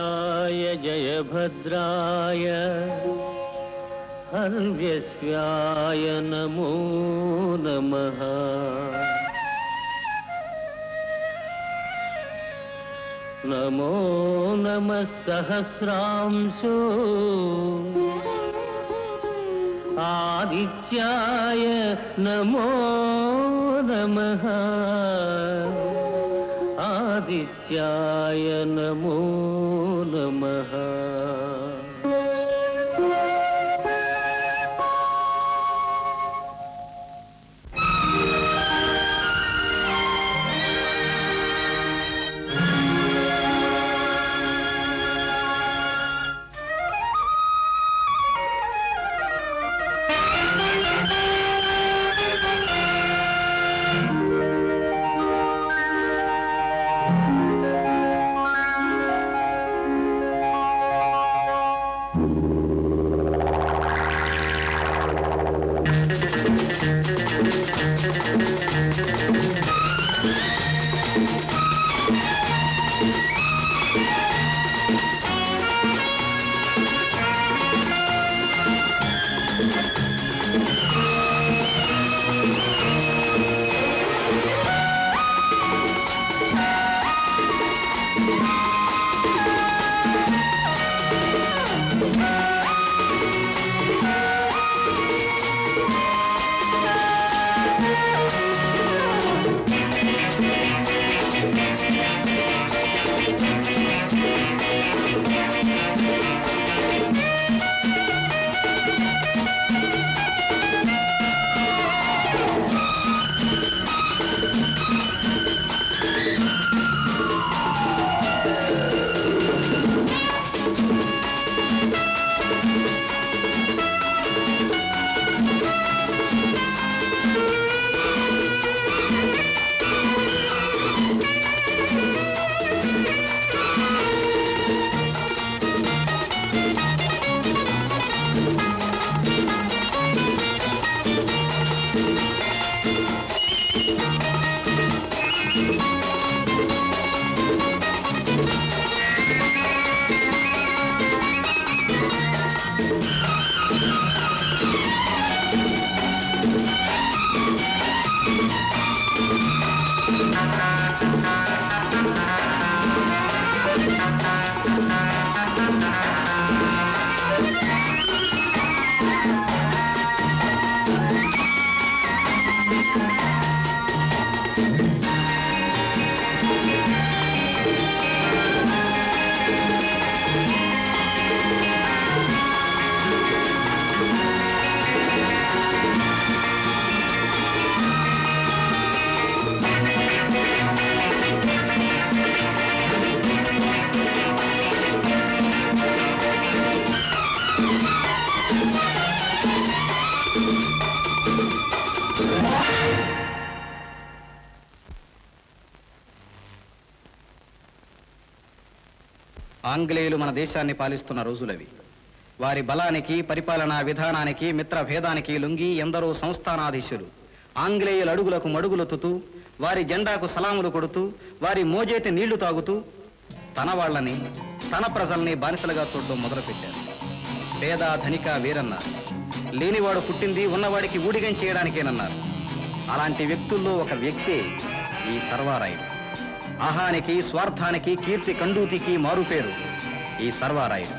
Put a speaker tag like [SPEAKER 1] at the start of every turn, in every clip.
[SPEAKER 1] वीराय जयभद्राय हर्व्यस्याय नमो नमः नमो नमः सहस्रांशो आदित्याय नमो नमः आदित्याय नमो नमः
[SPEAKER 2] ఆంగ్లేయులు మన దేశాన్ని పాలిస్తున్న రోజులవి వారి బలానికి పరిపాలనా విధానానికి మిత్ర భేదానికి లొంగి ఎందరో సంస్థానాధీశులు ఆంగ్లేయుల అడుగులకు మడుగులొత్తుతూ వారి జెండాకు సలాములు కొడుతూ వారి మోజేటి నీళ్లు తాగుతూ తన వాళ్ళని తన ప్రజల్ని బానిసలుగా చూడడం మొదలుపెట్టారు పేద ధనిక వీరన్నారు లేనివాడు పుట్టింది ఉన్నవాడికి ఊడిగం చేయడానికేనన్నారు అలాంటి వ్యక్తుల్లో ఒక వ్యక్తే ఈ సర్వారాయుడు అహానికి స్వార్థానికి కీర్తి కండూతికి మారుపేరు ఈ సర్వారాయుడు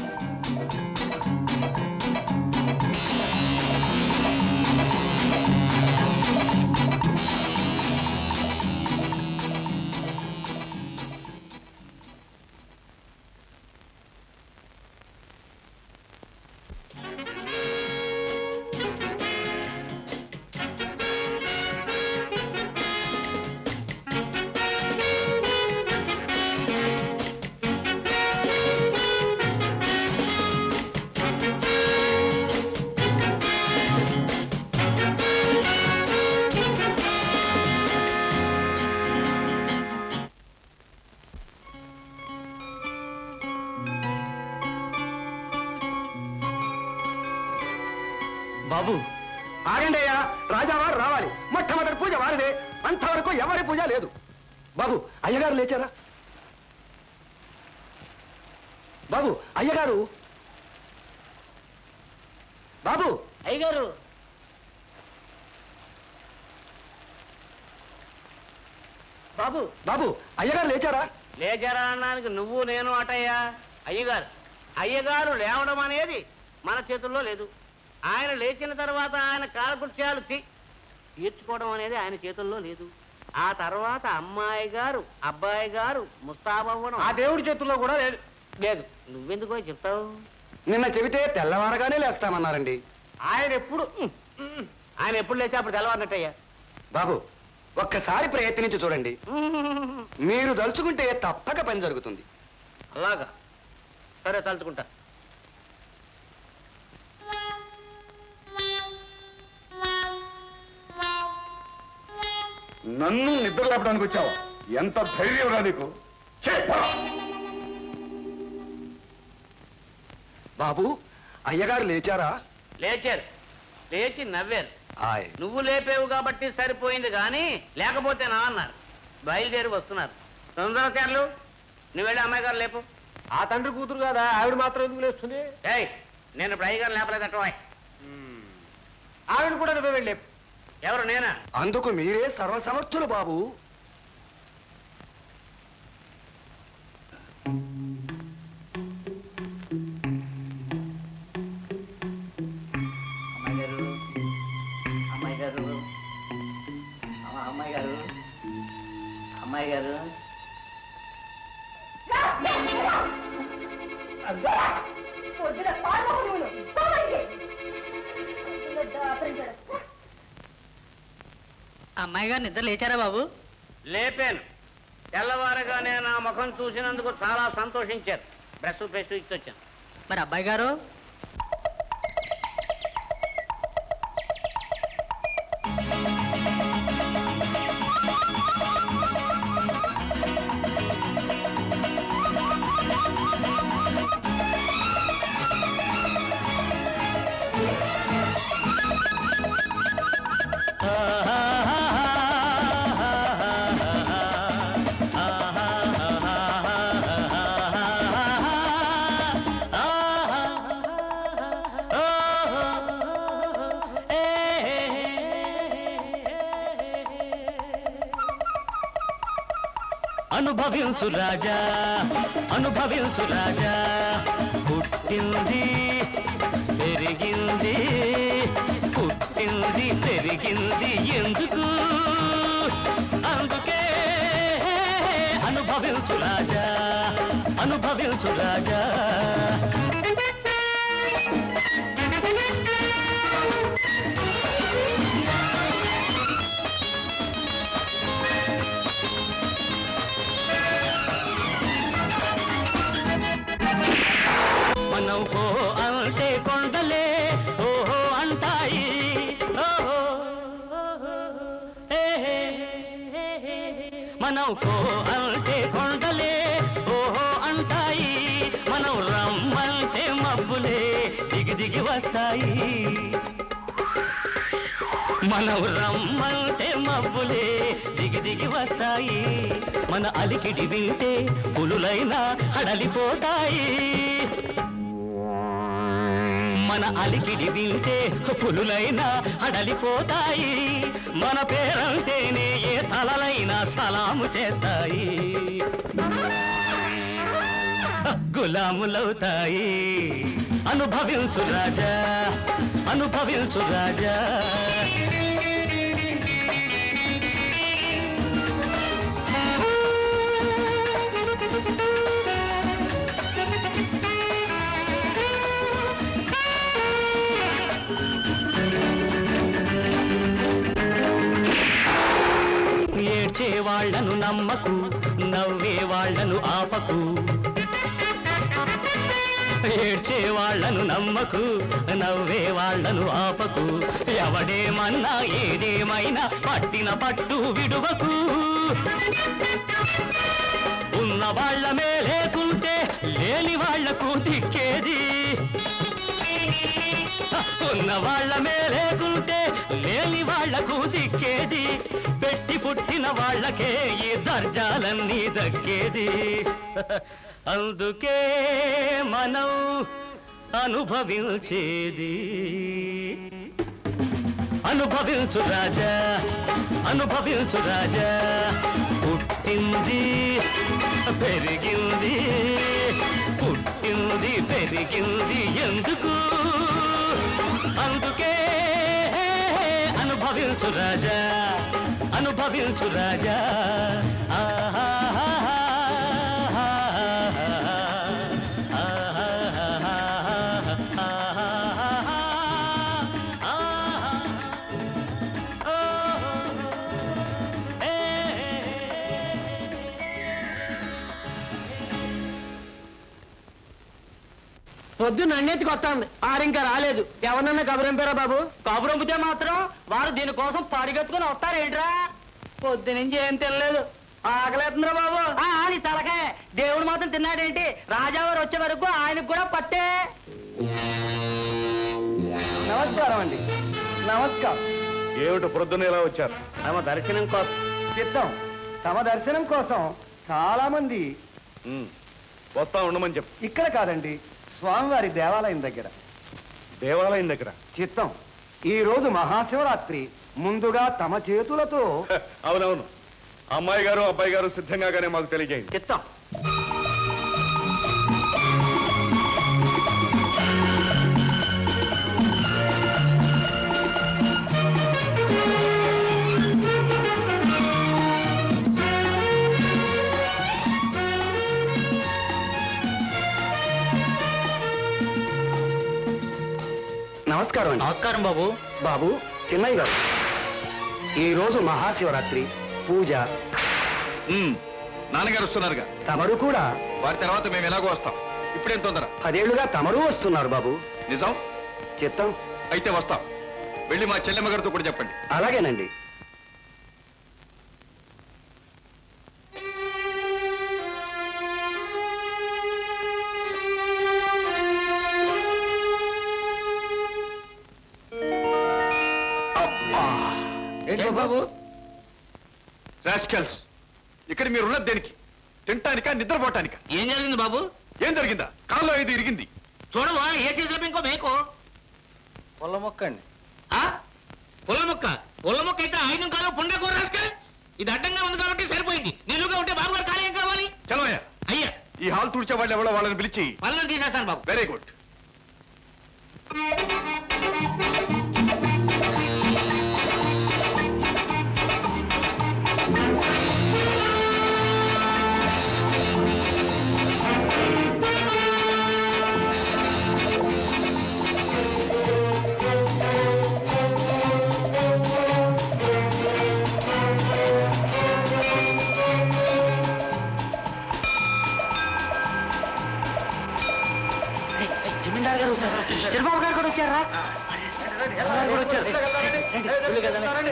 [SPEAKER 3] బాబు ఆగండి అయ్యా రాజావారు రావాలి మొట్టమొదటి పూజ వారిదే అంతవరకు ఎవరి పూజ లేదు బాబు అయ్యగారు లేచారా బాబు అయ్యగారు బాబు
[SPEAKER 1] అయ్యగారు బాబు
[SPEAKER 3] బాబు అయ్యగారు లేచారా
[SPEAKER 1] లేచారా అనడానికి నువ్వు నేను అటయ్యా అయ్యగారు అయ్యగారు లేవడం అనేది మన చేతుల్లో లేదు ఆయన లేచిన తర్వాత ఆయన కాలకృత్యాలు తీ- తీర్చుకోవడం అనేది ఆయన చేతుల్లో లేదు ఆ తర్వాత అమ్మాయి గారు అబ్బాయి గారు ముస్తాబవ్వడం
[SPEAKER 3] ఆ దేవుడి చేతుల్లో కూడా లేదు
[SPEAKER 1] లేదు నువ్వెందుకో చెప్తావు
[SPEAKER 3] నిన్న చెబితే తెల్లవారగానే లేస్తామన్నారండి
[SPEAKER 1] ఆయన ఎప్పుడు ఉమ్, ఉమ్, ఆయన ఎప్పుడు లేచి అప్పుడు తెల్లవారినట్టయ్యా
[SPEAKER 3] బాబు ఒక్కసారి ప్రయత్నించి చూడండి
[SPEAKER 1] ఉమ్,
[SPEAKER 3] మీరు దలుచుకుంటే తప్పక పని జరుగుతుంది
[SPEAKER 1] అలాగా సరే తలుచుకుంటా
[SPEAKER 4] నన్ను నిద్ర లేపడానికి వచ్చావు ఎంత ధైర్యం రా నీకు ఛే, పో.
[SPEAKER 3] బాబు అయ్యగారు లేచారా
[SPEAKER 1] లేచారు లేచి నవ్వారు
[SPEAKER 3] ఆయ్
[SPEAKER 1] నువ్వు లేపేవు కాబట్టి సరిపోయింది కానీ లేకపోతే నా అన్నారు బయలుదేరి వస్తున్నారు తొందరకారులు నువ్వు వెళ్ళి అమ్మాయి గారు లేపు
[SPEAKER 3] ఆ తండ్రి కూతురు కదా ఆవిడ మాత్రం ఎందుకు లేస్తుంది
[SPEAKER 1] ఏయ్ నేను ఇప్పుడు అయ్యగారు లేపలేదట్టవాయ్
[SPEAKER 3] ఆవిడ కూడా నువ్వే వెళ్ళే
[SPEAKER 1] ఎవరు నేనా
[SPEAKER 3] అందుకు మీరే సర్వసమర్థులు బాబు
[SPEAKER 1] అమ్మాయి గారు అమ్మాయి గారు అమ్మాయి గారు అమ్మాయి గారు
[SPEAKER 5] పొద్దున పాల్గొను పోవండి
[SPEAKER 6] అమ్మాయి గారు నిద్ర లేచారా బాబు
[SPEAKER 1] లేపాను తెల్లవారగానే నా ముఖం చూసినందుకు చాలా సంతోషించారు బ్రష్ పేస్ట్ ఇచ్చి వచ్చాను
[SPEAKER 6] మరి అబ్బాయి గారు
[SPEAKER 1] అనుభవించు రాజా అనుభవించు రాజా పుట్టింది పెరిగింది పుట్టింది పెరిగింది ఎందుకు అందుకే అనుభవించు రాజా అనుభవించు రాజా మనం పో అంటే కొండలే ఓహో అంటాయి ఓహో ఏ హే, హే, హే. మనం పో అంటే కొండలే ఓహో అంటాయి మనం రమ్మంటే మబ్బులే దిగి దిగి వస్తాయి మనం రమ్మంటే మబ్బులే దిగి దిగి వస్తాయి మన అలికిడి వింటే పులులైనా హడలిపోతాయి మన అలికిడి వింటే పులులైనా హడలిపోతాయి మన పేరంటేనే ఏ తలలైనా సలాము చేస్తాయి గులాములవుతాయి అనుభవించు రాజా అనుభవించు రాజా ఏడ్చే వాళ్లను నమ్మకు నవ్వే వాళ్లను ఆపకు ఏడ్చే వాళ్లను నమ్మకు నవ్వే వాళ్లను ఆపకు ఎవడేమన్నా ఏదేమైనా పట్టిన పట్టు విడువకు ఉన్న వాళ్ళమే లేకుంటే లేని వాళ్లకు దిక్కేది ఉన్న వాళ్ళమే లేకుంటే లేని వాళ్ళ
[SPEAKER 7] వాళ్లకు దిక్కేది పెట్టి పుట్టిన వాళ్ళకే ఈ దర్జాలన్నీ దక్కేది అందుకే మనం అనుభవించేది అనుభవించు రాజా అనుభవించు రాజా పుట్టింది పెరిగింది పుట్టింది పెరిగింది ఎందుకు అందుకే అనుభవించు రాజా అనుభవించు రాజా
[SPEAKER 3] పొద్దున్న అన్నిటికి వస్తుంది ఆరింకా రాలేదు ఎవరన్నా కబురంపారా బాబు కబురంపితే మాత్రం వారు దీనికోసం పరిగెత్తుకుని వస్తారేంట్రా పొద్దు నుంచి ఏం తినలేదు ఆకలేతుందిరా బాబు అని తలకాయ దేవుడు మాత్రం తిన్నాడేంటి రాజావారు వచ్చే వరకు ఆయనకు కూడా పట్టే నమస్కారం అండి నమస్కారం
[SPEAKER 4] ఏమిటి ప్రొద్దున ఎలా వచ్చారు
[SPEAKER 1] తమ దర్శనం కోసం
[SPEAKER 3] చిత్తం తమ దర్శనం కోసం చాలా మంది
[SPEAKER 4] ఉమ్, వస్తా ఉండమని చెప్పు
[SPEAKER 3] ఇక్కడ కాదండి స్వామివారి దేవాలయం దగ్గర
[SPEAKER 4] దేవాలయం దగ్గర
[SPEAKER 3] చిత్తం ఈ రోజు మహాశివరాత్రి ముందుగా తమ చేతులతో
[SPEAKER 4] హ, అవునవును అమ్మాయి గారు అబ్బాయి గారు సిద్ధంగానే మాకు తెలియజేయండి
[SPEAKER 1] చిత్తం
[SPEAKER 3] నమస్కారం అండి
[SPEAKER 7] నమస్కారం బాబు
[SPEAKER 3] బాబు చిన్నయ్య గారు ఈ రోజు మహాశివరాత్రి పూజ
[SPEAKER 4] ఉమ్, నాన్నగారు వస్తున్నారుగా
[SPEAKER 3] తమరు కూడా
[SPEAKER 4] వారి తర్వాత మేము ఎలాగో వస్తాం ఇప్పుడేం తొందర
[SPEAKER 3] పదేళ్లుగా తమరు వస్తున్నారు బాబు
[SPEAKER 4] నిజం
[SPEAKER 3] చిత్తం
[SPEAKER 4] అయితే వస్తాం వెళ్ళి మా చెల్లెమ్మ గారితో కూడా చెప్పండి
[SPEAKER 3] అలాగేనండి
[SPEAKER 4] ఏంటి బాబు రాస్కల్స్ ఇక్కడ మీరు ఉన్నది దేనికి తినటానికా నిద్రపోవటానికా
[SPEAKER 1] ఏం జరిగింది బాబు
[SPEAKER 4] ఏం జరిగిందా కాల్లో ఇది ఇరిగింది
[SPEAKER 1] చూడవా ఏ చేసేపు ఇంకో మేకో
[SPEAKER 3] పొల్ల మొక్క అండి
[SPEAKER 1] ఆ? పుల్ల మొక్క పుల్ల మొక్క అయితే ఐదు కాలం పుండ కూర రాసుకెళ్ళి ఇది అడ్డంగా ఉంది కాబట్టి సరిపోయింది నిలువుగా ఉంటే బాబు గారు కాలం ఏం కావాలి
[SPEAKER 4] చలవయ్య
[SPEAKER 1] అయ్యా
[SPEAKER 4] ఈ హాల్ తుడిచే వాళ్ళు ఎవరో వాళ్ళని పిలిచి
[SPEAKER 1] పనులను తీసేస్తాను బాబు
[SPEAKER 4] వెరీ గుడ్
[SPEAKER 3] జమీందార్ గారు వచ్చారా చంద్రబాబు గారు కూడా వచ్చారా చంద్రబాబు కూడా వచ్చారు. రండి, రండి, రండి.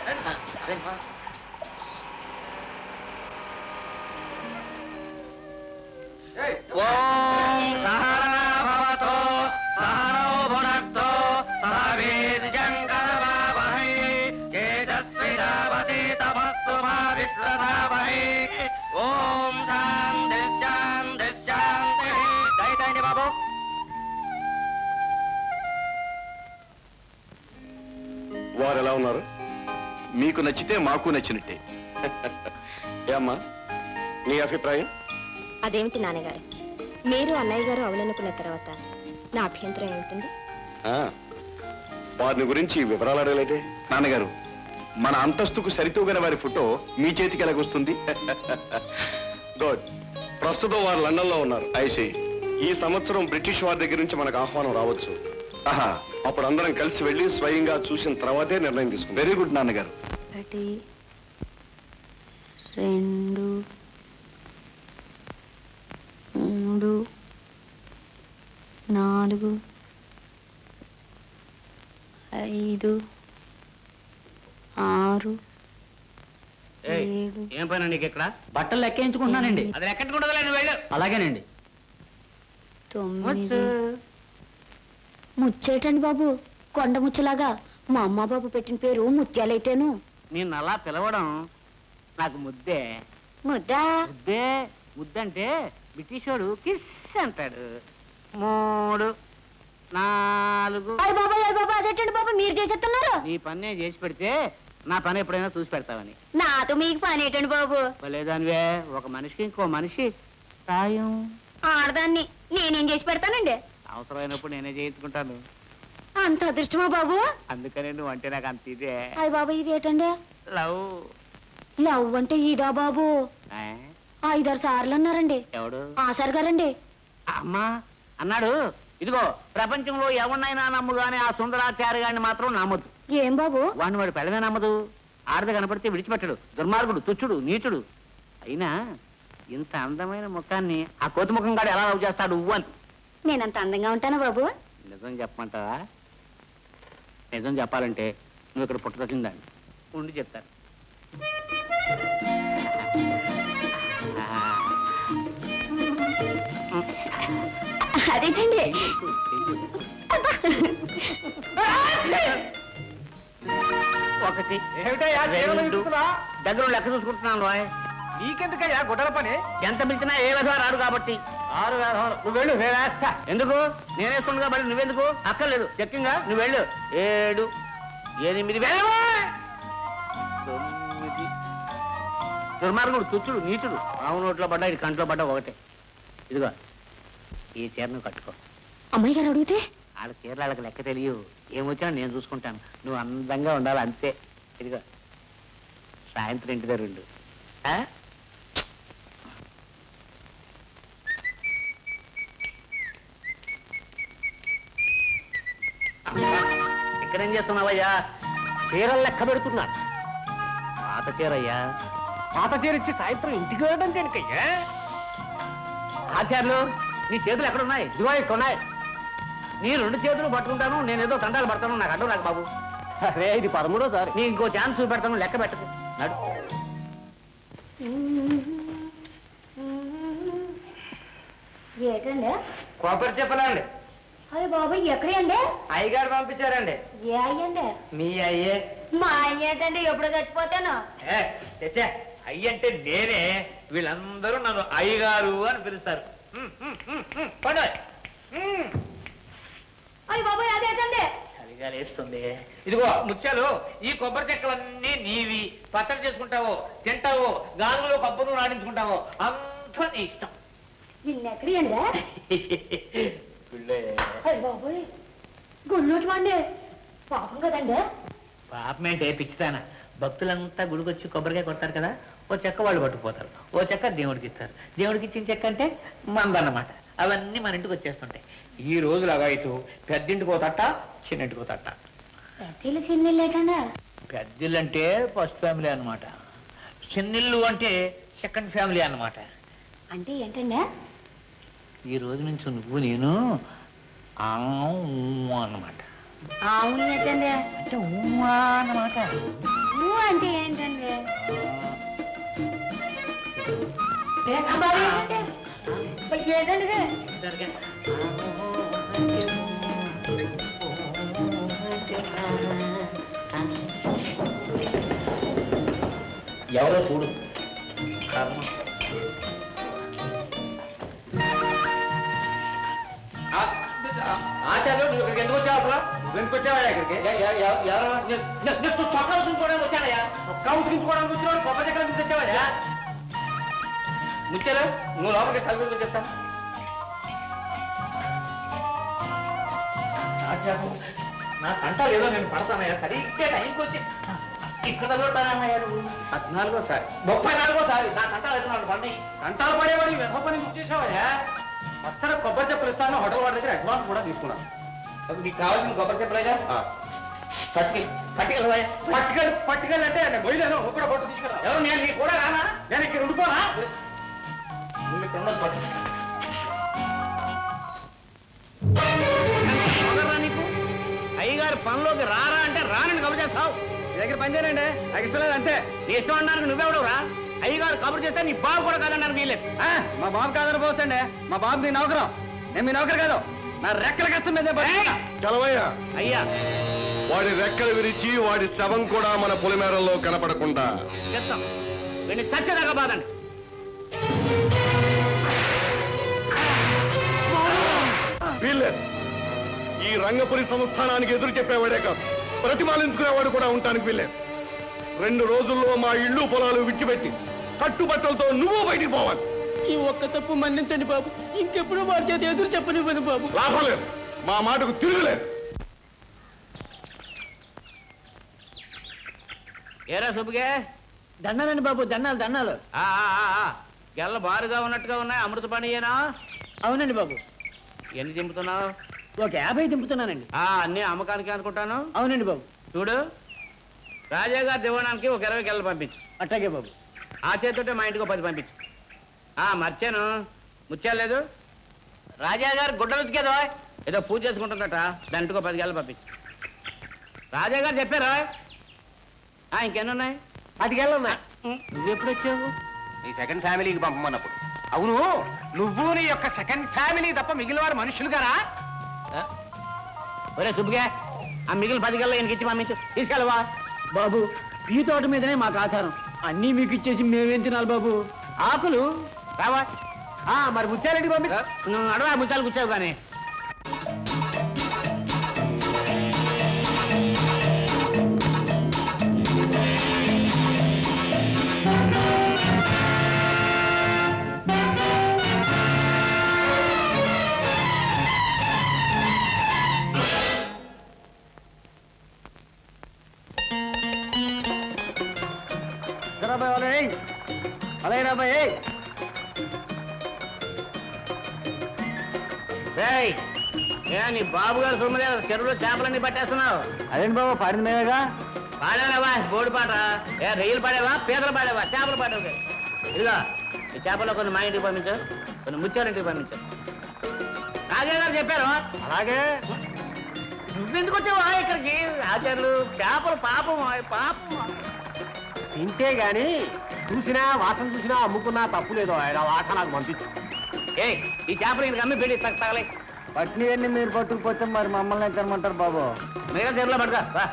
[SPEAKER 1] ఓం సహనా భవతో సహనో భునక్తో సహ వీర్యంకరవావహై తేజస్వినావతి తమస్తు మా విశ్వధావహై ఓం శాంతి శాంతి శాంతి దయచేయండి బాబు
[SPEAKER 4] వారు ఎలా ఉన్నారు మీకు నచ్చితే మాకు నచ్చినట్టే ఏమ్మా నీ అభిప్రాయం
[SPEAKER 5] అదేమిటి నాన్నగారు మీరు అన్నయ్య గారు అవలనుకున్న తర్వాత నా అభ్యంతరం ఏమిటి
[SPEAKER 4] ఆ, వారిని గురించి వివరాలు అడగలేదే నాన్నగారు మన అంతస్తుకు సరితూగని వారి ఫోటో మీ చేతికి ఎలాగొస్తుంది గుడ్ ప్రస్తుతం వారు లండన్ లో ఉన్నారు ఐసి ఈ సంవత్సరం బ్రిటిష్ వారి దగ్గర నుంచి మనకు ఆహ్వానం రావచ్చు ఆహా అప్పుడు అందరం కలిసి వెళ్ళి స్వయంగా చూసిన తర్వాతే నిర్ణయం తీసుకుంటాం వెరీ గుడ్ నాన్నగారు
[SPEAKER 5] ఒకటి రెండు మూడు నాలుగు ఐదు ఆరు
[SPEAKER 1] ఏయ్,
[SPEAKER 5] ఏడు
[SPEAKER 1] ఏం పని నీకు ఇక్కడ
[SPEAKER 6] బట్టలు లెక్కించుకుంటున్నానండి
[SPEAKER 1] అది ఎక్కడికి నువ్వు వెళ్ళు
[SPEAKER 6] అలాగేనండి
[SPEAKER 5] తొమ్మిది ముచ్చేటండి బాబు కొండ ముచ్చలాగా మా అమ్మ బాబు పెట్టిన పేరు ముత్యాలైతేను
[SPEAKER 1] నిన్ను అలా పిలవడం నాకు ముద్దే
[SPEAKER 5] ముద్దా
[SPEAKER 1] ముద్దే ముద్దంటే బ్రిటిష్ వాడు కిస్ అంటాడు మూడు నాలుగు
[SPEAKER 5] అయ్య బాబా అయ్య బాబా అదేంటండి బాబా మీరు చేసేస్తున్నారు
[SPEAKER 1] నీ పని నేను చేసి పెడితే నా పని ఎప్పుడైనా చూసి పెడతావని
[SPEAKER 5] నాతో మీకు పని ఏంటండి బాబు
[SPEAKER 1] లేదానివే ఒక మనిషికి ఇంకో మనిషి సాయం
[SPEAKER 5] ఆడదాన్ని నేనేం చేసి పెడతానండి
[SPEAKER 1] అవసరమైనప్పుడు నేనే చేయించుకుంటాను
[SPEAKER 5] అంత అదృష్టమా బాబు
[SPEAKER 1] అందుకనే నువ్వు అంటే నాకు అంత ఇదే
[SPEAKER 5] అయ్య బాబా ఇది ఏంటండి
[SPEAKER 1] లవ్
[SPEAKER 5] లవ్ అంటే ఇదా బాబు
[SPEAKER 1] ఆ?
[SPEAKER 5] ఐదారు సార్లు అన్నారండి
[SPEAKER 1] ఎవడు
[SPEAKER 5] ఆసారు గారండి
[SPEAKER 1] అమ్మా అన్నాడు ఇదిగో ప్రపంచంలో ఎవరినైనా నమ్ము గానీ ఆ సుందరాచార్య గారిని మాత్రం నమ్మదు
[SPEAKER 5] ఏం బాబు
[SPEAKER 1] వాడిని వాడు పెళ్ళమే నమ్మదు ఆడది కనపడితే విడిచిపెట్టడు దుర్మార్గుడు తుచ్చుడు నీచుడు అయినా ఇంత అందమైన ముఖాన్ని ఆ కోతి ముఖం గాడు ఎలా లవ్ చేస్తాడు ఉవ్వు అని
[SPEAKER 5] నేనంత అందంగా ఉంటానా బాబు
[SPEAKER 1] నిజం చెప్పమంటావా నిజం చెప్పాలంటే నువ్వు ఇక్కడ పుట్టదొచ్చిందండి ఉండి చెప్తాను
[SPEAKER 5] అదేంటండి
[SPEAKER 1] ఒకటి
[SPEAKER 3] ఏమిటయ్యా చీరలు
[SPEAKER 1] రెండు.
[SPEAKER 3] విప్పుతున్నా?
[SPEAKER 1] దగ్గర లెక్క చూసుకుంటున్నాను రాయ్
[SPEAKER 3] నీకెందుకయ్యా గుడ్డల పని
[SPEAKER 1] ఎంత పిలిచినా ఏ విధంగా రాడు కాబట్టి
[SPEAKER 3] ఆరు వేల నువ్వు వెళ్ళు వేస్తా
[SPEAKER 1] ఎందుకు నేనేస్తుండగా మరి నువ్వెందుకు అక్కర్లేదు చెక్కింగా నువ్వు వెళ్ళు ఏడు ఎనిమిది వేలు తొమ్మిది దుర్మార్గుడు తుచ్చుడు నీచుడు రావు నోట్లో పడ్డా ఇది కంట్లో పడ్డా ఒకటే ఇదిగో ఈ చీరను కట్టుకో
[SPEAKER 5] అమ్మాయి గారు అడిగితే
[SPEAKER 1] వాళ్ళ చీరలు వాళ్ళకి లెక్క తెలియవు ఏమొచ్చినా నేను చూసుకుంటాను నువ్వు అందంగా ఉండాలి అంతే ఇదిగో సాయంత్రం ఇంటి దగ్గర ఉండు ఆ? ఇక్కడేం చేస్తున్నావయ్యా చీరలు లెక్క పెడుతున్నాను పాత చీరయ్యా
[SPEAKER 3] పాత చీర ఇచ్చి సాయంత్రం ఇంటికి వెళ్ళడం దేనికయ్యా
[SPEAKER 1] ఆచార్యులు నీ చేతులు ఎక్కడున్నాయి ఇదిగో ఇక్కడ ఉన్నాయి నీ రెండు చేతులు పట్టుకుంటాను నేను ఏదో తండాలు పడతాను నాకు అడ్డం రాకు బాబు
[SPEAKER 3] అరే ఇది పదమూడో సారి
[SPEAKER 1] నీ ఇంకో ఛాన్స్ చూపెడతాను లెక్క పెట్టకు నడు
[SPEAKER 5] ఏటండి
[SPEAKER 3] కొబ్బరి చెప్పలండి
[SPEAKER 5] అయ్య బాబు ఎక్కడండి
[SPEAKER 3] అయ్యగారు పంపించారండి
[SPEAKER 5] ఏ అయ్యండి
[SPEAKER 3] మీ అయ్యే
[SPEAKER 5] మా అయ్య ఏంటండి ఎప్పుడు చచ్చిపోతాను
[SPEAKER 8] ఏ, తెచ్చే అయ్యంటే నేనే వీళ్ళందరూ నన్ను అయ్యగారు అని పిలుస్తారు హ్మ్, హ్మ్, హ్మ్, హ్మ్, పండు. హ్మ్.
[SPEAKER 5] అయ్య బాబు అదేటండి
[SPEAKER 8] చలిగా లేస్తుంది ఇదిగో ముత్యాలు ఈ కొబ్బరి చెక్కలన్నీ నీవి పచ్చడి చేసుకుంటావో తింటావో గానుగులో కబ్బును నాడించుకుంటావో అంతా నీ ఇష్టం
[SPEAKER 5] ఇన్ని ఎక్కడండి
[SPEAKER 8] పిల్లే.
[SPEAKER 5] అయ్య బాబు గుళ్ళోటి వాడి పాపం కదండి
[SPEAKER 8] పాపమేంటే పిచ్చితాన భక్తులంతా గుడికొచ్చి కొబ్బరికాయ కొడతారు కదా ఓ చెక్క వాళ్ళు పట్టుకుపోతారు ఓ చెక్క దేవుడికి ఇస్తారు దేవుడికి ఇచ్చిన చెక్క అంటే మందన్నమాట అవన్నీ మన ఇంటికి వచ్చేస్తుంటాయి ఈ రోజు లగాయితూ పెద్దింటికో తట్ట చిన్నింటికో తట్ట
[SPEAKER 5] పెద్దలు చిన్నీళ్ళు ఏటండి
[SPEAKER 8] పెద్దిల్లు అంటే ఫస్ట్ ఫ్యామిలీ అన్నమాట చిన్నిల్లు అంటే సెకండ్ ఫ్యామిలీ అన్నమాట
[SPEAKER 5] అంటే ఏంటండి
[SPEAKER 8] ఈ రోజు నుంచి నువ్వు నేను ఆ ఊ అన్నమాట
[SPEAKER 5] అవును ఏంటండి
[SPEAKER 8] అంటే ఊమా అన్నమాట
[SPEAKER 5] ఊ అంటే ఏంటండి అబ్బా, ఏంటండి? మరి ఏంటండి ఇది?
[SPEAKER 8] ఎవరో చూడు కర్మ ఆచార్యులు నువ్వు ఇక్కడికి ఎందుకు వచ్చావు అసలు నువ్వు ఎందుకు వచ్చావా ఇక్కడికి ఎవరు చొక్కా చూసుకోవడానికి వచ్చానయ్యా చొక్కా ఉతుకించుకోవడానికి వచ్చినాడు గొప్ప దగ్గర నుంచి వచ్చావా ముచ్చాలు నువ్వు లోపలికి కలిపి చెప్తా ఆచార్యం నా కంటాలు ఏదో నేను పడతానయ్యా సరిగ్గా టైంకి వచ్చి ఇక్కడ చదువుతానయ్యా నువ్వు
[SPEAKER 1] పద్నాలుగోసారి
[SPEAKER 8] ముప్పై నాలుగోసారి నా కంటాలు ఎత్తున్నాడు పండి
[SPEAKER 3] కంటాలు పడేవాడు వెధ పని బుక్ చేసావయ్యా అక్కడ కొబ్బరి చెప్పులు ఇస్తాను హోటల్ వాడి దగ్గర అడ్వాన్స్ కూడా తీసుకున్నాను
[SPEAKER 8] అది నీకు కావాల్సిన కొబ్బరి చెప్పలేదా పట్టుకి పట్టుకెళ్ళవయ్యా
[SPEAKER 3] పట్టుకెళ్ళి పట్టుకెళ్ళి అంటే నేను పోయినాను నువ్వు కూడా ఫోటో తీసుకురా
[SPEAKER 8] ఎవరు నేను నీ కూడా రానా
[SPEAKER 3] నేను ఇక్కడ ఉండిపోనా
[SPEAKER 8] నువ్వు ఇక్కడ ఉండదు పట్టు
[SPEAKER 1] పొగరా నీకు అయ్యగారు పనిలోకి రారా అంటే రానని కబురు చేస్తావు
[SPEAKER 3] మీ దగ్గర పని చేయనండి నాకు ఇష్టం లేదు అంతే
[SPEAKER 1] నీ ఇష్టం అన్నానికి నువ్వెవడవురా అయ్యగారు కబురు చేస్తే నీ బాబు కూడా కాదన్నారు వీలేదు
[SPEAKER 3] ఆ, మా బాబు కాదని పోవచ్చండి మా బాబు మీ నౌకరం నేను మీ నౌకరు కాదు నా రెక్కల కష్టం మీద
[SPEAKER 1] ఏయ్!
[SPEAKER 4] చలవయ్యా
[SPEAKER 1] అయ్యా
[SPEAKER 4] వాడి రెక్కలు విరిచి వాడి శవం కూడా మన పొలిమేరల్లో కనపడకుండా
[SPEAKER 1] చెప్తాం వీడిని చచ్చేదాకా బాదండి
[SPEAKER 4] వీల్లేదు ఈ రంగపురి సంస్థానానికి ఎదురు చెప్పేవాడే కాదు ప్రతిమాలించుకునేవాడు కూడా ఉండటానికి వీల్లేదు రెండు రోజుల్లో మా ఇళ్ళు పొలాలు విడిచిపెట్టి కట్టుబట్టలతో నువ్వు బయటికి పోవాలి
[SPEAKER 3] ఈ ఒక్క తప్పు మన్నించండి బాబు ఇంకెప్పుడు వారి చేతి ఎదురు చెప్పనివ్వను బాబు
[SPEAKER 4] లాభం లేదు మా మాటకు తిరుగులేదు
[SPEAKER 1] ఏరా సుబ్బుగే
[SPEAKER 3] దండాలండి బాబు దండాలు దండాలు
[SPEAKER 1] ఆ, ఆ, ఆ, ఆ. గెల్ల బారుగా ఉన్నట్టుగా ఉన్నాయి అమృత పనియేనా
[SPEAKER 3] అవునండి బాబు
[SPEAKER 1] ఎన్ని దింపుతున్నావు
[SPEAKER 3] ఒక యాభై దింపుతున్నానండి
[SPEAKER 1] ఆ అన్ని అమ్మకానికి అనుకుంటాను
[SPEAKER 3] అవునండి బాబు
[SPEAKER 1] చూడు రాజా గారి దివ్వడానికి ఒక ఇరవై గెలలు పంపించు
[SPEAKER 3] అట్టాగే బాబు
[SPEAKER 1] ఆ చేతుంటే మా ఇంటికి ఒక పది పంపించు ఆ మర్చాను ముచ్చాలేదు రాజా గారు గుడ్డలు ఉతికేదో ఏదో పూజ చేసుకుంటుందట దాంట్లో ఒక పది గెలలు పంపించు రాజా గారు చెప్పారా ఆ ఇంకెన్ని ఉన్నాయి
[SPEAKER 3] పది గెలలు ఉన్నాయి
[SPEAKER 1] నువ్వు ఎప్పుడు వచ్చావు
[SPEAKER 8] నీ సెకండ్ ఫ్యామిలీకి పంపమన్నప్పుడు అవును నువ్వు నీ యొక్క సెకండ్ ఫ్యామిలీ తప్ప మిగిలిన వారు మనుషులు గారా
[SPEAKER 1] ఆ? ఒరే సుబ్బుగా ఆ మిగిలిన పది గెలలు ఈయనకి ఇచ్చి పంపించు తీసుకెళ్ళవా
[SPEAKER 3] బాబు ఈ తోట మీదనే మాకు ఆధారం అన్నీ మీకు ఇచ్చేసి మేమేం తినాలి బాబు
[SPEAKER 1] ఆకులు రావా
[SPEAKER 3] ఆ మరి ముత్యాలండి పంపి
[SPEAKER 1] నువ్వు అడవా ముచ్చాలు కూర్చావు కానీ
[SPEAKER 3] అలాగే రాబాయ్
[SPEAKER 1] రేయ్, ఏ నీ బాబు గారు సొమ్ములే చెరువులో చేపలన్నీ పట్టేస్తున్నావు
[SPEAKER 3] అదేంటి బాబు పాడింది మేమేగా
[SPEAKER 1] పాడావా బోడి పాట ఏ రొయ్యలు పాడేవా పీతలు పాడేవా చేపలు పాడేవా ఇదిగా ఈ చేపల్లో కొన్ని మా ఇంటికి పంపించు కొన్ని ముత్యాలింటికి పంపించు రాజా గారు చెప్పారు
[SPEAKER 3] అలాగే
[SPEAKER 1] నువ్వెందుకు వచ్చావా ఇక్కడికి ఆచార్యులు చేపలు పాపం పాపం
[SPEAKER 3] తింటే గాని చూసినా వాసన చూసినా అమ్ముకున్నా తప్పు లేదు ఆయన వాట నాకు పంపించు
[SPEAKER 1] ఏ ఈ చేపలు ఇంటికి అమ్మి పెట్టి తగలే
[SPEAKER 3] పట్టినవన్నీ మీరు పట్టుకుపోతే మరి మమ్మల్ని ఏం తినమంటారు బాబు
[SPEAKER 1] మిగతా చెరువులో పడతా రా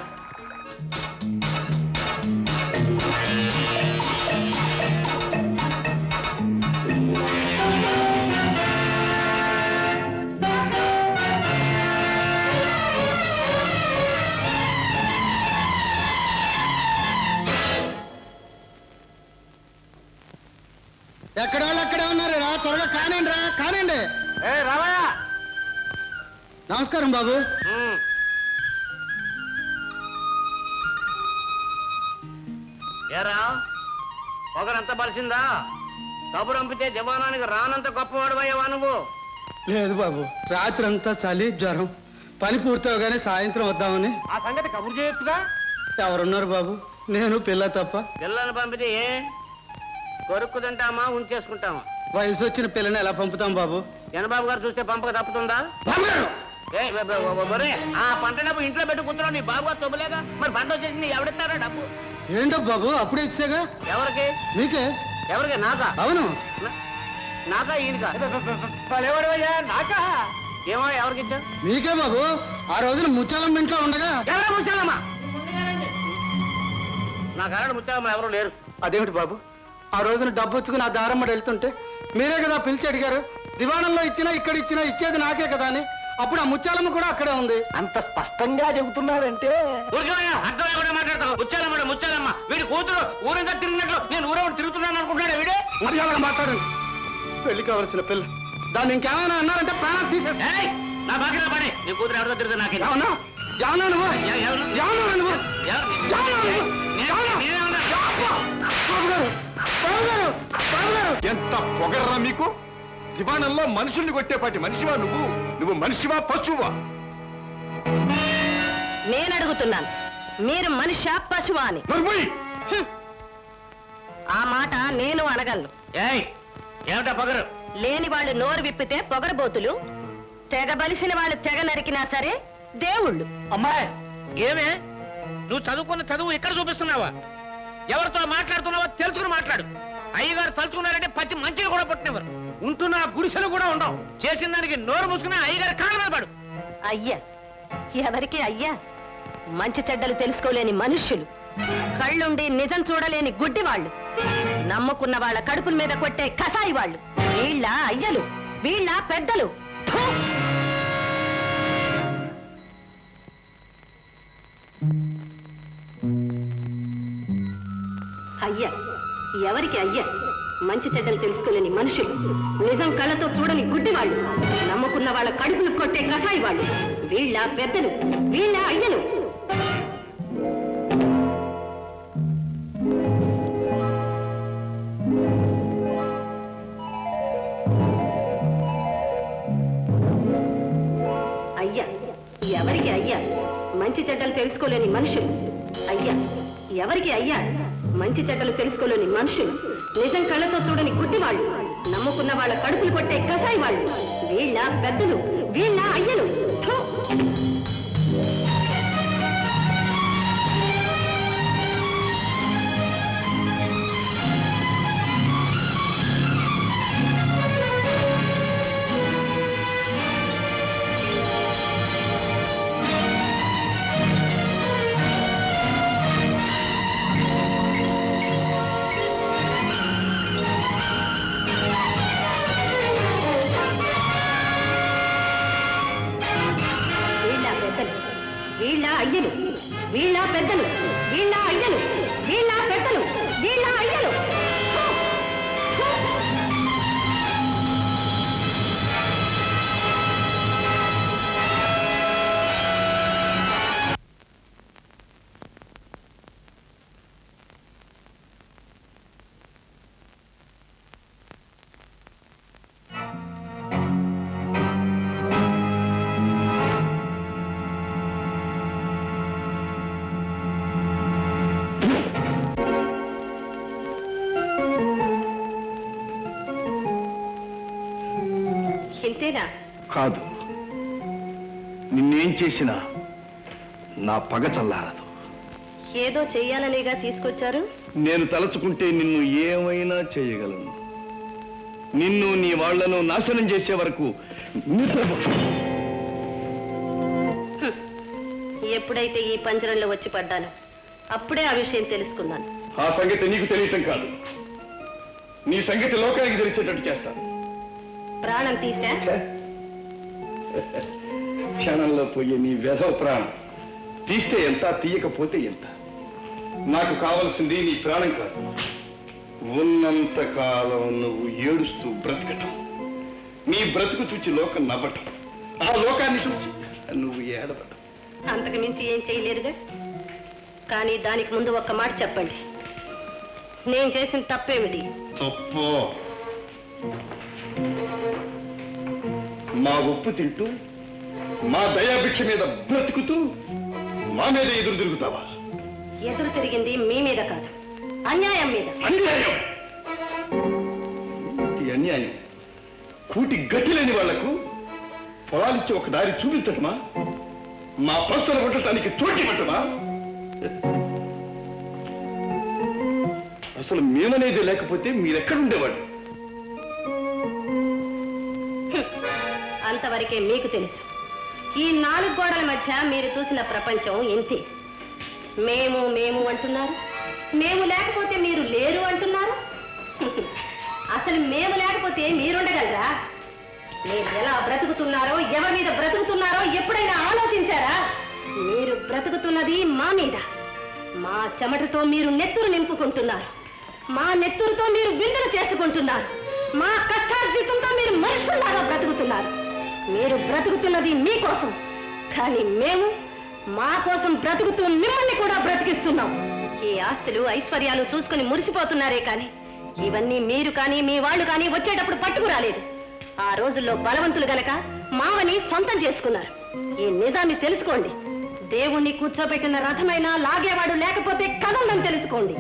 [SPEAKER 2] ఎక్కడ వాళ్ళు అక్కడే ఉన్నారు రా త్వరగా కానివ్వండి రా కానివ్వండి
[SPEAKER 1] ఏ రావయ్యా
[SPEAKER 2] నమస్కారం బాబు
[SPEAKER 1] ఉమ్. ఏరా పొగరంతా పరిచిందా కబురు పంపితే జవానానికి రానంత గొప్పవాడు అయ్యావా నువ్వు
[SPEAKER 2] లేదు బాబు రాత్రి అంతా చలి జ్వరం పని పూర్తవగానే సాయంత్రం వద్దామని
[SPEAKER 1] ఆ సంగతి కబురు చేయొచ్చుగా
[SPEAKER 2] ఎవరున్నారు బాబు నేను పిల్ల తప్ప
[SPEAKER 1] పిల్లల్ని పంపితే ఏ కొరుక్కు తింటామా ఉంచేసుకుంటామా
[SPEAKER 2] వయసు వచ్చిన పిల్లని ఎలా పంపుతాం బాబు
[SPEAKER 1] జనబాబు గారు చూస్తే పంపక తప్పుతుందా
[SPEAKER 2] బాబు గారు!
[SPEAKER 1] ఏ బ- బ- బ- ఒరే, ఆ పంట డబ్బు ఇంట్లో పెట్టు కూర్చున్నావు నీ బాబు గారు తొబ్బలేగా మరి పంట వచ్చేసింది ఎవడిస్తారా డబ్బు
[SPEAKER 2] ఏంటో బాబు అప్పుడే ఇచ్చాగా
[SPEAKER 1] ఎవరికి
[SPEAKER 2] మీకే
[SPEAKER 1] ఎవరికి నాకా
[SPEAKER 2] అవును
[SPEAKER 1] నా- నాకా ఈయనకా
[SPEAKER 3] ఎవడవయ్యా నాకా
[SPEAKER 1] ఏమో ఎవరికి ఇచ్చా
[SPEAKER 2] మీకే బాబు ఆ రోజున ముచ్చాలం ఇంట్లో ఉండగా
[SPEAKER 1] ఎవరా ముచ్చాలమ్మా నా కరెంట్ ముచ్చాలమ్మ ఎవరు లేరు
[SPEAKER 2] అదేమిటి బాబు ఆ రోజున డబ్బు వచ్చుకుని ఆ దారమ్మడి వెళ్తుంటే మీరే కదా పిలిచి అడిగారు దివాణంలో ఇచ్చినా ఇక్కడ ఇచ్చినా ఇచ్చేది నాకే కదా అని అప్పుడు ఆ ముత్యాలమ్మ కూడా అక్కడే ఉంది
[SPEAKER 3] అంత స్పష్టంగా చెబుతున్నారంటే
[SPEAKER 1] ఊరికేమయ్యా అర్థం లేకుండా మాట్లాడతావు ముచ్చాలమ్మ ముచ్చాలమ్మ వీడి కూతురు ఊరంతా తిరిగినట్లు నేను ఊరవుడు తిరుగుతున్నాను అనుకుంటున్నాడు వీడే
[SPEAKER 2] మర్యాదగా మాట్లాడండి పెళ్లి కావలసిన పిల్ల దాన్ని ఇంకేమైనా అన్నారంటే ప్రాణం తీసేస్తా
[SPEAKER 1] ఏయ్, నా బాగా పడే నీ కూతురు ఎవరితో తిరుగుతా నాకే
[SPEAKER 2] ఏమన్నా ఏమన్నా నువ్వు
[SPEAKER 1] ఎ- ఎవరు?
[SPEAKER 2] ఏమన్నా నువ్వు
[SPEAKER 1] ఎవరు?
[SPEAKER 2] ఏమన్నా నువ్వు?
[SPEAKER 1] నేను-
[SPEAKER 2] ఏమన్నా?
[SPEAKER 1] నేనేమన్నా?
[SPEAKER 2] బాబు గారు బాబు గారు బాబు గారు
[SPEAKER 4] ఎంత పొగర్రా మీకు దివాణంలో మనుషుల్ని కొట్టేపాటి మనిషివా నువ్వు నువ్వు మనిషివా పశువా
[SPEAKER 5] నేను అడుగుతున్నాను మీరు మనిషా పశువా అని
[SPEAKER 4] నరుమూయి!
[SPEAKER 5] ఆ మాట నేను అనగలను
[SPEAKER 1] ఏయ్ ఏమిటా పొగరు
[SPEAKER 5] లేని వాళ్ళు నోరు విప్పితే పొగరబోతులు తెగ బలిసిన వాళ్ళు తెగ నరికినా సరే దేవుళ్ళు
[SPEAKER 1] అమ్మాయి ఏమే నువ్వు చదువుకున్న చదువు ఇక్కడ చూపిస్తున్నావా ఎవరితో మాట్లాడుతున్నావో తెలుసుకుని మాట్లాడు అయ్యగారు తలుచుకున్నారంటే పచ్చి మంచిగా కూడా పుట్టినవారు ఉంటున్న ఆ గుడిసెలు కూడా ఉండవు చేసిన దానికి నోరు మూసుకుని అయ్యగారు కాళ్ళ మీద పడు
[SPEAKER 5] అయ్యా ఎవరికి అయ్యా
[SPEAKER 9] మంచి చెడ్డలు తెలుసుకోలేని మనుష్యులు కళ్ళుండి నిజం చూడలేని గుడ్డి వాళ్ళు నమ్ముకున్న వాళ్ళ కడుపుల మీద కొట్టే కసాయి వాళ్ళు వీళ్ళ అయ్యలు వీళ్ళ పెద్దలు ఫు! అయ్యా ఎవరికి అయ్యా మంచి చెడ్డలు తెలుసుకోలేని మనుషులు నిజం కళ్ళతో చూడని గుడ్డి వాళ్ళు నమ్ముకున్న వాళ్ళ కడుపులు కొట్టే కసాయి వాళ్ళు వీళ్ళ పెద్దలు వీళ్ళ అయ్యలు అయ్యా ఎవరికి అయ్యా మంచి చెడ్డలు తెలుసుకోలేని మనుషులు అయ్యా ఎవరికి అయ్యా మంచి చెడ్డలు తెలుసుకోలేని మనుషులు నిజం కళ్ళతో చూడని గుడ్డివాళ్ళు నమ్ముకున్న వాళ్ళ కడుపులు కొట్టే కసాయి వాళ్ళు వీళ్ళ పెద్దలు వీళ్ళ అయ్యలు థు! వీళ్ళ పెద్దలు వీళ్ళ అయ్యలు వీళ్ళ పెద్దలు వీళ్ళ అయ్యలు వీళ్ళ పెద్దలు వీళ్ళ అయ్యలు థు! థు! ఇంతేనా
[SPEAKER 4] కాదు నిన్నేం చేసినా నా పగ చల్లారదు
[SPEAKER 9] ఏదో చెయ్యాలనేగా తీసుకొచ్చారు
[SPEAKER 4] నేను తలుచుకుంటే నిన్ను ఏమైనా చేయగలను నిన్ను నీ వాళ్లను నాశనం చేసే వరకు నిద్రపో
[SPEAKER 9] ఎప్పుడైతే ఈ పంజరంలో వచ్చి పడ్డాను అప్పుడే ఆ విషయం తెలుసుకున్నాను
[SPEAKER 4] ఆ సంగతి నీకు తెలియటం కాదు నీ సంగతి లోకానికి తెలిసేటట్టు చేస్తాను
[SPEAKER 9] ప్రాణం తీసా
[SPEAKER 4] క్షణంలో పోయే నీ వెధవ ప్రాణం తీస్తే ఎంత తీయకపోతే ఎంత నాకు కావలసింది నీ ప్రాణం కాదు ఉన్నంత కాలం నువ్వు ఏడుస్తూ బ్రతకటం నీ బ్రతుకు చూచి లోకం నవ్వటం ఆ లోకాన్ని చూచి నువ్వు ఏడవటం
[SPEAKER 9] అంతకు మించి ఏం చేయలేరుగా కానీ దానికి ముందు ఒక్క మాట చెప్పండి నేను చేసిన తప్పేమిటి
[SPEAKER 4] తప్పు మా ఉప్పు తింటూ మా దయాభిక్ష మీద బ్రతుకుతూ మా మీద ఎదురు తిరుగుతావా
[SPEAKER 9] ఎదురు తిరిగింది మీ మీద కాదు అన్యాయం మీద
[SPEAKER 4] అన్యాయం ఈ అన్యాయం కూటి గట్టి లేని వాళ్లకు పొలాలిచ్చి ఒక దారి చూపించటమా మా పంచలు కొట్టడానికి చోటి పట్టమా అసలు మేమనేది లేకపోతే మీరెక్కడుండేవాడు
[SPEAKER 9] అంతవరకే మీకు తెలుసు ఈ నాలుగు గోడల మధ్య మీరు చూసిన ప్రపంచం ఇంతే మేము మేము అంటున్నారు మేము లేకపోతే మీరు లేరు అంటున్నారు అసలు మేము లేకపోతే మీరుండగలరా మీరు ఎలా బ్రతుకుతున్నారో ఎవరి మీద బ్రతుకుతున్నారో ఎప్పుడైనా ఆలోచించారా మీరు బ్రతుకుతున్నది మా మీద మా చెమటతో మీరు నెత్తురు నింపుకుంటున్నారు మా నెత్తురుతో మీరు విందులు చేసుకుంటున్నారు మా కష్టార్జితంతో మీరు మనుషుల్లాగా బ్రతుకుతున్నారు మీరు బ్రతుకుతున్నది మీకోసం కానీ మేము మా కోసం బ్రతుకుతూ మిమ్మల్ని కూడా బ్రతికిస్తున్నాం ఈ ఆస్తులు ఐశ్వర్యాలు చూసుకుని మురిసిపోతున్నారే కానీ ఇవన్నీ మీరు కానీ మీ వాళ్ళు కానీ వచ్చేటప్పుడు పట్టుకురాలేదు ఆ రోజుల్లో బలవంతులు గనక మావని సొంతం చేసుకున్నారు ఈ నిజాన్ని తెలుసుకోండి దేవుణ్ణి కూర్చోబెట్టిన రథమైనా లాగేవాడు లేకపోతే కదలని తెలుసుకోండి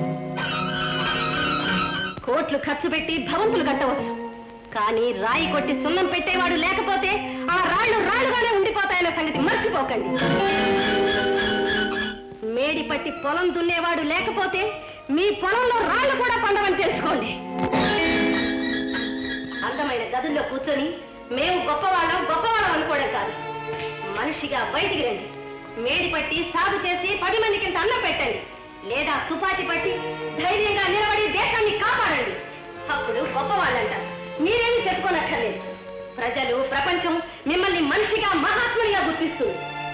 [SPEAKER 9] కోట్లు ఖర్చు పెట్టి భవంతులు కట్టవచ్చు కానీ రాయి కొట్టి సున్నం పెట్టేవాడు లేకపోతే ఆ రాళ్ళు రాళ్ళుగానే ఉండిపోతాయన్న సంగతి మర్చిపోకండి మేడి పట్టి పొలం దున్నేవాడు లేకపోతే మీ పొలంలో రాళ్ళు కూడా పండవని తెలుసుకోండి అందమైన గదుల్లో కూర్చొని మేము గొప్పవాళ్ళం గొప్పవాళ్ళం అనుకోవడం కాదు మనిషిగా బయటికి రండి మేడి పట్టి సాగు చేసి పది మందికి ఇంత అన్నం పెట్టండి లేదా తుపాకి పట్టి ధైర్యంగా నిలబడి దేశాన్ని కాపాడండి అప్పుడు గొప్పవాళ్ళంట మీరేమి చెప్పుకోనక్కర్లేదు ప్రజలు ప్రపంచం మిమ్మల్ని మనిషిగా మహాత్మునిగా గుర్తిస్తుంది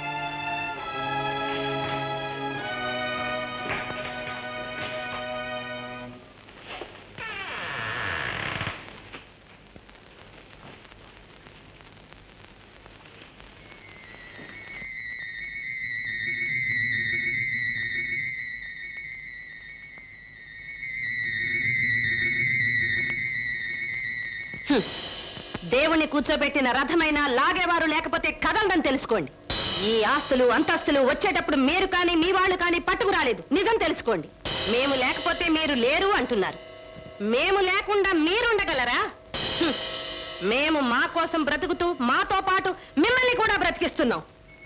[SPEAKER 9] దేవుణ్ణి కూర్చోబెట్టిన రథమైనా లాగేవారు లేకపోతే కదలదని తెలుసుకోండి ఈ ఆస్తులు అంతస్తులు వచ్చేటప్పుడు మీరు కానీ మీ వాళ్ళు కానీ పట్టుకురాలేదు నిజం తెలుసుకోండి మేము లేకపోతే మీరు లేరు అంటున్నారు మేము లేకుండా మీరుండగలరా హ్మ్. మేము మా కోసం బ్రతుకుతూ మాతో పాటు మిమ్మల్ని కూడా బ్రతికిస్తున్నాం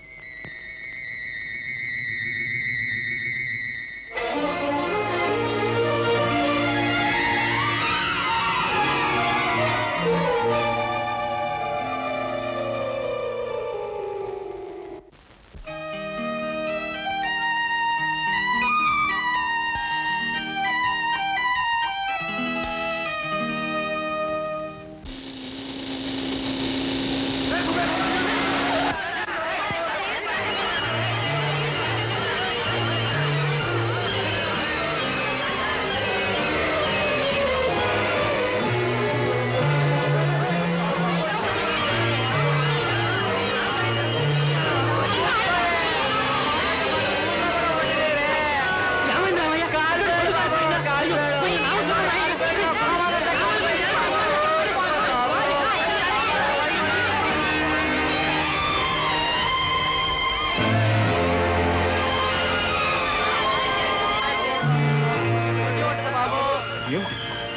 [SPEAKER 4] ఏమిటి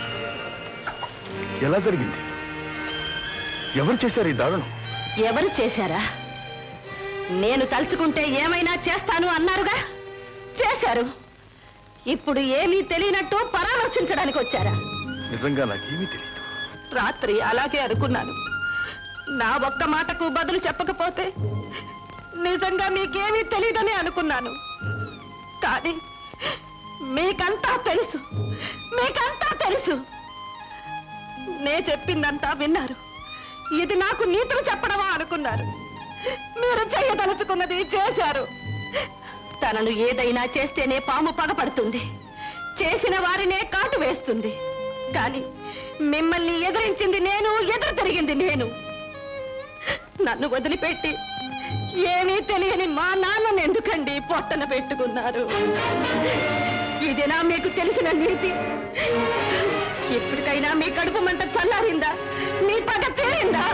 [SPEAKER 4] ఎలా జరిగింది ఎవరు చేశారు ఈ దారుణం
[SPEAKER 9] ఎవరు చేశారా నేను తలుచుకుంటే ఏమైనా చేస్తాను అన్నారుగా చేశారు ఇప్పుడు ఏమీ తెలియనట్టు పరామర్శించడానికి వచ్చారా
[SPEAKER 4] నిజంగా నాకేమీ తెలియదు
[SPEAKER 9] రాత్రి అలాగే అనుకున్నాను నా ఒక్క మాటకు బదులు చెప్పకపోతే నిజంగా మీకేమీ తెలియదని అనుకున్నాను కానీ మీకంతా తెలుసు మీకంతా తెలుసు నే చెప్పిందంతా విన్నారు ఇది నాకు నీతులు చెప్పడమా అనుకున్నారు మీరు చేయదలుచుకున్నది చేశారు తనను ఏదైనా చేస్తేనే పాము పగపడుతుంది చేసిన వారినే కాటు వేస్తుంది కానీ మిమ్మల్ని ఎదిరించింది నేను ఎదురు తిరిగింది నేను నన్ను వదిలిపెట్టి ఏమీ తెలియని మా నాన్నను ఎందుకండి పొట్టన పెట్టుకున్నారు ఇదేనా మీకు తెలిసిన నీతి ఇప్పటికైనా మీ కడుపు మంట చల్లారిందా మీ పగ తీరిందా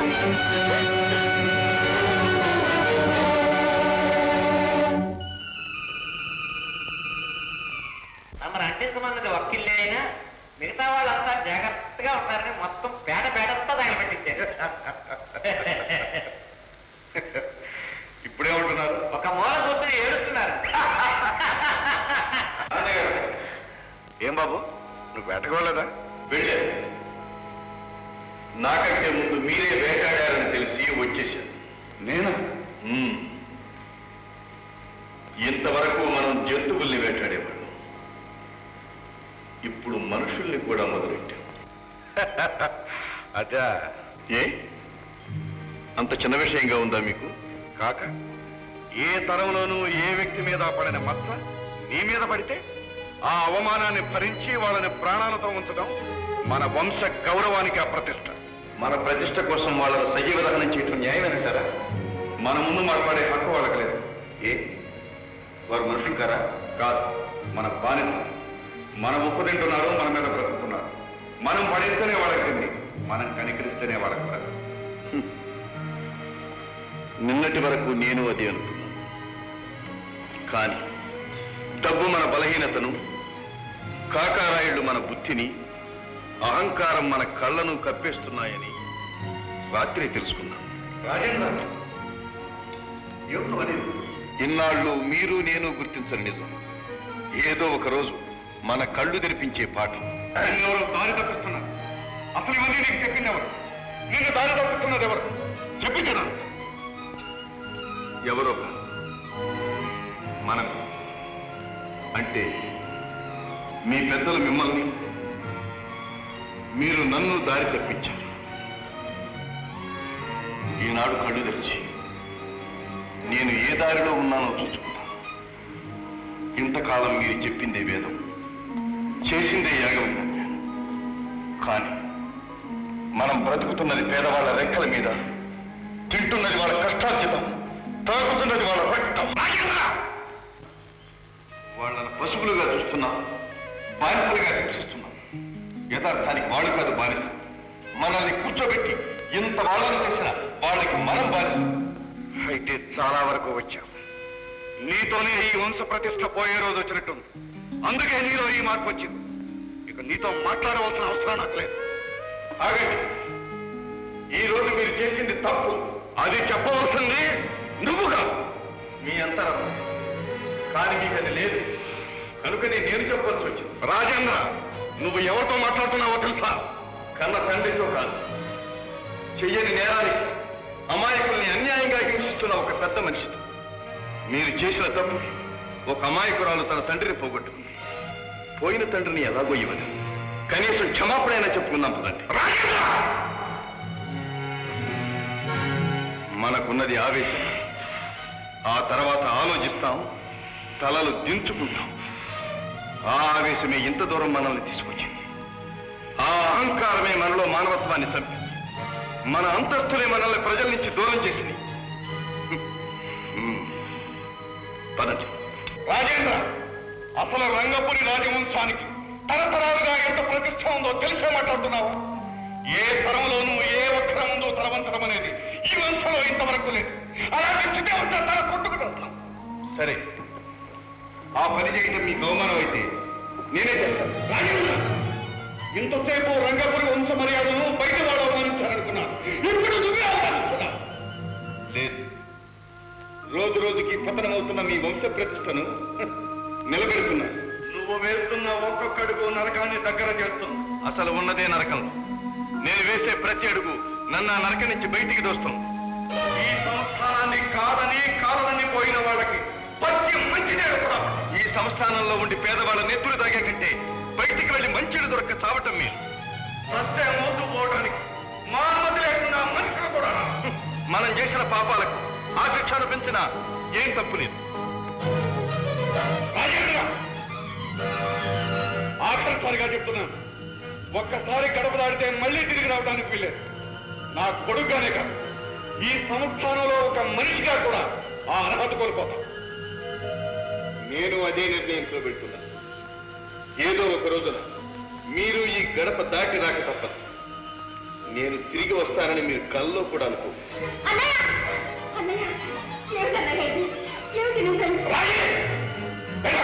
[SPEAKER 8] తమరు అంటించమన్నది వకీల్లే అయినా మిగతా వాళ్ళంతా జాగ్రత్తగా ఉంటారని మొత్తం పేడ పేడంతా దాని పెట్టించారు
[SPEAKER 4] ఇప్పుడే ఉంటున్నారు
[SPEAKER 8] ఒక మూల కూర్చొని ఏడుస్తున్నారు
[SPEAKER 4] ఏం బాబు నువ్వు వేటకోలేదా వెళ్ళే నాకంటే ముందు మీరే వేటాడారని తెలిసి వచ్చేసాను నేను ఇంతవరకు మనం జంతువుల్ని వేటాడేవాళ్ళం ఇప్పుడు మనుషుల్ని కూడా మొదలెట్టాం అదా ఏ అంత చిన్న విషయంగా ఉందా మీకు కాక ఏ తరంలోనూ ఏ వ్యక్తి మీద పడిన మచ్చ నీ మీద పడితే ఆ అవమానాన్ని భరించి వాళ్ళని ప్రాణాలతో ఉంచడం మన వంశ గౌరవానికి అప్రతిష్ట మన ప్రతిష్ట కోసం వాళ్ళని సజీవ దహనం చేయటం న్యాయమేనంటారా మన ముందు మాట్లాడే హక్కు వాళ్ళకి లేదు ఏ వారు మనుషులు కారా కాదు మన బానిస మన ఉప్పు తింటున్నారు మన మీద బ్రతుకుతున్నారు మనం పడిస్తేనే వాళ్ళకి తిండి మనం కనికరిస్తేనే వాళ్ళకి బ్రతుకు హ్మ్. నిన్నటి వరకు నేను అది అనుకున్నాను కానీ డబ్బు మన బలహీనతను కాకారాయుళ్ళు మన బుద్ధిని అహంకారం మన కళ్ళను కప్పేస్తున్నాయని రాత్రి తెలుసుకున్నాను రాజేంద్ర ఇన్నాళ్ళు మీరు నేను గుర్తించని నిజం ఏదో ఒక రోజు మన కళ్ళు తెరిపించే పాట ఎవరో దారి తప్పిస్తున్నారు అసలు ఇవన్నీ నీకు చెప్పింది ఎవరు నేను దారి తప్పిస్తున్నది ఎవరు చెప్పి చూడండి ఎవరో కాదు. మనకు అంటే మీ పెద్దలు మిమ్మల్ని మీరు నన్ను దారి తప్పించారు ఈనాడు కళ్ళు తెరిచి నేను ఏ దారిలో ఉన్నానో చూసుకున్నాను ఇంతకాలం మీరు చెప్పిందే వేదం చేసిందే యాగమైనా కానీ మనం బ్రతుకుతున్నది పేదవాళ్ళ రెక్కల మీద తింటున్నది వాళ్ళ కష్టార్జితం తాగుతున్నది వాళ్ళ రక్తం వాళ్ళని పశువులుగా చూస్తున్నాం బానిసలుగా హింసిస్తున్నాం యథార్థానికి వాళ్ళు కాదు బానిస మనల్ని కూర్చోబెట్టి ఇంత వాళ్ళని చేసిన వాళ్ళకి మనం బానిస అయితే చాలా వరకు వచ్చాం నీతోనే ఈ వంశ ప్రతిష్ట పోయే రోజు వచ్చినట్టుంది అందుకే నీలో ఈ మార్పు వచ్చింది ఇక నీతో మాట్లాడవలసిన అవసరం నాకు లేదు ఆగండి ఈ రోజు మీరు చేసింది తప్పు అది చెప్పవలసింది నువ్వుగా మీ అంతరం కానీ మీకు అది లేదు కనుకనే నేను చెప్పవలసి వచ్చింది రాజేంద్ర నువ్వు ఎవరితో మాట్లాడుతున్నావో తెలుసా కన్న తండ్రితో కాదు చెయ్యని నేరానికి అమాయకుల్ని అన్యాయంగా హింసిస్తున్న ఒక పెద్ద మనిషితో మీరు చేసిన తప్పు ఒక అమాయకురాలు తన తండ్రిని పోగొట్టుకుంది పోయిన తండ్రిని ఎలాగో ఇవ్వదు కనీసం క్షమాపణైనా చెప్పుకుందాం పదండి మనకున్నది ఆవేశం ఆ తర్వాత ఆలోచిస్తాం తలలు దించుకుంటాం ఆ ఆవేశమే ఇంత దూరం మనల్ని తీసుకొచ్చింది ఆ అహంకారమే మనలో మానవత్వాన్ని చంపి మన అంతస్తులే మనల్ని ప్రజల నుంచి దూరం చేసింది హ్మ్. పదండి రాజేంద్ర అసలు రంగపురి రాజవంశానికి తరతరాలుగా ఎంత ప్రతిష్ట ఉందో తెలిసే మాట్లాడుతున్నావా ఏ తరంలోనూ ఏ ఒక్కరం ఉందో తలవంచడం అనేది ఈ వంశంలో ఇంతవరకు లేదు అలాగే చిటే ఉంటే తల కొట్టుకుని సరే ఆ పని చేయడం మీ గౌమానం అయితే నేనే చేస్తాను రాజేంద్ర ఇంతసేపు రంగపురి వంశ మర్యాదను బయట వాడు అవమానించాలనుకున్నాను ఇప్పుడు నువ్వే అవమానిస్తున్నావు లేదు రోజు రోజుకి పతనమవుతున్న మీ వంశ ప్రతిష్టను నిలబెడుతున్నా నువ్వు వేస్తున్న ఒక్కొక్కడుగు నరకాన్ని దగ్గర చేస్తుంది అసలు ఉన్నదే నరకం నేను వేసే ప్రతి అడుగు నన్ను ఆ నరక నుంచి బయటికి దోస్తుంది ఈ సంస్థానాన్ని కాదని కాదని పోయిన వాళ్ళకి పచ్చి మంచినీడు కూడా ఈ సంస్థానంలో ఉండి పేదవాళ్ళ నెత్తులు తాగే కంటే బయటికి వెళ్ళి మంచిని దొరక్క చావటం మీరు సత్య మోసు పోవడానికి మా అనుమతి లేకుండా మనుషులు కూడా మనం చేసిన పాపాలకు ఆ శిక్ష అనిపించినా ఏం తప్పు లేదు రాజేంద్ర, ఆఖరిసారిగా చెప్తున్నాను ఒక్కసారి గడప దాడితే మళ్ళీ తిరిగి రావడానికి వీల్లేదు నా కొడుకుగానే కాదు ఈ సంస్థానంలో ఒక మనిషిగా కూడా ఆ అర్హత కోల్పోతాం నేను అదే నిర్ణయంతో పెడుతున్నా ఏదో ఒక రోజున మీరు ఈ గడప దాటి రాక తప్పదు నేను తిరిగి వస్తానని మీరు కల్లో కూడా అనుకో రాయే! వెళ్ళ!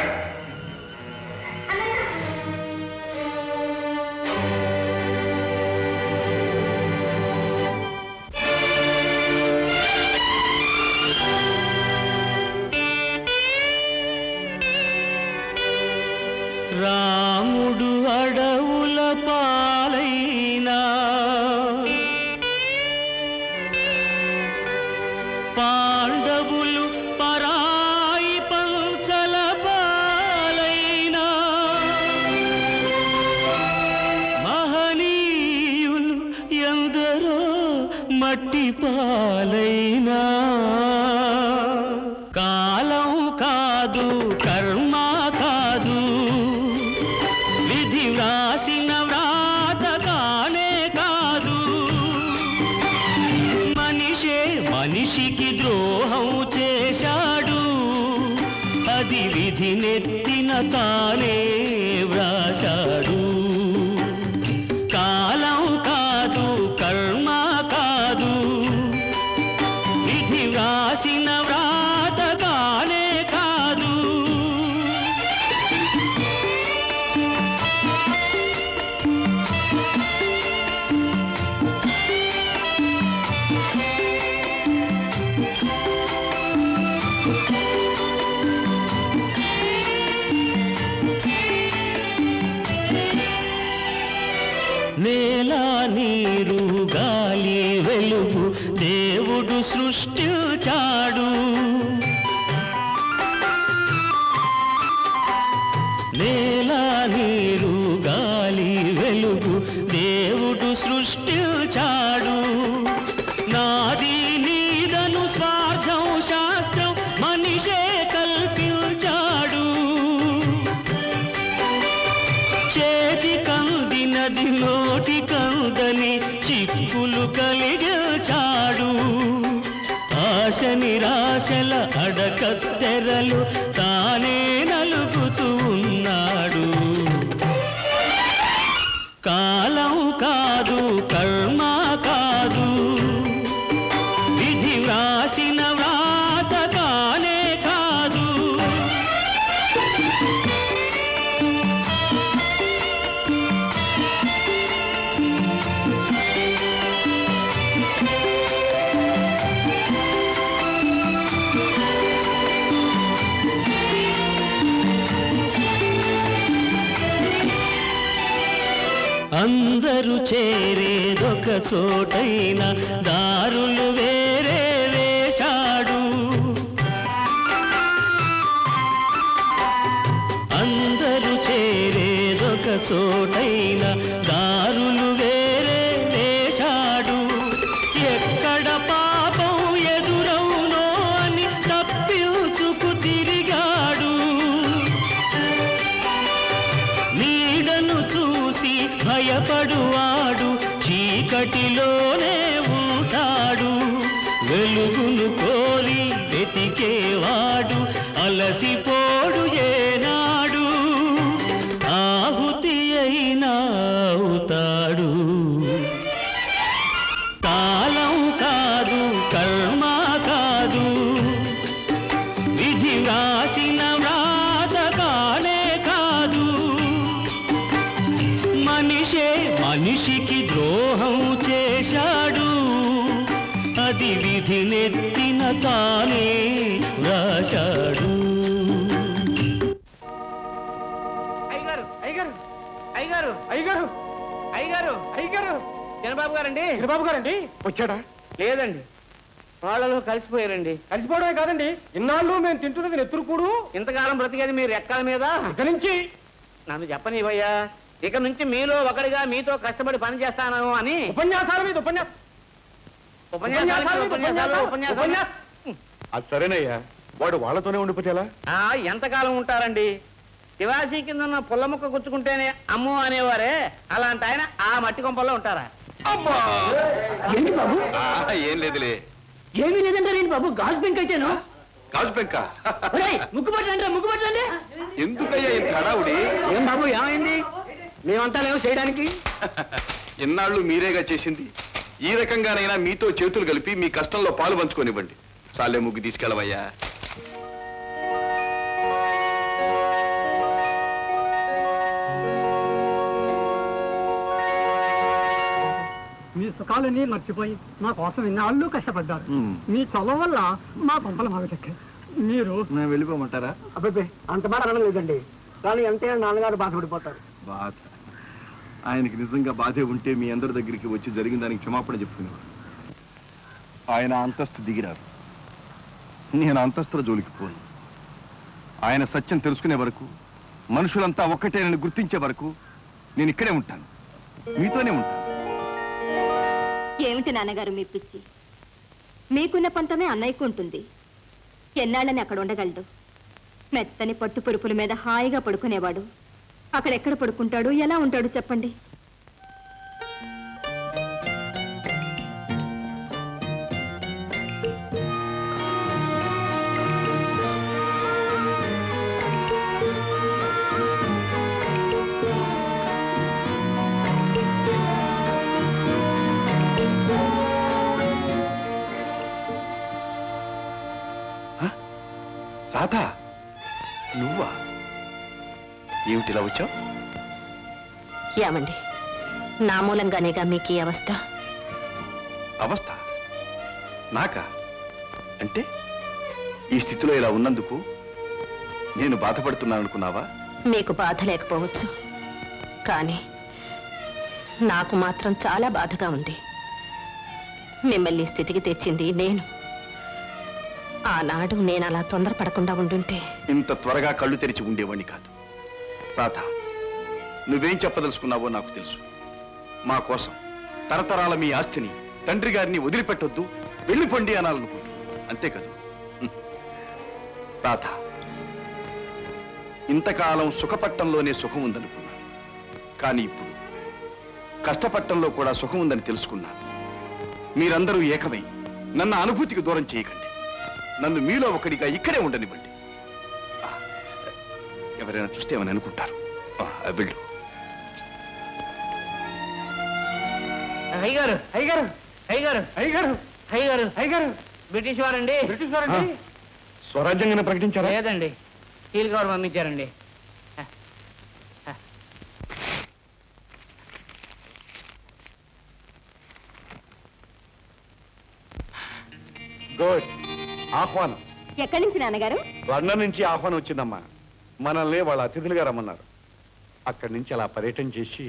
[SPEAKER 7] రాముడు అడవుల పాలైనా పాండవులు పరాయి పంచల పాలైనా మహనీయులు ఎందరో మట్టి పాలైనా కాలం కాదు కర్మ కాదు విధి వ్రాసిన వ్రాత కానే కాదు మనిషే మనిషికి ద్రోహం చేశాడు అది విధి నెత్తిన తానే వ్రాశాడు కాలం కాదు కర్మ కాదు విధి వ్రాసిన వ్రాత కానే కాదు నేల నీరు గాలి వెలుగు దేవుడు సృష్టించాడు ఆశ నిరాశల అడకత్తెరలు తానే నలుగుతూ ఉన్నాడు కాలం కాదు కర్మ కాదు విధి వ్రాసిన వ్రాత కానే కాదు అందరూ చేరేదొక చోటైన దారులు వేరే వేశాడు అందరూ చేరేదొక చోటైన దారులు వేరే వేశాడు ఎక్కడ పాపం ఎదురవునో అని తప్పించుకు తిరిగాడు నీడను చూసి భయపడువాడు చీకటిలోనే ఉంటాడు వెలుగును కోరి వెతికేవాడు అలసిపోడు ఏనాడు ఆహుతి అయినా అవుతాడు కాలం కాదు కర్మ కాదు విధి వ్రాసిన వ్రాత కానే కాదు మనిషే మనిషికి ద్రోహం చేశాడు అది విధి నెత్తిన తానే వ్రాశాడు
[SPEAKER 1] అయ్యగారు అయ్యగారు అయ్యగారు అయ్యగారు అయ్యగారు అయ్యగారు చిన్నబాబు గారండి
[SPEAKER 3] బాబు గారండి వచ్చాడా
[SPEAKER 1] లేదండి వాళ్ళలో కలిసిపోయారండి
[SPEAKER 3] కలిసిపోవడమే కాదండి ఇన్నాళ్ళు మేము తింటున్నది నెత్తురుకూడు
[SPEAKER 1] ఇంతకాలం బ్రతికేది మీరు రెక్కల మీద
[SPEAKER 3] ఇక నుంచి
[SPEAKER 1] నన్ను చెప్పనివయ్యా ఇక నుంచి మీలో ఒకడిగా మీతో కష్టపడి పని చేస్తాను అని
[SPEAKER 3] ఉపన్యాసాల మీద ఉపన్యాసం
[SPEAKER 1] ఉపన్యాసాలు ఉపన్యాసాలు ఉపన్యాసాలు
[SPEAKER 4] అది సరేనయ్యా వాడు వాళ్ళతోనే ఉండిపోతే ఎలా
[SPEAKER 1] ఆ, ఎంతకాలం ఉంటారండి శివాజీ కింద ఉన్న పుల్ల ముక్క గుచ్చుకుంటేనే అమ్మో అనేవారే అలాంటి ఆయన ఆ మట్టి కొంపల్లో ఉంటారా
[SPEAKER 3] ఏంటి బాబు
[SPEAKER 4] ఆ, ఏం లేదులే
[SPEAKER 3] ఏమీ లేదంటారేంటి బాబు గాజు పెంక్ అయితేను
[SPEAKER 4] కాజు పెంక
[SPEAKER 3] ఒరేయ్, ముగ్గు పట్టండి ముగ్గు పట్టండి
[SPEAKER 4] ఎందుకయ్యా ఇంత హడావుడి
[SPEAKER 3] ఏం బాబు ఏమైంది మేమంతా లేవు చేయడానికి
[SPEAKER 4] ఇన్నాళ్ళు మీరేగా చేసింది ఈ రకంగానైనా మీతో చేతులు కలిపి మీ కష్టంలో పాలు పంచుకొనివ్వండి సాలే ముగ్గు తీసుకెళ్ళవయ్యా
[SPEAKER 10] మీ సుఖాలని మర్చిపోయి మా కోసం ఇన్నాళ్ళు కష్టపడ్డారు మీ చొలవ వల్ల మా పంపలు మాగటెక్కాయి మీరు
[SPEAKER 4] నేను వెళ్ళిపోమంటారా
[SPEAKER 10] అబ్బాయి అంత మాట అనడం లేదండి కానీ అంటే నాన్నగారు బాధపడిపోతారు
[SPEAKER 4] బాధ ఆయనకి నిజంగా బాధే ఉంటే మీ అందరి దగ్గరికి వచ్చి జరిగిన దానికి క్షమాపణ చెప్పుకునేవారు ఆయన అంతస్తు దిగిరారు నేను అంతస్తుల జోలికి పోను ఆయన సత్యం తెలుసుకునే వరకు మనుషులంతా ఒక్కటేనని గుర్తించే వరకు నేను ఇక్కడే ఉంటాను మీతోనే ఉంటాను
[SPEAKER 5] ఏమిటి నాన్నగారు మీ పిచ్చి మీకున్న పంతమే అన్నయ్యకు ఉంటుంది ఎన్నాళ్ళని అక్కడ ఉండగలడు మెత్తని పట్టు పొరుపుల మీద హాయిగా పడుకునేవాడు అక్కడెక్కడ పడుకుంటాడు ఎలా ఉంటాడు చెప్పండి
[SPEAKER 4] రాధా నువ్వా ఏమిటిలా వచ్చావు
[SPEAKER 5] ఏమండి నా మూలంగానేగా మీకు ఈ అవస్థ
[SPEAKER 4] అవస్థ నాకా అంటే ఈ స్థితిలో ఇలా ఉన్నందుకు నేను బాధపడుతున్నాను అనుకున్నావా
[SPEAKER 5] మీకు బాధ లేకపోవచ్చు కానీ నాకు మాత్రం చాలా బాధగా ఉంది మిమ్మల్ని ఈ స్థితికి తెచ్చింది నేను ఆనాడు నేను అలా తొందరపడకుండా ఉండుంటే
[SPEAKER 4] ఇంత త్వరగా కళ్ళు తెరిచి ఉండేవాణ్ణి కాదు రాధ నువ్వేం చెప్పదలుచుకున్నావో నాకు తెలుసు మా కోసం తరతరాల మీ ఆస్తిని తండ్రి గారిని వదిలిపెట్టొద్దు వెళ్ళిపోండి అనాలనుకుంటు అంతే కదా హ్మ్. రాధ ఇంతకాలం సుఖపట్టంలోనే సుఖం ఉందనుకున్నాను కానీ ఇప్పుడు కష్టపట్టంలో కూడా సుఖం ఉందని తెలుసుకున్నాను మీరందరూ ఏకమై నన్ను అనుభూతికి దూరం చేయకండి నన్ను మీలో ఒకడిగా ఇక్కడే ఉండనివ్వండి ఆ, ఎవరైనా చూస్తే ఏమని అనుకుంటారు ఆ, వెళ్ళు
[SPEAKER 1] అయ్యగారు అయ్యగారు అయ్యగారు అయ్యగారు అయ్యగారు అయ్యగారు బ్రిటిష్ వారండి బ్రిటిష్ వారండి
[SPEAKER 4] స్వరాజ్యంగా ప్రకటించారా
[SPEAKER 1] లేదండి స్టీల్ కవర్ పంపించారండి
[SPEAKER 4] గుడ్ ఆహ్వానం
[SPEAKER 5] ఎక్కడి నుంచి నాన్నగారు
[SPEAKER 4] లండన్ నుంచి ఆహ్వానం వచ్చిందమ్మా మనల్ని వాళ్ళ అతిథులుగా రమ్మన్నారు అక్కడి నుంచి అలా పర్యటన చేసి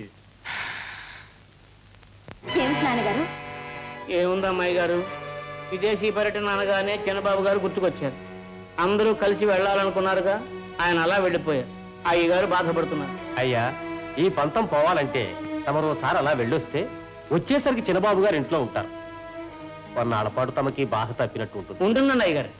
[SPEAKER 5] ఏమిటి నాన్నగారు
[SPEAKER 1] ఏముందమ్మాయి గారు విదేశీ పర్యటన అనగానే చిన్నబాబు గారు గుర్తుకొచ్చారు అందరూ కలిసి వెళ్ళాలనుకున్నారుగా ఆయన అలా వెళ్ళిపోయారు అయ్య గారు బాధపడుతున్నారు
[SPEAKER 11] అయ్యా ఈ పంతం పోవాలంటే తమరు ఒకసారి అలా వెళ్ళొస్తే వచ్చేసరికి చిన్నబాబు గారు ఇంట్లో ఉంటారు కొన్నాళ్ళ పాటు తమకి బాధ తప్పినట్టు ఉంటుంది
[SPEAKER 1] ఉంటుందండి అయ్య గారు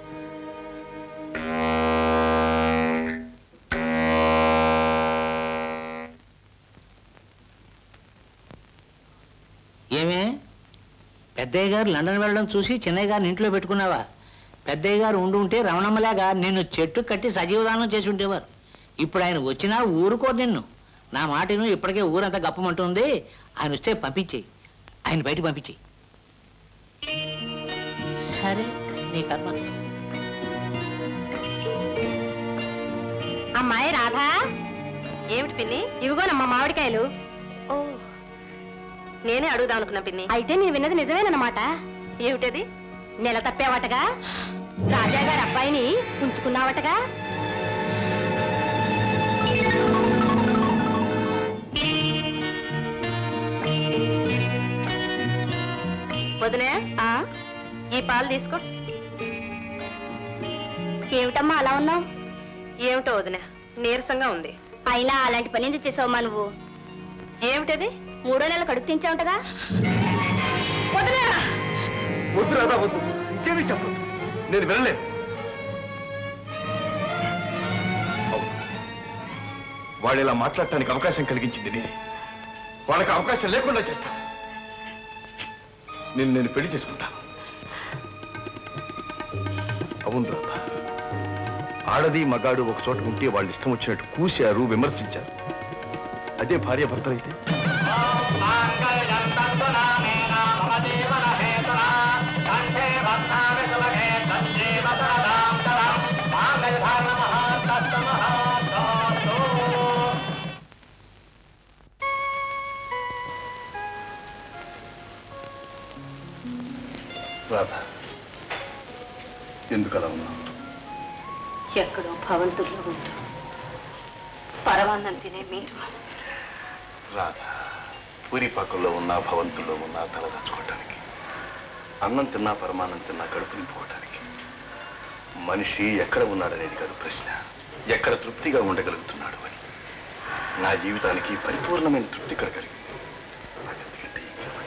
[SPEAKER 1] ఏమే పెద్దయ్య గారు లండన్ వెళ్ళడం చూసి చిన్నయ్య గారిని ఇంట్లో పెట్టుకున్నావా పెద్దయ్య గారు ఉండి ఉంటే రమణమ్మలాగా నిన్ను చెట్టు కట్టి సజీవదానం చేసి ఉండేవారు ఇప్పుడు ఆయన వచ్చినా ఊరుకోరు నిన్ను నా మాటను ఇప్పటికే ఊరంతా గప్పమంటుంది ఆయన వస్తే పంపించేయి ఆయన బయట పంపించేయి సరే నీ కర్మ
[SPEAKER 9] అమ్మాయి రాధా ఏమిటి పిన్ని ఇవిగోనమ్మా మామిడికాయలు ఓ నేనే అడుగుదాం అనుకున్నా పిన్ని అయితే నేను విన్నది నిజమేనన్నమాట ఏమిటది నెల తప్పావటగా రాజాగారి అబ్బాయిని ఉంచుకున్నావటగా వదిలే ఈ పాలు తీసుకో ఏమిటమ్మా అలా ఉన్నావు ఏమిటో వదిన నీరసంగా ఉంది అయినా అలాంటి పని ఎందుకు చేసావమ్మా నువ్వు ఏమిటది మూడో నెలలు కడుపు తించావుంటగా వదినా
[SPEAKER 4] వద్దు రాదా వద్దు ఇంకేమీ చెప్పదు నేను వెళ్ళలేను అవును. వాళ్ళు ఇలా మాట్లాడటానికి అవకాశం కలిగించింది నేనే వాళ్ళకి అవకాశం లేకుండా చేస్తాను నేను నేను పెళ్లి చేసుకుంటాను అవును రాధా ఆడది మగాడు ఒక చోట ఉంటే వాళ్ళు ఇష్టం వచ్చినట్టు కూశారు విమర్శించారు అదే భార్య భర్తలైతే రాధా ఎందుకు అలా ఉన్నావు
[SPEAKER 9] ఎక్కడో భవంతుల్లో ఉంటూ పరమాన్నం తినే మీరు
[SPEAKER 4] రాధా పూరి పాకంలో ఉన్న భవంతుల్లో ఉన్న తల దాచుకోవటానికి అన్నం తిన్నా పరమాన్నం తిన్నా కడుపు నింపుకోవటానికి మనిషి ఎక్కడ ఉన్నాడనేది కాదు ప్రశ్న ఎక్కడ తృప్తిగా ఉండగలుగుతున్నాడు అని నా జీవితానికి పరిపూర్ణమైన తృప్తి ఇక్కడ కలిగింది నాకెందుకంటే ఈ పని.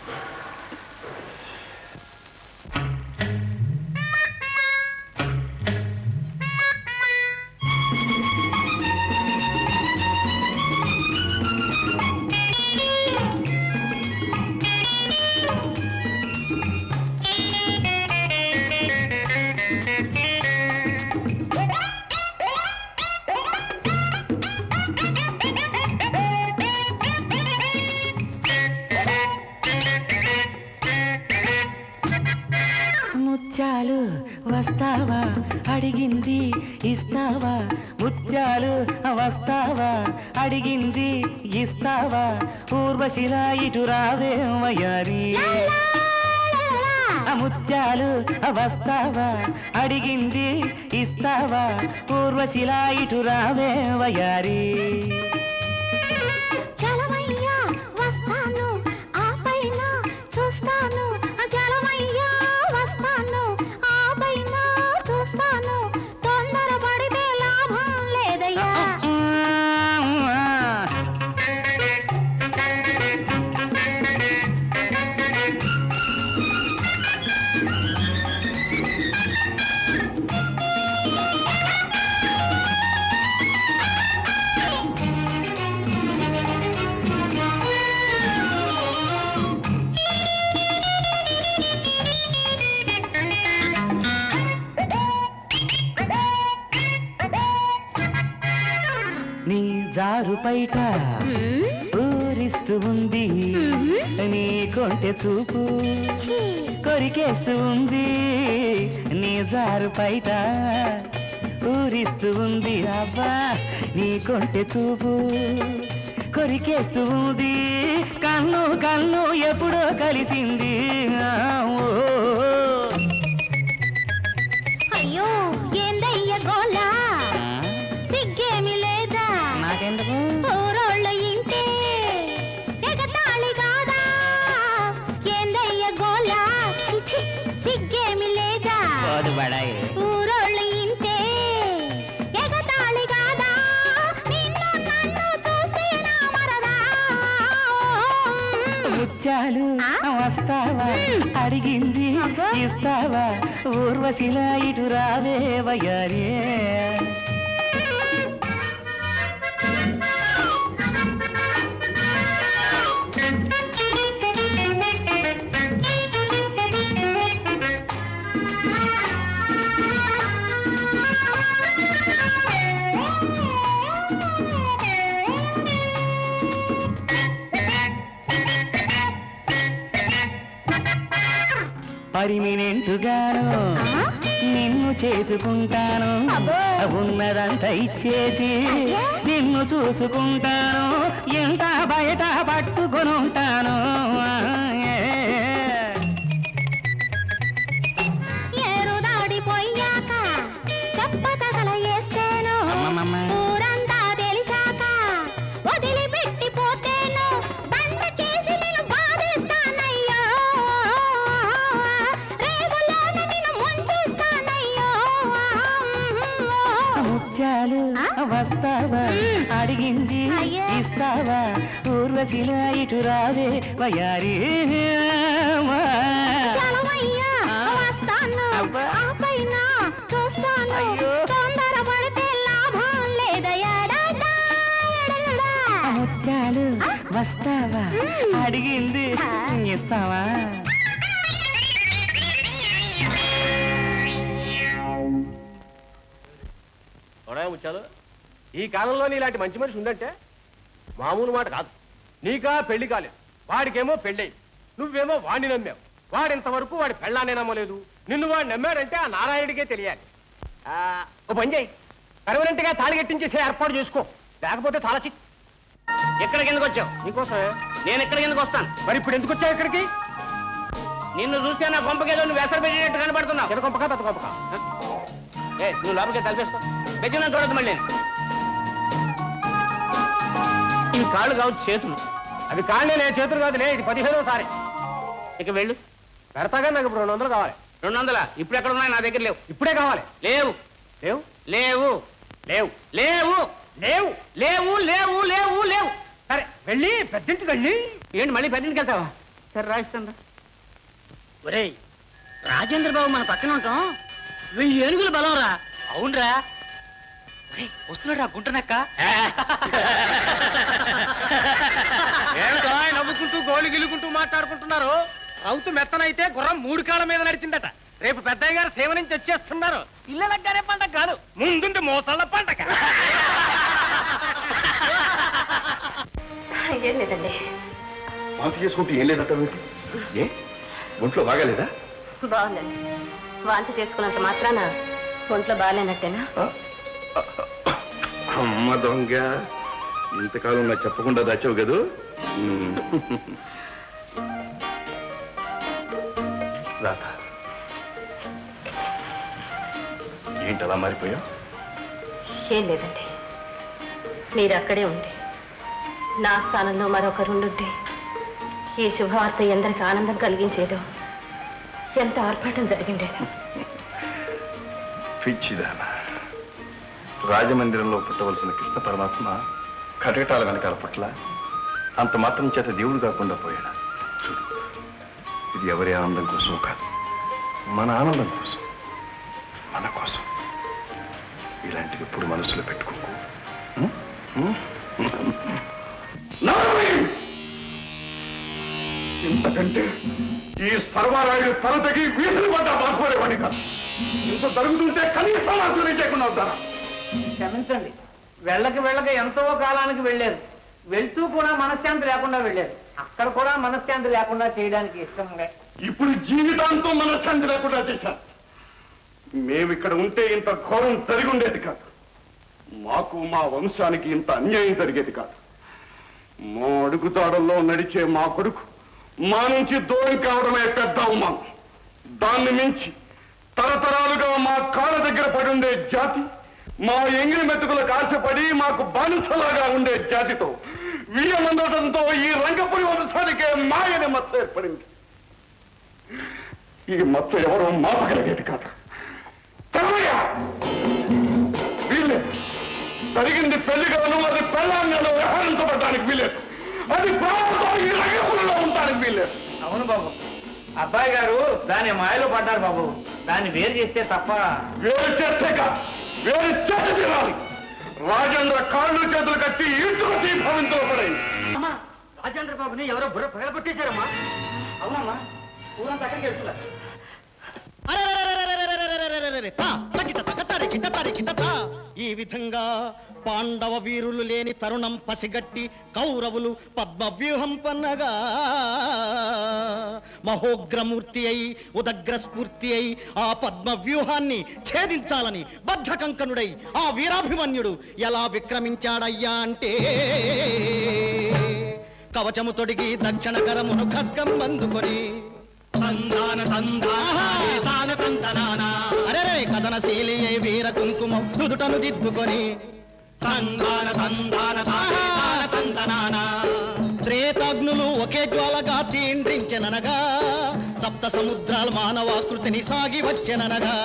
[SPEAKER 12] ముత్యాలు వస్తావా అడిగింది ఇస్తావా ముత్యాలు వస్తావా అడిగింది ఇస్తావా ఊర్వశిలా ఇటు రావే వయారి ముత్యాలు వస్తావా అడిగింది ఇస్తావా ఊర్వశిలా ఇటు రావే వయారి
[SPEAKER 13] చలమయ్యా వస్తాను ఆ పైన చూస్తాను చలమయ్యా వస్తాను ఆ పైన చూస్తాను తొందరపడితే లాభం లేదయ్యా
[SPEAKER 12] ఆ జారు పైట ఊరిస్తూ ఉంది నీ కొంటె చూపు కొరికేస్తూ ఉంది నీ జారు పైట ఊరిస్తూ ఉంది అబ్బా నీ కొంటె చూపు కొరికేస్తూ ఉంది కన్ను కన్ను ఎప్పుడో కలిసింది ఆ, ఓ, ఓ.
[SPEAKER 13] అయ్యో ఏందయ్య గోలా సిగ్గేమి లేదా
[SPEAKER 12] నాకెందుకు
[SPEAKER 13] ఊరోళ్ళ ఇంటే ఎగతాళి కాదా ఏందయ్య గోలా ఛీ, సిగ్గేమి లేదా
[SPEAKER 12] పోదు బడాయి
[SPEAKER 13] ఊరోళ్ళ ఇంటే ఎగతాళి కాదా నిన్ను నన్ను చూస్తే నా మరదా
[SPEAKER 12] ముత్యాలు వస్తావా అడిగింది ఇస్తావా ఊర్వశిలా ఇటు రావే వయ్యారే పరిమినెంటుగాను నిన్ను చేసుకుంటాను ఉన్నదంతా ఇచ్చేసి నిన్ను చూసుకుంటాను ఎంత బయట పట్టుకొని ఉంటాను
[SPEAKER 13] ఏరు దాడిపోయాక చెప్ప తగల వేస్తేను
[SPEAKER 12] అమ్మమ్మమ్మ.
[SPEAKER 13] ఊరంతా తెలిసాక వదిలిపెట్టి పోతేను బండ చేసి నేను బాధిస్తానయ్యో రేవులోన నేను ముంచేస్తానయ్యో
[SPEAKER 12] ముత్యాలు వస్తావా అడిగింది ఇస్తావా ఊర్వశిలా ఇటు రావే వయారి
[SPEAKER 13] చలవయ్యా వస్తాను ఆ పైన చూస్తాను తొందరపడితే లాభం లేదయ్యా
[SPEAKER 12] ముత్యాలు వస్తావా అడిగింది ఇస్తావా
[SPEAKER 11] చూడగా ముచ్చాలు ఈ కాలంలో ఇలాంటి మంచి మనిషి ఉందంటే మామూలు మాట కాదు నీకా పెళ్లి కాలేదు వాడికేమో పెళ్ళై నువ్వేమో వాడిని నమ్మావు వాడింతవరకు వాడి పెళ్ళానే నమ్మలేదు నిన్ను వాడు నమ్మాడంటే ఆ నారాయణుడికే తెలియాలి ఆ, ఓ పని చేయి పర్మనెంట్ గా తాళి కట్టించేసే ఏర్పాటు చేసుకో లేకపోతే చాలా చిక్
[SPEAKER 1] ఎక్కడికి ఎందుకు వచ్చావు
[SPEAKER 11] నీకోసమే
[SPEAKER 1] నేను ఎక్కడికి ఎందుకు వస్తాను
[SPEAKER 11] మరి ఇప్పుడు ఎందుకు వచ్చావు ఇక్కడికి
[SPEAKER 1] నిన్ను చూస్తే నా కొంపకేదో నువ్వు వెసరు పెట్టినట్టు కనబడుతున్నావు
[SPEAKER 11] చిన్న కొంపకా పెద్ద కొంపకా
[SPEAKER 1] ఏ నువ్వు లోపలికి తలపేసుకో పెద్ద చూడదు మళ్ళీ ఈ కాళ్ళు కావచ్చు చేతులు
[SPEAKER 11] అవి కాళ్ళే చేతులు కాదులే ఇది పదిహేనో సారి
[SPEAKER 1] ఇక వెళ్ళు
[SPEAKER 11] పెడతాగా నాకు ఇప్పుడు రెండు వందలు కావాలి
[SPEAKER 1] రెండు వందల ఇప్పుడు ఎక్కడ ఉన్నాయి నా దగ్గర లేవు
[SPEAKER 11] ఇప్పుడే కావాలి
[SPEAKER 1] లేవు
[SPEAKER 11] లేవు
[SPEAKER 1] లేవు
[SPEAKER 11] లేవు
[SPEAKER 1] లేవు
[SPEAKER 11] లేవు
[SPEAKER 1] లేవు లేవు లేవు లేవు
[SPEAKER 11] సరే వెళ్ళి పెద్దింటికి వెళ్ళి
[SPEAKER 1] ఏంటి మళ్ళీ పెద్దింటికి వెళ్తావా సరే రాయిస్తాను
[SPEAKER 3] ఒరేయ్ రాజేంద్ర బాబు మన పక్కన ఉంటాం వెయ్యి ఏనుగుల బలం రా అవునరా వస్తున్నాడు రా గుంటనక్క
[SPEAKER 11] ఏమిటో ఆయన నవ్వుకుంటూ గోళ్ళు గిలుకుంటూ మాట్లాడుకుంటున్నారు రౌతు మెత్తనైతే గుర్రం మూడు కాళ్ళ మీద నడిచిందట రేపు పెద్దయ్య గారు సేవ నుంచి వచ్చేస్తున్నారు ఇళ్ళలగ్గానే పండగ కాదు ముందుంటే మోసళ్ళ పండగ
[SPEAKER 9] ఏం లేదండి
[SPEAKER 4] వాంతి చేసుకుంటూ ఏం లేదట ఏ ఒంట్లో బాగాలేదా
[SPEAKER 9] బాగుందండి వాంతి చేసుకున్నంత మాత్రాన ఒంట్లో బాగాలేనట్టేనా
[SPEAKER 4] అమ్మ దొంగ ఇంతకాలం నాకు చెప్పకుండా దాచావు కదూ ఉమ్. రాధ ఏంటి అలా మారిపోయావు
[SPEAKER 9] ఏం లేదండి మీరు అక్కడే ఉండి నా స్థానంలో మరొకరుండుంటే ఈ శుభవార్త ఎందరికి ఆనందం కలిగించేదో ఎంత ఆర్భాటం జరిగిండేదో
[SPEAKER 4] పిచ్చిదానా రాజమందిరంలో పుట్టవలసిన కృష్ణ పరమాత్మ కటకటాల వెనకాల పుట్ల అంత మాత్రం చేత దేవుడు కాకుండా పోయాడు చూడు ఇది ఎవరి ఆనందం కోసం కాదు మన ఆనందం కోసం మన కోసం ఇలాంటివి ఎప్పుడు మనసులో పెట్టుకోకు ఉం? ఉం? నారాయణ్! ఇంతకంటే ఈ సర్వారాయుడు తల తగి వీధులు పడ్డ బాధపడేవాడి కాదు ఇంత జరుగుతుంటే కనీసం ఆశ్రయించకుండా అవుతారా
[SPEAKER 3] క్షమించండి
[SPEAKER 8] వెళ్ళక వెళ్ళక ఎంతో కాలానికి వెళ్ళారు వెళ్తూ కూడా మనశ్శాంతి లేకుండా వెళ్ళారు అక్కడ కూడా మనశ్శాంతి లేకుండా చేయడానికి ఇష్టంగా
[SPEAKER 4] ఇప్పుడు జీవితాంతం మనశ్శాంతి లేకుండా చేశాం మేము ఇక్కడ ఉంటే ఇంత ఘోరం జరిగి ఉండేది కాదు మాకు మా వంశానికి ఇంత అన్యాయం జరిగేది కాదు మా అడుగుతాడల్లో నడిచే మా కొడుకు మా నుంచి దూరం కావడమే పెద్ద అవమానం దాన్ని మించి తరతరాలుగా మా కాళ్ళ దగ్గర పడి ఉండే జాతి మా ఎంగిలి మెతుకులకు ఆశపడి మాకు బానిసలాగా ఉండే జాతితో వీయమందడంతో ఈ రంగపురి వంశానికే మాయని మచ్చ ఏర్పడింది ఈ మచ్చ ఎవరో మాపగలిగేది కాదు తెరవయ్యా! వీల్లేదు జరిగింది పెళ్లిగాను అది పెళ్ళాంగాను వ్యవహరించబడడానికి వీలేదు అది ప్రాణంతో ఈ రంగపురిలో ఉండడానికి వీలేదు
[SPEAKER 8] అవును బాబు అబ్బాయి గారు దాని మాయలో పడ్డారు బాబు దాన్ని వేరు చేస్తే తప్ప
[SPEAKER 4] వేరు చేస్తే కాదు వేరు చేసి తినాలి రాజేంద్ర కాళ్ళు చేతులు కట్టి ఈటుకు భవించలో పడేది
[SPEAKER 3] అమ్మా రాజేంద్ర బాబుని ఎవరో బుర్ర పగలగొట్టేశారమ్మా అవునమ్మా ఊరంతా అక్కడికి వెళ్తున్నారు
[SPEAKER 14] ఈ విధంగా పాండవ వీరులు లేని తరుణం పసిగట్టి కౌరవులు పద్మ వ్యూహం పన్నగా మహోగ్రమూర్తి అయి ఉదగ్ర స్ఫూర్తి అయి ఆ పద్మ వ్యూహాన్ని ఛేదించాలని బద్ధకంకనుడై ఆ వీరాభిమన్యుడు ఎలా విక్రమించాడయ్యా అంటే కవచము తొడిగి దక్షిణ కరమును ఖడ్గం అందుకొని అరే కథనశీలి అయి వీర కుంకుమం నుదుటను దిద్దుకొని త్రేతాగ్నులు ఒకే జ్వాలగా తీండ్రించెననగా సప్త సముద్రాల మానవాకృతిని సాగి వచ్చెననగా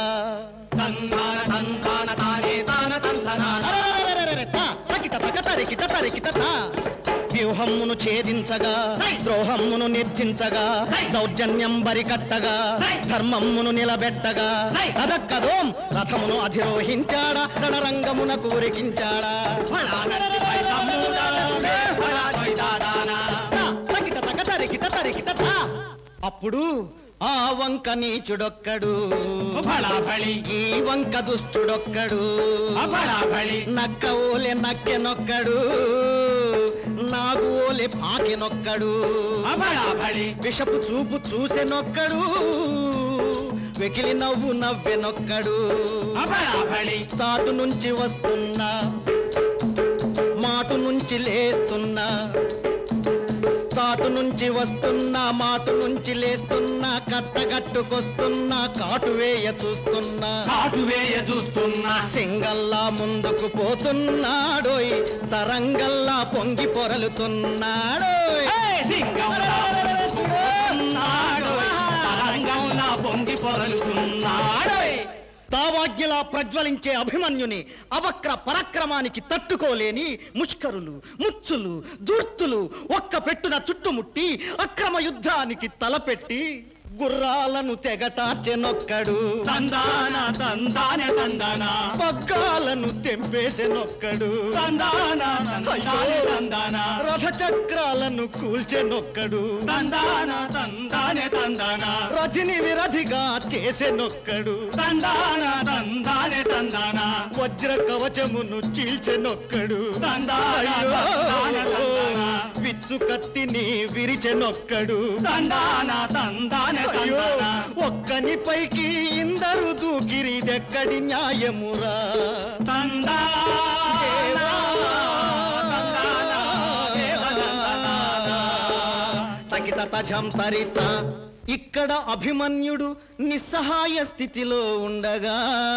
[SPEAKER 14] అరెరెరెరెరెరె, తా, తకిట తక తరికిట తరికిట తా. వ్యూహమ్మును ఛేదించగా ద్రోహమ్మును నిర్జించగా దౌర్జన్యం బరికట్టగా ధర్మమ్మును నిలబెట్టగా కదక్కదోం రథమును అధిరోహించాడా రణరంగమున కూరికించాడా తకిట తక తరికిట తరికిట తా. అప్పుడు ఆ వంక నీచుడొక్కడు ఈ వంక దుష్టుడొక్కడు నక్క ఓలే నక్కెనొక్కడు నాగు ఓలే పాకెనొక్కడు విషపు చూపు చూసెనొక్కడు వెకిలి నవ్వు నవ్వెనొక్కడు చాటు నుంచి వస్తున్నా మాటు నుంచి లేస్తున్నా చాటు నుంచి వస్తున్నా మాటు నుంచి లేస్తున్నా కట్టగట్టుకొస్తున్నా కాటు వేయ చూస్తున్నా కాటు వేయ చూస్తున్నా సింగల్లా ముందుకు పోతున్నాడోయ్ తరంగల్లా పొంగి పొరలుతున్నాడోయ్ పొంగి పొరలుతున్నాడోయ్ తావాగ్యలా ప్రజ్వలించే అభిమన్యుని అవక్ర పరాక్రమానికి తట్టుకోలేని ముష్కరులు ముచ్చులు దూర్తులు ఒక్క పెట్టున చుట్టుముట్టి అక్రమ యుద్ధానికి తలపెట్టి గుర్రాలను తెగటాచెనొక్కడు తందాన తందాన తందాన పగ్గాలను తెంపేసెనొక్కడు తందాన తందాన రథ చక్రాలను కూల్చెనొక్కడు తందాన తందానే తందాన రథిని విరధిగా చేసెనొక్కడు తందాన తందానే తందాన వజ్ర కవచమును చీల్చెనొక్కడు విచ్చు కత్తిని విరిచెనొక్కడు తందాన తందానే అయ్యో ఒక్కని పైకి ఇందరు దూకిరిదెక్కడి న్యాయమురా తందా తగిట తజం తరిత ఇక్కడ అభిమన్యుడు నిస్సహాయ స్థితిలో ఉండగా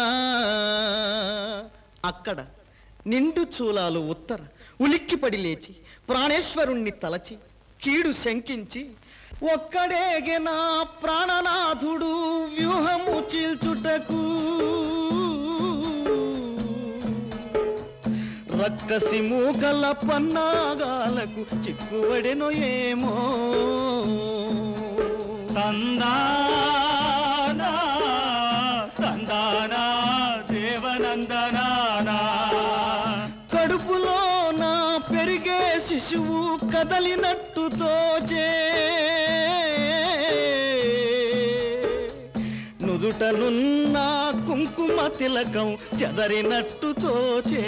[SPEAKER 14] అక్కడ నిండు చూలాలు ఉత్తర ఉలిక్కిపడి లేచి ప్రాణేశ్వరుణ్ణి తలచి కీడు శంకించి ఒక్కడేగే నా ప్రాణనాథుడు వ్యూహము చీల్చుటకు రక్కసి మూగల పన్నాగాలకు చిక్కువడెనో ఏమో తందానా తందానా దేవనందనానా కడుపులో నా పెరిగే శిశువు కదలినట్టు తోచే నుదుట నుదుటనున్న కుంకుమ తిలకం చెదరినట్టు తోచే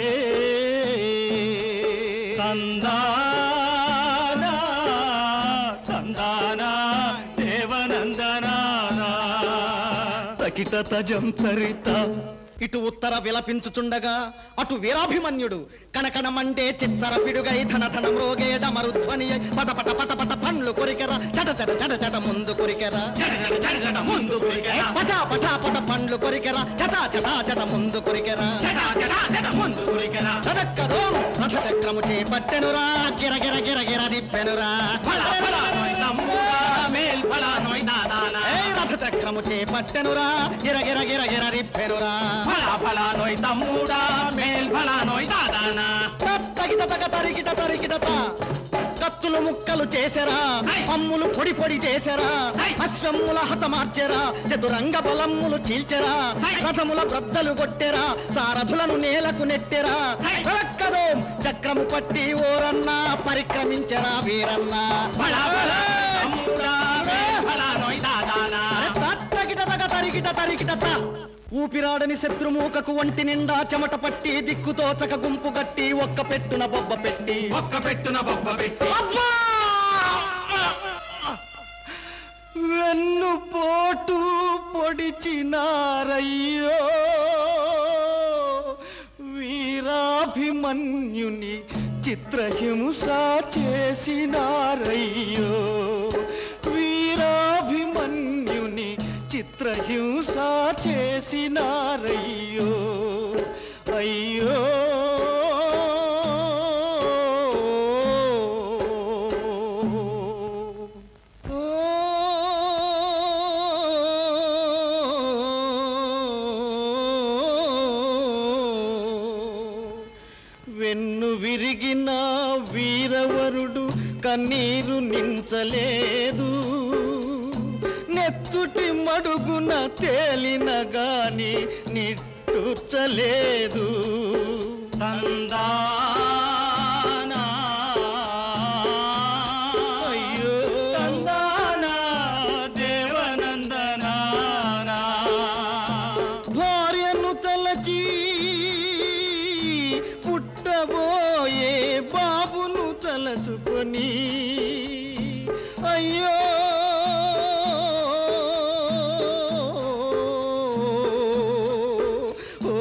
[SPEAKER 7] తందానా తందానా దేవనందనానా
[SPEAKER 14] తకిట తజం చరిత ఇటు ఉత్తర విలపించుచుండగా అటు వీరాభిమన్యుడు కనకన మండే చిచ్చర పిడుగై ధన ధన మ్రోగే డమరుధ్వని పట పట పట పట పండ్లు కొరికెరా చట చట చట చట ముందు కొరికెరా
[SPEAKER 7] ముందు కొరికెరా.
[SPEAKER 14] పట పట పట పండ్లు కొరికెరా చట చట చట ముందు కొరికెరా
[SPEAKER 7] ముందు కొరికెరా.
[SPEAKER 14] చదక్కదో రథ చక్రము చేపట్టెనురా గిర గిర గిర గిర దిప్పెనురా
[SPEAKER 7] ఫలా ఫలా నోయ్ తమ్ముడా, మేల్ ఫలా నోయ్ దాదానా.
[SPEAKER 14] ఏయ్ రథ చక్రము చేపట్టెనురా గిర గిర గిర గిర దిప్పెనురా
[SPEAKER 7] ఫలా ఫలా నోయ్ తమ్ముడా, మేల్ ఫలా నోయ్ దాదానా.
[SPEAKER 14] తగిట తగ తరిగిట తరిగిటత కత్తులు ముక్కలు చేసెరా అమ్ములు పొడి పొడి చేసెరా అశ్వముల హతమార్చెరా చతురంగ బలమ్ములు చీల్చెరా రథముల బ్రద్దలు కొట్టెరా సారథులను నేలకు నెట్టెరా రక్కదో చక్రము పట్టి ఓరన్నా పరిక్రమించెరా వీరన్నా
[SPEAKER 7] ఫలా ఫలా నోయ్ తమ్ముడా, మేల్ ఫలా నోయ్ దాదానా.
[SPEAKER 14] అరే తత్తగిట తగ తరిగిట తరిగిటత ఊపిరాడని శత్రుమూకకు ఒంటి నిండా చెమట పట్టి దిక్కుతోచక గుంపు గట్టి ఒక్క పెట్టున బొబ్బ పెట్టి
[SPEAKER 7] ఒక్క పెట్టున బొబ్బ పెట్టి
[SPEAKER 14] వెన్ను పోటు పొడిచినారయ్యో వీరాభిమన్యుని చిత్రహింస చేసినారయ్యో వీరాభిమన్యుని చిత్రహింస చేసినారయ్యో అయ్యో వెన్ను విరిగిన వీరవరుడు కన్నీరు నించలేదు నెత్తుటి మడుగున తేలిన గాని నిట్టూర్చలేదు
[SPEAKER 7] తందానా
[SPEAKER 14] అయ్యో
[SPEAKER 7] తందానా దేవనందనానా
[SPEAKER 14] భార్యను తలచి పుట్టబోయే బాబును తలచుకొని అయ్యో ఓ,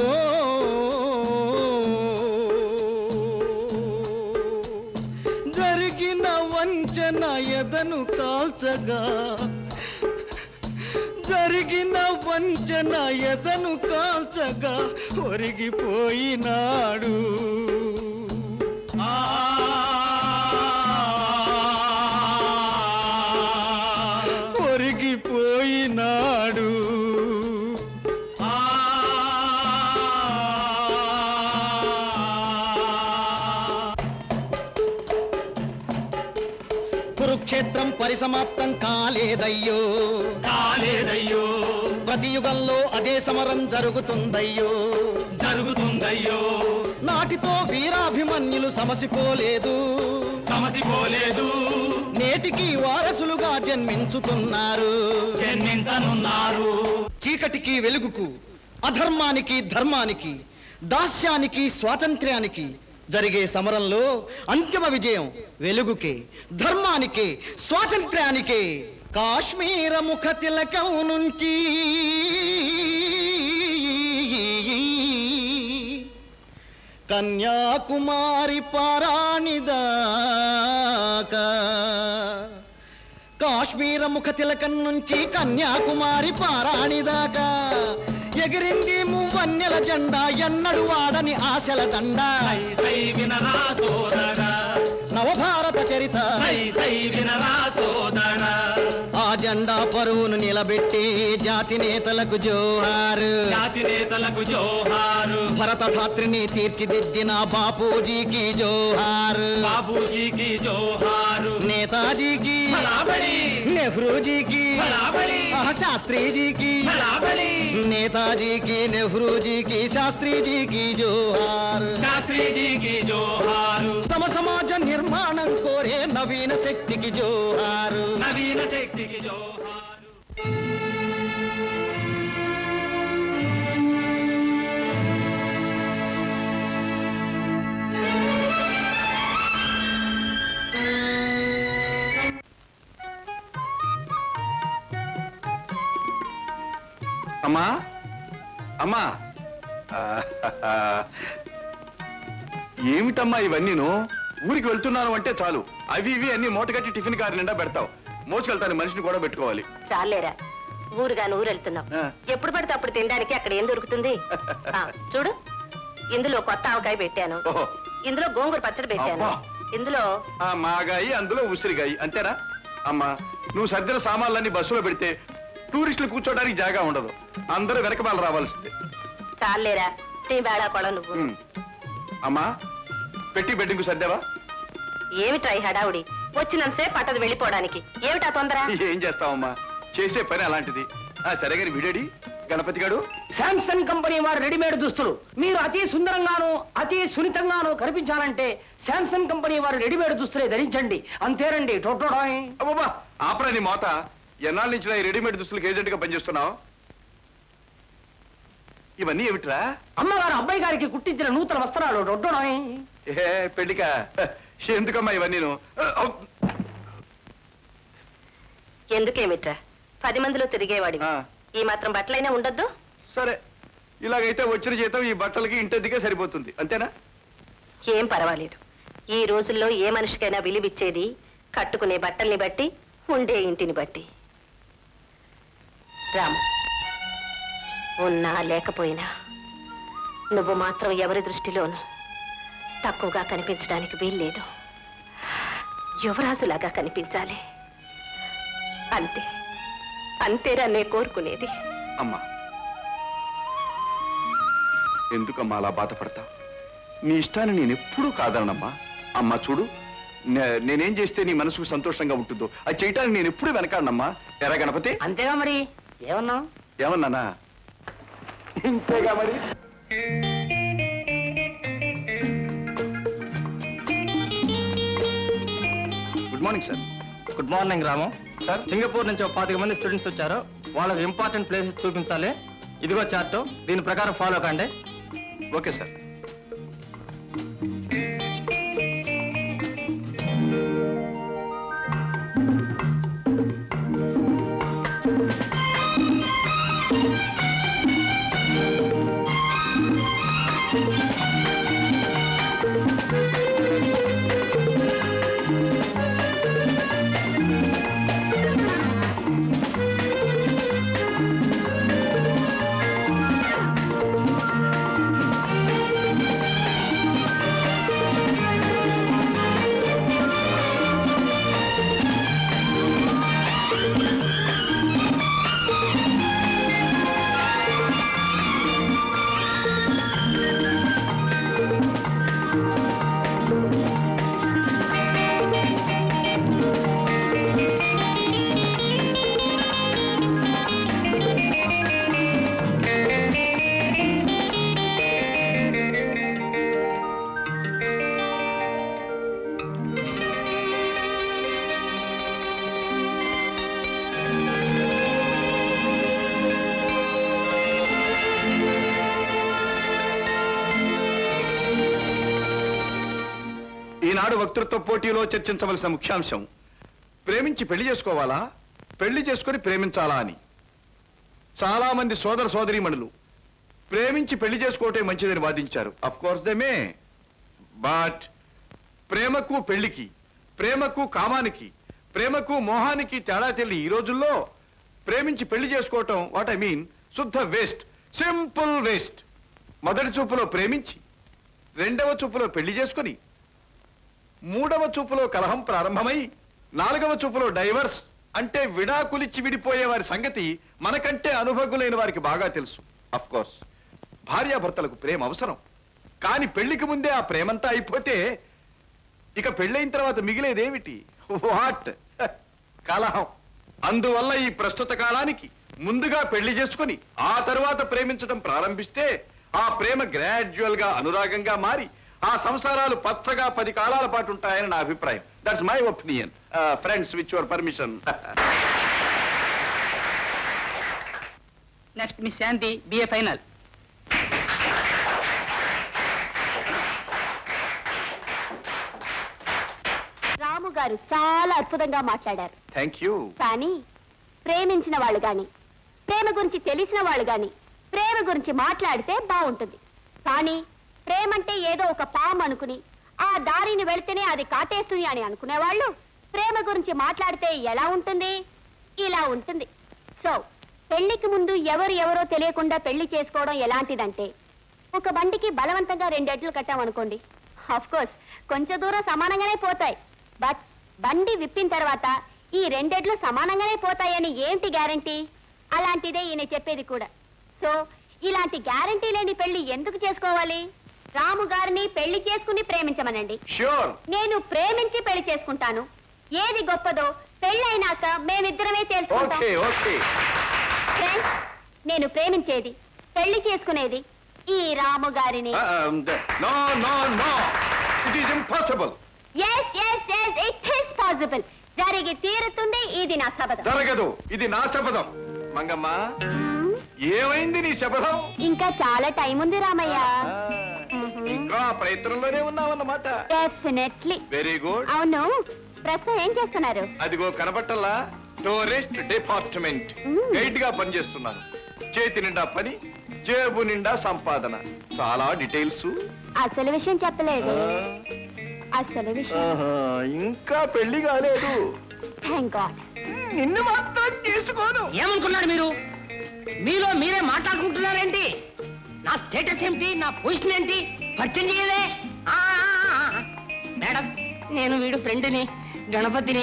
[SPEAKER 14] జరిగిన వంచన ఎదను కాల్చగా జరిగిన వంచన ఎదను కాల్చగా ఒరిగిపోయినాడు ఒరిగిపోయినాడు కురుక్షేత్రం పరిసమాప్తం కాలేదయ్యో
[SPEAKER 7] కాలేదయ్యో
[SPEAKER 14] ప్రతి యుగంలో అదే సమరం జరుగుతుందయ్యో
[SPEAKER 7] జరుగుతుందయ్యో
[SPEAKER 14] నాటితో వీరాభిమన్యులు సమసిపోలేదు
[SPEAKER 7] సమసిపోలేదు
[SPEAKER 14] నేటికి వారసులుగా జన్మించుతున్నారు
[SPEAKER 7] జన్మించనున్నారు
[SPEAKER 14] చీకటికి వెలుగుకు అధర్మానికి ధర్మానికి దాస్యానికి స్వాతంత్ర్యానికి జరిగే సమరంలో అంతిమ విజయం వెలుగుకే ధర్మానికే స్వాతంత్ర్యానికే కాశ్మీర ముఖ తిలకం నుంచి కన్యాకుమారి పారాణిదాకా కాశ్మీర ముఖ తిలకం నుంచి కన్యాకుమారి పారాణిదాకా ఎగిరింది మువ్వన్నెల జెండా ఎన్నడు వాడని ఆశల దండా
[SPEAKER 7] సై వినరా సోదరా
[SPEAKER 14] నవభారత చరిత
[SPEAKER 7] సై సై వినరా సోదరా
[SPEAKER 14] ఆ జెండా పరువును నిలబెట్టి జాతి నేతలకు జోహారు
[SPEAKER 7] జాతి నేతలకు జోహారు
[SPEAKER 14] భరత ధాత్రిని తీర్చిదిద్దిన బాపూజీకి జోహారు
[SPEAKER 7] బాబూజీకి జోహారు
[SPEAKER 14] నేతాజీకి
[SPEAKER 7] బరాబరి
[SPEAKER 14] నెహ్రూజీకి
[SPEAKER 7] బరాబరి
[SPEAKER 14] ఆహ్, శాస్త్రీజీకి
[SPEAKER 7] బరాబరి
[SPEAKER 14] నేతాజీకి నెహ్రూజీకి శాస్త్రీజీకి జోహార్
[SPEAKER 7] శాస్త్రీజీకి జోహారు
[SPEAKER 14] సమ సమాజ నిర్మాణం కోరే నవీన శక్తికి జోహారు
[SPEAKER 7] నవీన శక్తికి జోహారు
[SPEAKER 4] అమ్మా అమ్మా ఆ, ఏమిటమ్మా ఇవన్నీను ఊరికి వెళ్తున్నాను అంటే చాలు అవి ఇవి అన్ని మూటగట్టి టిఫిన్ కారు నిండా పెడతావు మోసుకెళ్తాను మనిషిని కూడా పెట్టుకోవాలి
[SPEAKER 9] చాలేరా ఊరుగా ఊరు వెళ్తున్నాం
[SPEAKER 4] ఆ.
[SPEAKER 9] ఎప్పుడు పడితే అప్పుడు తినడానికి అక్కడ ఏం దొరుకుతుంది ఆ, చూడు ఇందులో కొత్త ఆవకాయ పెట్టాను
[SPEAKER 4] ఓహో
[SPEAKER 9] ఇందులో గోంగూర పచ్చడి పెట్టాను
[SPEAKER 4] అబ్బా.
[SPEAKER 9] ఇందులో
[SPEAKER 4] ఆ మాగాయి అందులో ఉసిరిగాయి అంతేనా అమ్మా నువ్వు సర్దిన సామాన్లన్నీ బస్సులో పెడితే టూరిస్టులు కూర్చోడానికి జాగా ఉండదు అందరూ వెనకబాలు రావాల్సిందే
[SPEAKER 9] చాలేరా నీ వేళా కూడా నువ్వు
[SPEAKER 4] ఉమ్. అమ్మా పెట్టి బెడ్డింగ్ సర్దావా
[SPEAKER 9] ఏమిట్రా ఈ హడావుడి వచ్చినంతసేపు పట్టదు వెళ్ళిపోవడానికి ఏమిటా తొందర
[SPEAKER 4] ఏం చేస్తావమ్మా చేసే పని అలాంటిది ఆ సరే గారి విడేడి గణపతి గారు
[SPEAKER 3] శాంసంగ్ కంపెనీ వారి రెడీమేడ్ దుస్తులు మీరు అతి సుందరంగాను అతి సున్నితంగాను కనిపించాలంటే శాంసంగ్ కంపెనీ వారి రెడీమేడ్ దుస్తులే ధరించండి అంతేనండి టొట్టోడాయ్
[SPEAKER 4] అబ్బబ్బా ఆపరా నీ మోత ఎన్నాళ్ళ నుంచి ఈ రెడీమేడ్ దుస్తులకు ఏజెంట్ గా పనిచేస్తున్నావు ఇవన్నీ ఏమిట్రా
[SPEAKER 3] అమ్మగారు అబ్బాయి గారికి కుట్టించిన నూతన వస్త్రాలు డొడ్డోడాయ్
[SPEAKER 4] ఏ పెళ్లిక ఎందుకమ్మా ఇవన్నీను
[SPEAKER 9] ఎందుకేమిట్రా పది మందిలో తిరిగేవాడివి
[SPEAKER 4] ఆ.
[SPEAKER 9] ఈ మాత్రం బట్టలైనా ఉండొద్దు
[SPEAKER 4] సరే ఇలాగైతే వచ్చిన జీతం ఈ బట్టలకి ఇంటెద్దుకే సరిపోతుంది అంతేనా
[SPEAKER 9] ఏం పర్వాలేదు ఈ రోజుల్లో ఏ మనిషికైనా విలువిచ్చేది కట్టుకునే బట్టల్ని బట్టి ఉండే ఇంటిని బట్టి రాము ఉన్నా లేకపోయినా నువ్వు మాత్రం ఎవరి దృష్టిలోనూ తక్కువగా కనిపించడానికి వీల్లేదు యువరాజులాగా కనిపించాలి అంతే అంతేరా నే కోరుకునేది
[SPEAKER 4] అమ్మా ఎందుకమ్మా అలా బాధపడతా నీ ఇష్టాన్ని నేను ఎప్పుడూ కాదనమ్మా అమ్మా చూడు నే- నేనేం చేస్తే నీ మనసుకు సంతోషంగా ఉంటుందో అది చేయటానికి నేను ఎప్పుడు వెనకాడనమ్మా ఎరా గణపతి
[SPEAKER 3] అంతేగా మరి ఏమన్నావు
[SPEAKER 4] ఏమన్నానా ఇంతేగా మరి good morning sir
[SPEAKER 15] good morning Ramu sir Singapore నుంచి ఒక పాతిక మంది స్టూడెంట్స్ వచ్చారు వాళ్ళకి ఇంపార్టెంట్ ప్లేసెస్ చూపించాలి ఇదిగో చార్ట్ దీని ప్రకారం ఫాలో కండి
[SPEAKER 4] ఓకే సార్ ఈనాడు వక్తృత్వ పోటీలో చర్చించవలసిన ముఖ్యాంశం ప్రేమించి పెళ్లి చేసుకోవాలా పెళ్లి చేసుకొని ప్రేమించాలా అని చాలా మంది సోదర సోదరీమణులు ప్రేమించి పెళ్లి చేసుకోవటం మంచిదని వాదించారు of course they may but ప్రేమకు పెళ్లికి ప్రేమకు కామానికి ప్రేమకు మోహానికి తేడా తెలియ ఈ రోజుల్లో ప్రేమించి పెళ్లి చేసుకోవటం వాట్ ఐ మీన్ శుద్ధ వేస్ట్ సింపుల్ వేస్ట్ మొదటి చూపులో ప్రేమించి రెండవ చూపులో పెళ్లి చేసుకొని మూడవ చూపులో కలహం ప్రారంభమై నాలుగవ చూపులో డైవర్స్ అంటే విడాకులిచ్చి విడిపోయే వారి సంగతి మనకంటే అనుభవకులైన వారికి బాగా తెలుసు అఫ్ కోర్స్ భార్యాభర్తలకు ప్రేమ అవసరం కానీ పెళ్లికి ముందే ఆ ప్రేమంతా అయిపోతే ఇక పెళ్ళైన తర్వాత మిగిలేదేమిటి వాట్ కలహం అందువల్ల ఈ ప్రస్తుత కాలానికి ముందుగా పెళ్లి చేసుకొని ఆ తర్వాత ప్రేమించడం ప్రారంభిస్తే ఆ ప్రేమ గ్రాడ్యువల్ గా అనురాగంగా మారి ఆ సంసారాలు పచ్చగా పది కాలాల పాటు ఉంటాయని నా అభిప్రాయం that's my opinion friends with your permission
[SPEAKER 6] next miss Shanti BA final
[SPEAKER 13] Ramu garu చాలా అద్భుతంగా మాట్లాడారు
[SPEAKER 4] థ్యాంక్ యూ
[SPEAKER 13] కానీ ప్రేమించిన వాళ్ళు గాని ప్రేమ గురించి తెలిసిన వాళ్ళు గాని ప్రేమ గురించి మాట్లాడితే బాగుంటుంది కానీ ప్రేమంటే ఏదో ఒక పాము అనుకుని ఆ దారిని వెళ్తేనే అది కాటేస్తుంది అని అనుకునేవాళ్ళు ప్రేమ గురించి మాట్లాడితే ఎలా ఉంటుంది ఇలా ఉంటుంది సో పెళ్లికి ముందు ఎవరు ఎవరో తెలియకుండా పెళ్లి చేసుకోవడం ఎలాంటిదంటే ఒక బండికి బలవంతంగా రెండెడ్లు కట్టామనుకోండి ఆఫ్ కోర్స్ కొంచెం దూరం సమానంగానే పోతాయి బట్ బండి విప్పిన తర్వాత ఈ రెండెడ్లు సమానంగానే పోతాయని ఏంటి గ్యారంటీ అలాంటిదే ఈయన చెప్పేది కూడా సో ఇలాంటి గ్యారంటీ లేని పెళ్లి ఎందుకు చేసుకోవాలి రాము గారిని పెళ్లి చేసుకుని ప్రేమించమనండి
[SPEAKER 4] ష్యూర్
[SPEAKER 13] నేను ప్రేమించి పెళ్లి చేసుకుంటాను ఏది గొప్పదో పెళ్ళైనాక మేమిద్దరమే తేల్చుకుంటాం
[SPEAKER 4] ఓకే ఓకే
[SPEAKER 13] ఫ్రెండ్స్ నేను ప్రేమించేది పెళ్లి చేసుకునేది ఈ రాము గారిని
[SPEAKER 4] no no no it is impossible
[SPEAKER 13] yes yes yes it is possible జరిగి తీరుతుంది ఇది నా శబదం
[SPEAKER 4] జరగదు ఇది నా శపథం మంగమ్మ ఏమైంది నీ శపథం
[SPEAKER 13] ఇంకా చాలా టైం ఉంది రామయ్య
[SPEAKER 4] ఇంకా ప్రయత్నంలోనే ఉన్నావన్నమాట
[SPEAKER 13] డెఫినెట్లీ
[SPEAKER 4] వెరీ గుడ్
[SPEAKER 13] అవును ప్రస్తుతం ఏం చేస్తున్నారు
[SPEAKER 4] అదిగో కనబట్టల్లా టూరిస్ట్ డిపార్ట్మెంట్ గైడ్ గా పనిచేస్తున్నాను చేతి నిండా పని జేబు నిండా సంపాదన చాలా డీటెయిల్స్
[SPEAKER 13] అసలు విషయం చెప్పలేదు అసలు విషయం
[SPEAKER 4] ఇంకా పెళ్లి కాలేదు
[SPEAKER 13] థ్యాంక్ గాడ్
[SPEAKER 4] నిన్ను మాత్రం చేసుకోను
[SPEAKER 3] ఏమనుకున్నారు మీరు మీలో మీరే మాట్లాడుకుంటున్నారేంటి నా స్టేటస్ ఏమిటి నా పొజిషన్ ఏంటి పరిచయం చేయలే ఆ, ఆ, ఆ. మేడం నేను వీడు ఫ్రెండ్ని గణపతిని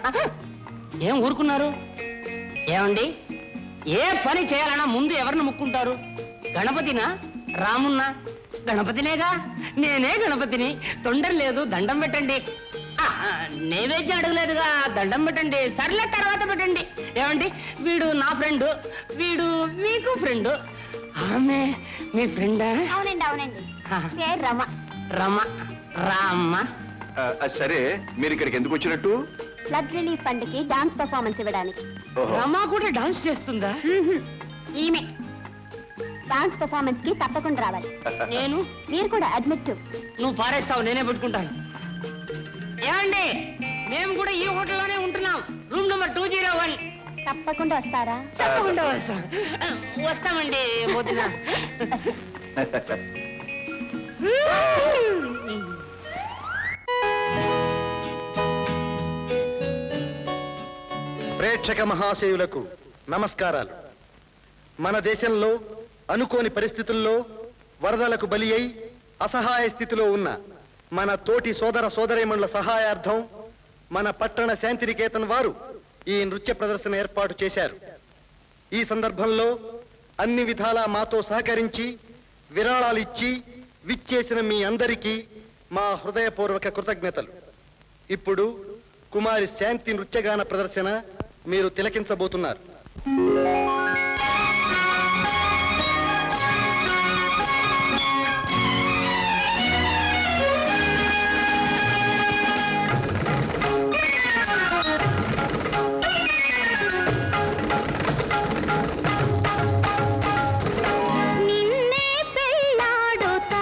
[SPEAKER 3] ఏం ఊరుకున్నారు ఏమండి ఏ పని చేయాలన్నా ముందు ఎవరిని ముక్కుంటారు గణపతినా రామున్నా గణపతినేగా నేనే గణపతిని తొందర లేదు దండం పెట్టండి ఆ, ఆ, నైవేద్యం అడగలేదుగా దండం పెట్టండి సర్లే తర్వాత పెట్టండి ఏమండి వీడు నా ఫ్రెండ్ వీడు మీకు ఫ్రెండ్ ఆమె మీ ఫ్రెండా
[SPEAKER 13] అవునండి అవునండి పేరు రమ
[SPEAKER 3] రమ రామ్మ
[SPEAKER 4] ఆ, అది సరే మీరు ఇక్కడికి ఎందుకు వచ్చినట్టు
[SPEAKER 13] బ్లడ్ రిలీఫ్ ఫండ్ కి డాన్స్ పర్ఫార్మెన్స్ ఇవ్వడానికి
[SPEAKER 4] ఓహో.
[SPEAKER 3] రమ కూడా డాన్స్ చేస్తుందా
[SPEAKER 13] మ్మ్హ్మ్. ఈమె డాన్స్ పర్ఫార్మెన్స్ కి తప్పకుండా రావాలి
[SPEAKER 3] నేను
[SPEAKER 13] మీరు కూడా అడ్మిట్
[SPEAKER 3] నువ్వు పారేస్తావు నేనే పెట్టుకుంటాను ఏమండి మేము కూడా ఈ హోటల్లోనే ఉంటున్నాం room number two zero one
[SPEAKER 13] తప్పకుండా వస్తారా
[SPEAKER 3] తప్పకుండా వస్తాం వస్తామండి వదిన
[SPEAKER 14] ప్రేక్షక మహాశయులకు నమస్కారాలు మన దేశంలో అనుకోని పరిస్థితుల్లో వరదలకు బలి అయి అసహాయ స్థితిలో ఉన్న మన తోటి సోదర సోదరీమణుల సహాయార్థం మన పట్టణ శాంతినికేతన్ వారు ఈ నృత్య ప్రదర్శన ఏర్పాటు చేశారు ఈ సందర్భంలో అన్ని విధాలా మాతో సహకరించి విరాళాలు ఇచ్చి విచ్చేసిన మీ అందరికీ మా హృదయపూర్వక కృతజ్ఞతలు ఇప్పుడు కుమారి శాంతి నృత్యగాన ప్రదర్శన మీరు తిలకించబోతున్నారు
[SPEAKER 13] నిన్నే పెళ్ళాడుతా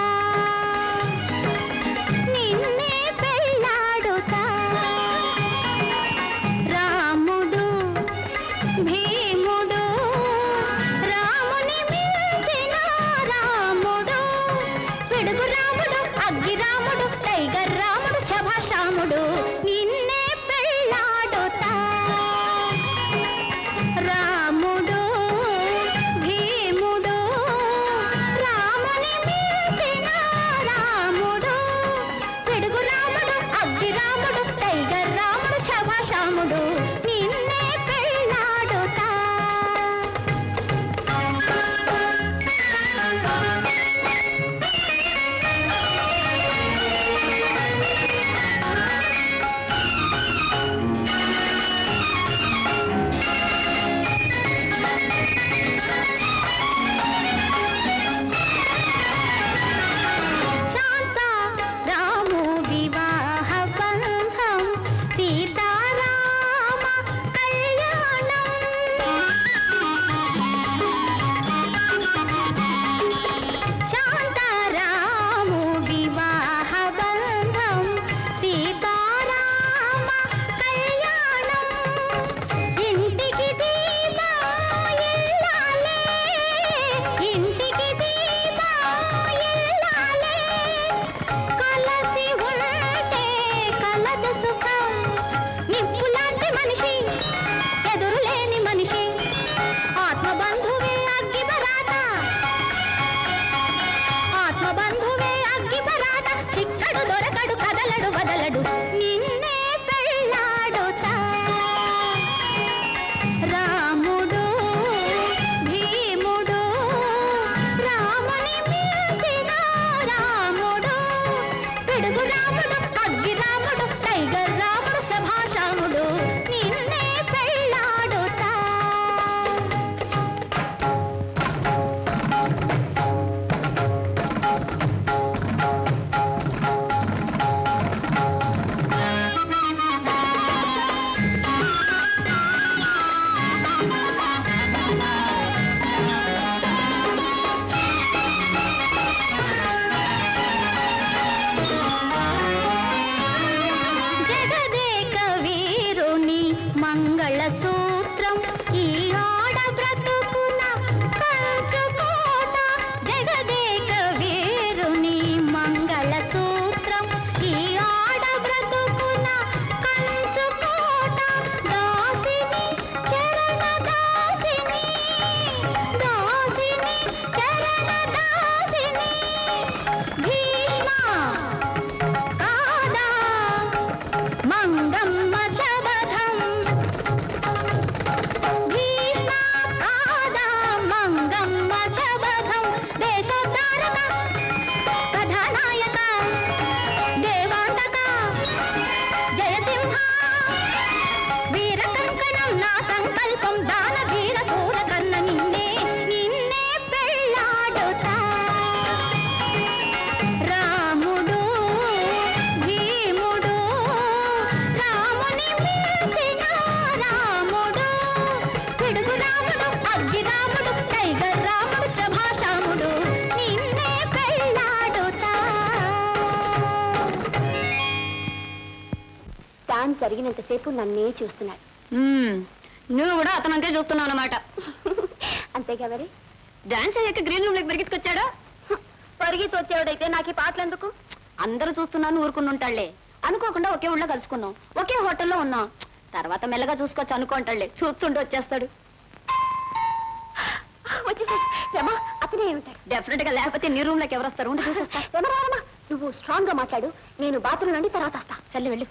[SPEAKER 13] నిన్నే పెళ్ళాడుతా రాముడు భీముడు రాముని మించిన రాముడు పిడుగు రాముడు అగ్గి రాముడు టైగర్ రాముడు శభాష్ రాముడు నిన్నే పెళ్ళాడుతా రాముడు భీముడు రాముని మించిన రాముడు పిడుగు రాముడు అగ్గి రాముడు టైగర్ రాముడు శభాష్ రాముడు నిన్నే పెళ్ళాడుతా శాంత రాము వివాహ బంధం సీతారామ కళ్యాణం డాన్స్ జరిగినంతసేపు నన్నే చూస్తున్నాడు
[SPEAKER 9] నువ్వు కూడా అతనంతే చూస్తున్నావు అనమాట
[SPEAKER 13] అంతేగా మరి
[SPEAKER 9] డాన్స్ అయ్యాక గ్రీన్ రూమ్ లోకి పరిగెత్తుకొచ్చాడా
[SPEAKER 13] పరిగెత్తి వచ్చేవాడైతే నాకు ఈ పాటలు ఎందుకు
[SPEAKER 9] అందరూ చూస్తున్నాను ఊరుకుని ఉంటాళ్లే అనుకోకుండా ఒకే ఊళ్ళో కలుసుకున్నాం ఒకే హోటల్లో ఉన్నాం తర్వాత మెల్లగా చూసుకోవచ్చు అనుకుంటాళ్లే చూస్తుంటే వచ్చేస్తాడు
[SPEAKER 13] రమా అతనే ఏమిటాడు
[SPEAKER 9] డెఫినెట్ గా లేకపోతే నీ రూమ్ లోకి ఎవరు వస్తారు ఉండి చూసేస్తా
[SPEAKER 13] రమా రమా నువ్వు స్ట్రాంగ్ గా మాట్లాడు నేను బాత్రూమ్ నుండి తర్వాత వస్తా
[SPEAKER 9] చల్లి వెళ్ళు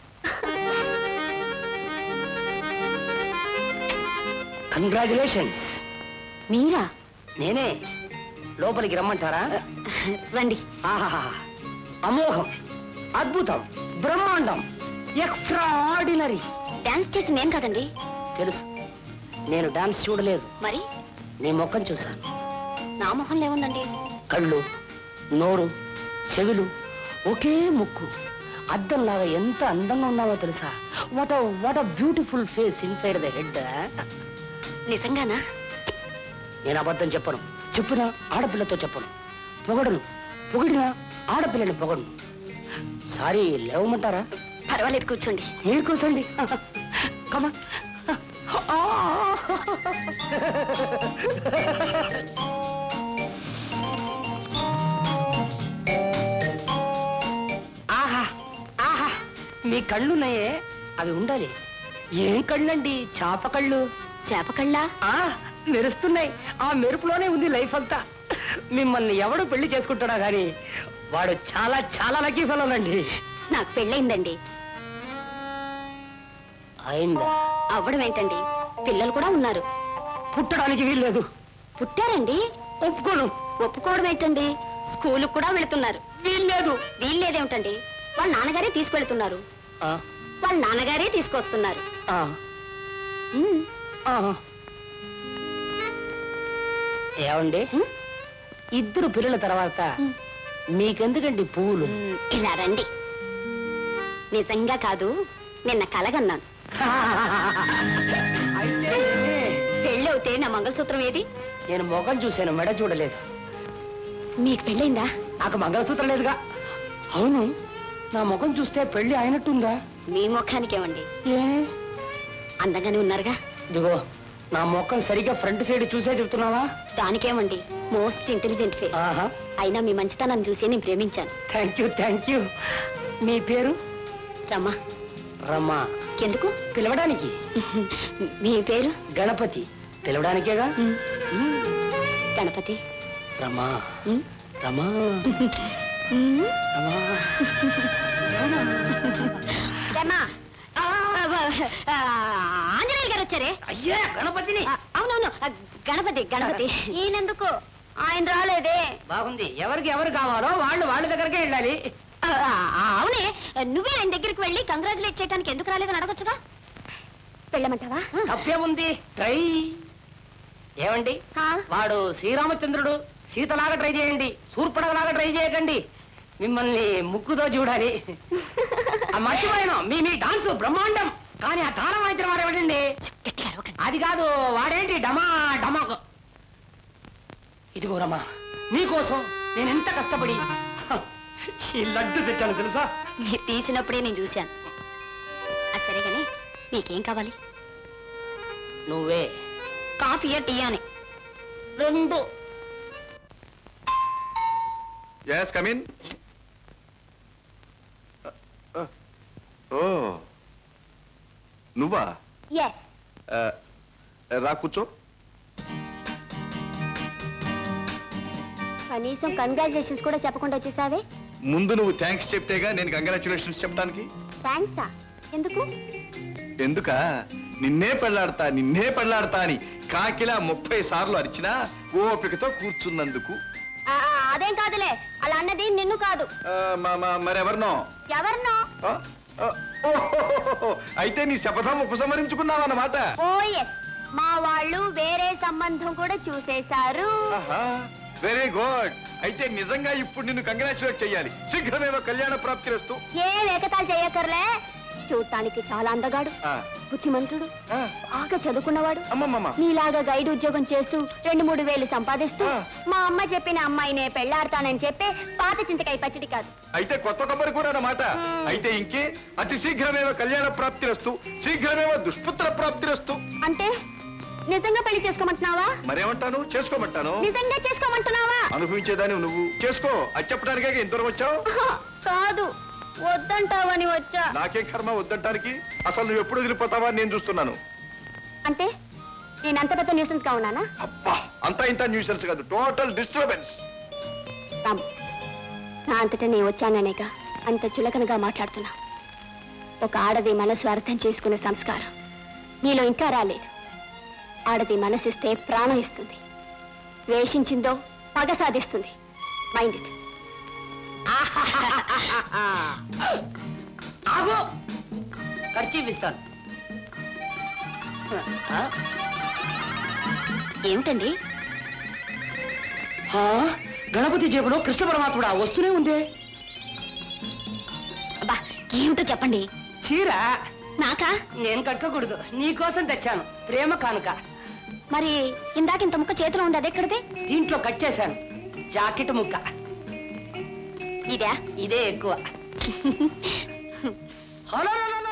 [SPEAKER 3] కంగ్రాచులేషన్స్
[SPEAKER 9] మీరా
[SPEAKER 3] నేనే లోపలికి రమ్మంటారా
[SPEAKER 9] రండి
[SPEAKER 3] ఆహాహా అమోఘం అద్భుతం బ్రహ్మాండం ఎక్స్ట్రా ఆర్డినరీ
[SPEAKER 9] డాన్స్ చేసి నేను కదండి
[SPEAKER 3] తెలుసు నేను డాన్స్ చూడలేదు
[SPEAKER 9] మరి
[SPEAKER 3] నీ ముఖం చూశాను
[SPEAKER 9] నా మొహంలో ఏముందండి
[SPEAKER 3] కళ్ళు నోరు చెవులు ఒకే ముక్కు అద్దంలాగా ఎంత అందంగా ఉన్నావో తెలుసా what what beautiful face inside the head
[SPEAKER 9] నిజంగానా
[SPEAKER 3] నేను అబద్ధం చెప్పను చెప్పున ఆడపిల్లతో చెప్పను పొగడను పొగిడిన ఆడపిల్లని పొగడను సారీ లేవమంటారా
[SPEAKER 9] పర్వాలేదు కూర్చోండి
[SPEAKER 3] మీరు కూర్చోండి కమా ఆహా ఆహా మీ కళ్ళున్నాయే అవి ఉండాలి ఏం కళ్ళండి చేప కళ్ళు
[SPEAKER 9] చేప కళ్ళా
[SPEAKER 3] ఆ మెరుస్తున్నాయి ఆ మెరుపులోనే ఉంది లైఫ్ అంతా మిమ్మల్ని ఎవడు పెళ్లి చేసుకుంటాడా గాని వాడు చాలా చాలా లక్కీ ఫెలోనండి
[SPEAKER 9] నాకు పెళ్ళయిందండి
[SPEAKER 3] అయిందా
[SPEAKER 9] అవ్వడం ఏంటండి పిల్లలు కూడా ఉన్నారు
[SPEAKER 3] పుట్టడానికి వీల్లేదు
[SPEAKER 9] పుట్టారండి
[SPEAKER 3] ఒప్పుకోను
[SPEAKER 9] ఒప్పుకోవడం ఏంటండి స్కూల్ కూడా వెళుతున్నారు
[SPEAKER 3] వీల్లేదు
[SPEAKER 9] వీళ్ళేదేమిటండి వాళ్ళ నాన్నగారే తీసుకెళ్తున్నారు
[SPEAKER 3] ఆ,
[SPEAKER 9] వాళ్ళ నాన్నగారే తీసుకొస్తున్నారు
[SPEAKER 3] ఆ,
[SPEAKER 9] ఉమ్,
[SPEAKER 3] ఆ. ఏమండి ఇద్దరు పిల్లల తర్వాత మీకెందుకండి పువ్వులు
[SPEAKER 9] ఉమ్, ఇలా రండి నిజంగా కాదు నిన్న కలగన్నాను
[SPEAKER 3] అయితే
[SPEAKER 9] పెళ్ళవుతే నా మంగళసూత్రం ఏది
[SPEAKER 3] నేను మొగం చూశాను మెడ చూడలేదు
[SPEAKER 9] మీకు పెళ్ళైందా
[SPEAKER 3] నాకు మంగళసూత్రం లేదుగా అవును నా ముఖం చూస్తే పెళ్లి అయినట్టుందా
[SPEAKER 9] మీ ముఖానికేమండి
[SPEAKER 3] ఏ
[SPEAKER 9] అందంగానే ఉన్నారుగా
[SPEAKER 3] ఇదిగో నా ముఖం సరిగ్గా ఫ్రంట్ సైడ్ చూసే చెప్తున్నావా
[SPEAKER 9] దానికేమండి మోస్ట్ ఇంటెలిజెంట్ ఫేస్
[SPEAKER 3] ఆహా
[SPEAKER 9] అయినా మీ మంచితనాన్ని చూసి నేను ప్రేమించాను
[SPEAKER 3] థ్యాంక్ యూ థ్యాంక్ యూ మీ పేరు
[SPEAKER 9] రమ్మా
[SPEAKER 3] రమ్మా
[SPEAKER 9] ఎందుకు
[SPEAKER 3] పిలవడానికి
[SPEAKER 9] మీ పేరు
[SPEAKER 3] గణపతి పిలవడానికేగా
[SPEAKER 9] ఉమ్, గణపతి
[SPEAKER 3] రమా
[SPEAKER 9] ఉమ్,
[SPEAKER 3] రమా
[SPEAKER 9] ఉమ్.
[SPEAKER 3] రమా
[SPEAKER 9] రమా ఆ, ఆ, ఆంజనేయులు గారు వచ్చారే
[SPEAKER 3] అయ్యా గణపతిని
[SPEAKER 9] ఆ, అవునవును ఆ, గణపతి గణపతి ఈయనెందుకు ఆయన రాలేదే
[SPEAKER 3] బాగుంది ఎవరికి ఎవరు కావాలో వాళ్ళు వాళ్ళ దగ్గరకే వెళ్ళాలి
[SPEAKER 9] ఆ, ఆ, అవునే నువ్వే ఆయన దగ్గరికి వెళ్ళి కంగ్రాచులేట్ చేయడానికి ఎందుకు రాలేదని అడగొచ్చుగా
[SPEAKER 13] వెళ్ళమంటావా
[SPEAKER 3] తప్పేముంది ట్రై ఏమండి
[SPEAKER 13] ఆ?
[SPEAKER 3] వాడు శ్రీరామచంద్రుడు సీతలాగా ట్రై చేయండి శూర్పడలాగా ట్రై చేయకండి మిమ్మల్ని ముక్కుతో చూడాలి ఆ మర్చిపోయాను మీ మీ డాన్స్ బ్రహ్మాండం కానీ ఆ తాళం వాయించిన వారు ఎవరండి
[SPEAKER 9] గట్టిగా అరవకండి.
[SPEAKER 3] అది కాదు వాడేంటి డమా డమా ఇదిగో రమ్మా నీకోసం నేను ఎంత కష్టపడి హ, ఈ లడ్డు తెచ్చాను తెలుసా
[SPEAKER 9] మీరు తీసినప్పుడే నేను చూశాను అది సరే కానీ మీకేం కావాలి
[SPEAKER 3] నువ్వే
[SPEAKER 9] కాఫీయా టీయాని
[SPEAKER 3] రెండు
[SPEAKER 4] ఎస్ కమిన్ ఓ నువ్వా
[SPEAKER 13] ఎస్
[SPEAKER 4] Uh, రా కూర్చో
[SPEAKER 13] కనీసం కంగ్రాచులేషన్స్ కూడా చెప్పకుండా వచ్చేసావే
[SPEAKER 4] ముందు నువ్వు థ్యాంక్స్ చెప్తేగా నేను కంగ్రాచులేషన్స్ చెప్పడానికి
[SPEAKER 13] థ్యాంక్సా ఎందుకు
[SPEAKER 4] ఎందుక నిన్నే పెళ్ళాడతా నిన్నే పెళ్ళాడతా అని కాకిలా ముప్పై సార్లు అరిచినా ఓపికతో కూర్చున్నందుకు
[SPEAKER 13] ఆ, ఆ, అదేం కాదులే అలా అన్నది నిన్ను కాదు
[SPEAKER 4] ఆ, మ- మ- మరెవరినో
[SPEAKER 13] ఎవరినో
[SPEAKER 4] ఆ, ఆ, ఓహోహోహో. అయితే నీ శపథం ఉపసంహరించుకున్నావన్నమాట
[SPEAKER 13] ఓఎస్ మా వాళ్ళు వేరే సంబంధం కూడా చూసేశారు
[SPEAKER 4] వెరీ గుడ్ అయితే నిజంగా ఇప్పుడు నిన్ను కంగ్రాచులేట్ చేయాలి శీఘ్రమేమో కళ్యాణ ప్రాప్తి వస్తూ
[SPEAKER 13] ఏ ఏకతాలు చేయకర్లే చూడటానికి చాలా అందగాడు
[SPEAKER 4] ఆ,
[SPEAKER 13] బుద్ధిమంతుడు
[SPEAKER 4] ఆ,
[SPEAKER 13] బాగా చదువుకున్నవాడు
[SPEAKER 4] అమ్మమ్మమ్మ
[SPEAKER 13] నీలాగా గైడ్ ఉద్యోగం చేస్తూ రెండు మూడు వేలు సంపాదిస్తూ మా అమ్మ చెప్పిన అమ్మాయినే పెళ్లాడతానని చెప్పే పాత చింతకాయ పచ్చడి కాదు
[SPEAKER 4] అయితే కొత్త కొబ్బరి కూడా అన్నమాట అయితే ఇంకే అతి శీఘ్రమేవ కళ్యాణ ప్రాప్తిరస్తు శీఘ్రమేవ దుష్పుత్ర ప్రాప్తిరస్తు
[SPEAKER 13] అంటే నిజంగా పెళ్లి చేసుకోమంటున్నావా
[SPEAKER 4] మరేమంటాను చేసుకోమంటాను
[SPEAKER 13] నిజంగా చేసుకోమంటున్నావా
[SPEAKER 4] అనుభవించేదాన్ని నువ్వు చేసుకో అది చెప్పడానికే ఇంతవరకు వచ్చావు
[SPEAKER 13] ఆహా, కాదు వద్దంటావని వచ్చా
[SPEAKER 4] నాకే కర్మ వద్దంటానికి అసలు నువ్వు ఎప్పుడు వదిలిపోతావా అని నేను చూస్తున్నాను
[SPEAKER 13] అంటే నేను అంత పెద్ద న్యూసెన్స్ గా ఉన్నానా
[SPEAKER 4] అబ్బా అంతా ఇంత న్యూసెన్స్ కాదు టోటల్ డిస్టర్బెన్స్
[SPEAKER 13] రామ్ నా అంతటా నేను వచ్చాననేగా అంత చులకనగా మాట్లాడుతున్నా ఒక ఆడది మనసు అర్థం చేసుకునే సంస్కారం నీలో ఇంకా రాలేదు ఆడది మనసిస్తే ప్రాణం ఇస్తుంది వేషించిందో పగ సాధిస్తుంది మైండ్ ఇట్
[SPEAKER 3] ఆగు ఖర్చు ఇస్తాను ఆ?
[SPEAKER 13] ఏమిటండి
[SPEAKER 3] ఆ, గణపతి జేబులో కృష్ణ పరమాత్ముడు వస్తూనే ఉందే
[SPEAKER 13] అబ్బా ఏమిటో చెప్పండి
[SPEAKER 3] చీర
[SPEAKER 13] నాకా
[SPEAKER 3] నేను కట్టుకోకూడదు నీకోసం తెచ్చాను ప్రేమ కానుక
[SPEAKER 13] మరి ఇందాక ఇంత ముక్క చేతిలో ఉంది అది ఎక్కడిది
[SPEAKER 3] దీంట్లో కట్ చేశాను జాకెట్ ముక్క
[SPEAKER 13] ఇదా
[SPEAKER 3] ఇదే ఎక్కువ హలో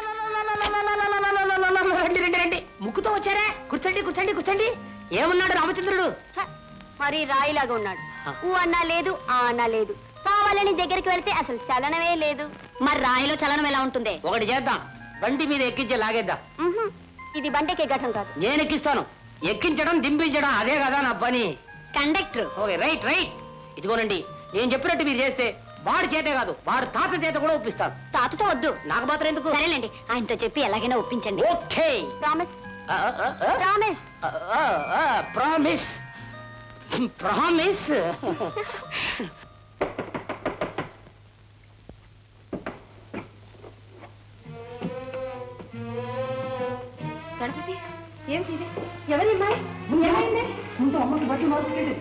[SPEAKER 3] రండి రండి రండి ముక్కుతో వచ్చారా కూర్చోండి కూర్చోండి కూర్చోండి ఏమన్నాడు రామచంద్రుడు
[SPEAKER 13] ఛ, మరి రాయిలాగా ఉన్నాడు
[SPEAKER 3] ఆ.
[SPEAKER 13] ఊ అన్నా లేదు ఆ అన్నా లేదు కావాలని దగ్గరికి వెళ్తే అసలు చలనమే లేదు మరి రాయిలో చలనం ఎలా ఉంటుంది
[SPEAKER 3] ఒకటి చేద్దాం బండి మీద ఎక్కించి లాగేద్దాం
[SPEAKER 13] ఉహుం, ఇది బండెక్కే ఘటం కాదు
[SPEAKER 3] నేను ఎక్కిస్తాను ఎక్కించడం దింపించడం అదే కదా నా పని
[SPEAKER 13] కండక్టర్
[SPEAKER 3] ఓకే రైట్ రైట్ ఇదిగోనండి నేను చెప్పినట్టు మీరు చేస్తే వాడి చేతే కాదు వాడు తాత చేత కూడా ఒప్పిస్తాను
[SPEAKER 13] తాతతో వద్దు
[SPEAKER 3] నాకు మాత్రం ఎందుకు
[SPEAKER 13] సరేలేండి ఆయనతో చెప్పి ఎలాగైనా ఒప్పించండి
[SPEAKER 3] ఓకే
[SPEAKER 13] ప్రామిస్
[SPEAKER 3] ఆ, ఆ, ఆ,
[SPEAKER 13] ప్రామిస్
[SPEAKER 3] ఆ, ఆ, ప్రామిస్ ప్రామిస్
[SPEAKER 5] గణపతి ఏమిటి ఇది? ఎవరి అమ్మాయి ఏమైంది
[SPEAKER 3] ముందు అమ్మకి బట్టి మార్చుకోండి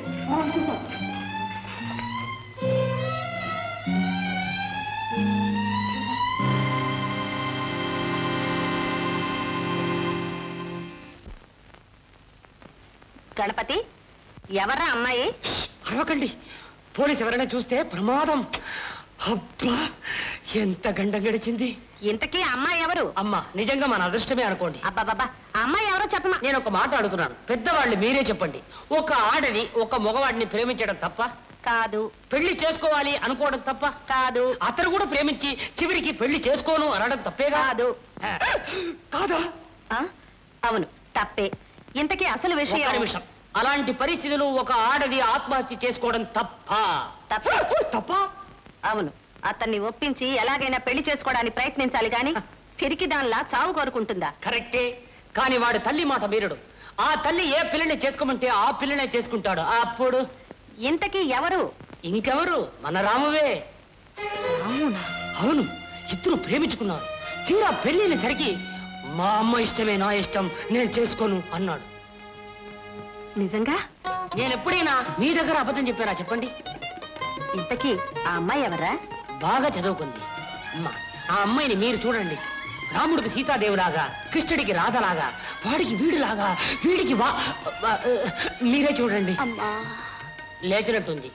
[SPEAKER 13] గణపతి ఎవరా అమ్మాయి
[SPEAKER 3] అరవకండి పోలీసు ఎవరైనా చూస్తే ప్రమాదం అబ్బా ఎంత గండం గడిచింది
[SPEAKER 13] ఇంతకీ అమ్మాయి ఎవరు
[SPEAKER 3] అమ్మా నిజంగా మన అదృష్టమే అనుకోండి
[SPEAKER 13] అబ్బాబాబా అమ్మాయి ఎవరో చెప్పమా
[SPEAKER 3] నేను ఒక మాట అడుగుతున్నాను పెద్దవాళ్ళు మీరే చెప్పండి ఒక ఆడది ఒక మగవాడిని ప్రేమించడం తప్ప
[SPEAKER 13] కాదు
[SPEAKER 3] పెళ్లి చేసుకోవాలి అనుకోవడం తప్ప
[SPEAKER 13] కాదు
[SPEAKER 3] అతను కూడా ప్రేమించి చివరికి పెళ్లి చేసుకోను అనడం తప్పే
[SPEAKER 13] కాదు
[SPEAKER 3] కాదా
[SPEAKER 13] ఆ? అవును తప్పే ఇంతకీ అసలు
[SPEAKER 3] ఒక్క
[SPEAKER 13] విషయం
[SPEAKER 3] నిమిషం అలాంటి పరిస్థితులు ఒక ఆడది ఆత్మహత్య చేసుకోవడం తప్ప
[SPEAKER 13] తప్ప
[SPEAKER 3] తప్ప
[SPEAKER 13] అవును అతన్ని ఒప్పించి ఎలాగైనా పెళ్లి చేసుకోవడానికి ప్రయత్నించాలి గాని పిరికి దానిలా చావు కోరుకుంటుందా
[SPEAKER 3] కరెక్టే కానీ వాడు తల్లి మాట మీరడు ఆ తల్లి ఏ పిల్లని చేసుకోమంటే ఆ పిల్లనే చేసుకుంటాడు అప్పుడు
[SPEAKER 13] ఇంతకీ ఎవరు
[SPEAKER 3] ఇంకెవరు మన రామువే అవును ఇద్దరు ప్రేమించుకున్నారు తీరా పెళ్లిని సరికి మా అమ్మ ఇష్టమే నా ఇష్టం నేను చేసుకోను అన్నాడు
[SPEAKER 13] నిజంగా
[SPEAKER 3] నేను ఎప్పుడైనా మీ దగ్గర అబద్ధం చెప్పారా చెప్పండి
[SPEAKER 13] ఇంతకీ ఆ అమ్మాయి ఎవరా
[SPEAKER 3] బాగా చదువుకుంది అమ్మ ఆ అమ్మాయిని మీరు చూడండి రాముడికి సీతాదేవిలాగా కృష్ణుడికి రాధలాగా వాడికి వీడిలాగా వీడికి వా వా- మీరే చూడండి
[SPEAKER 13] అమ్మా
[SPEAKER 3] లేచినట్టుంది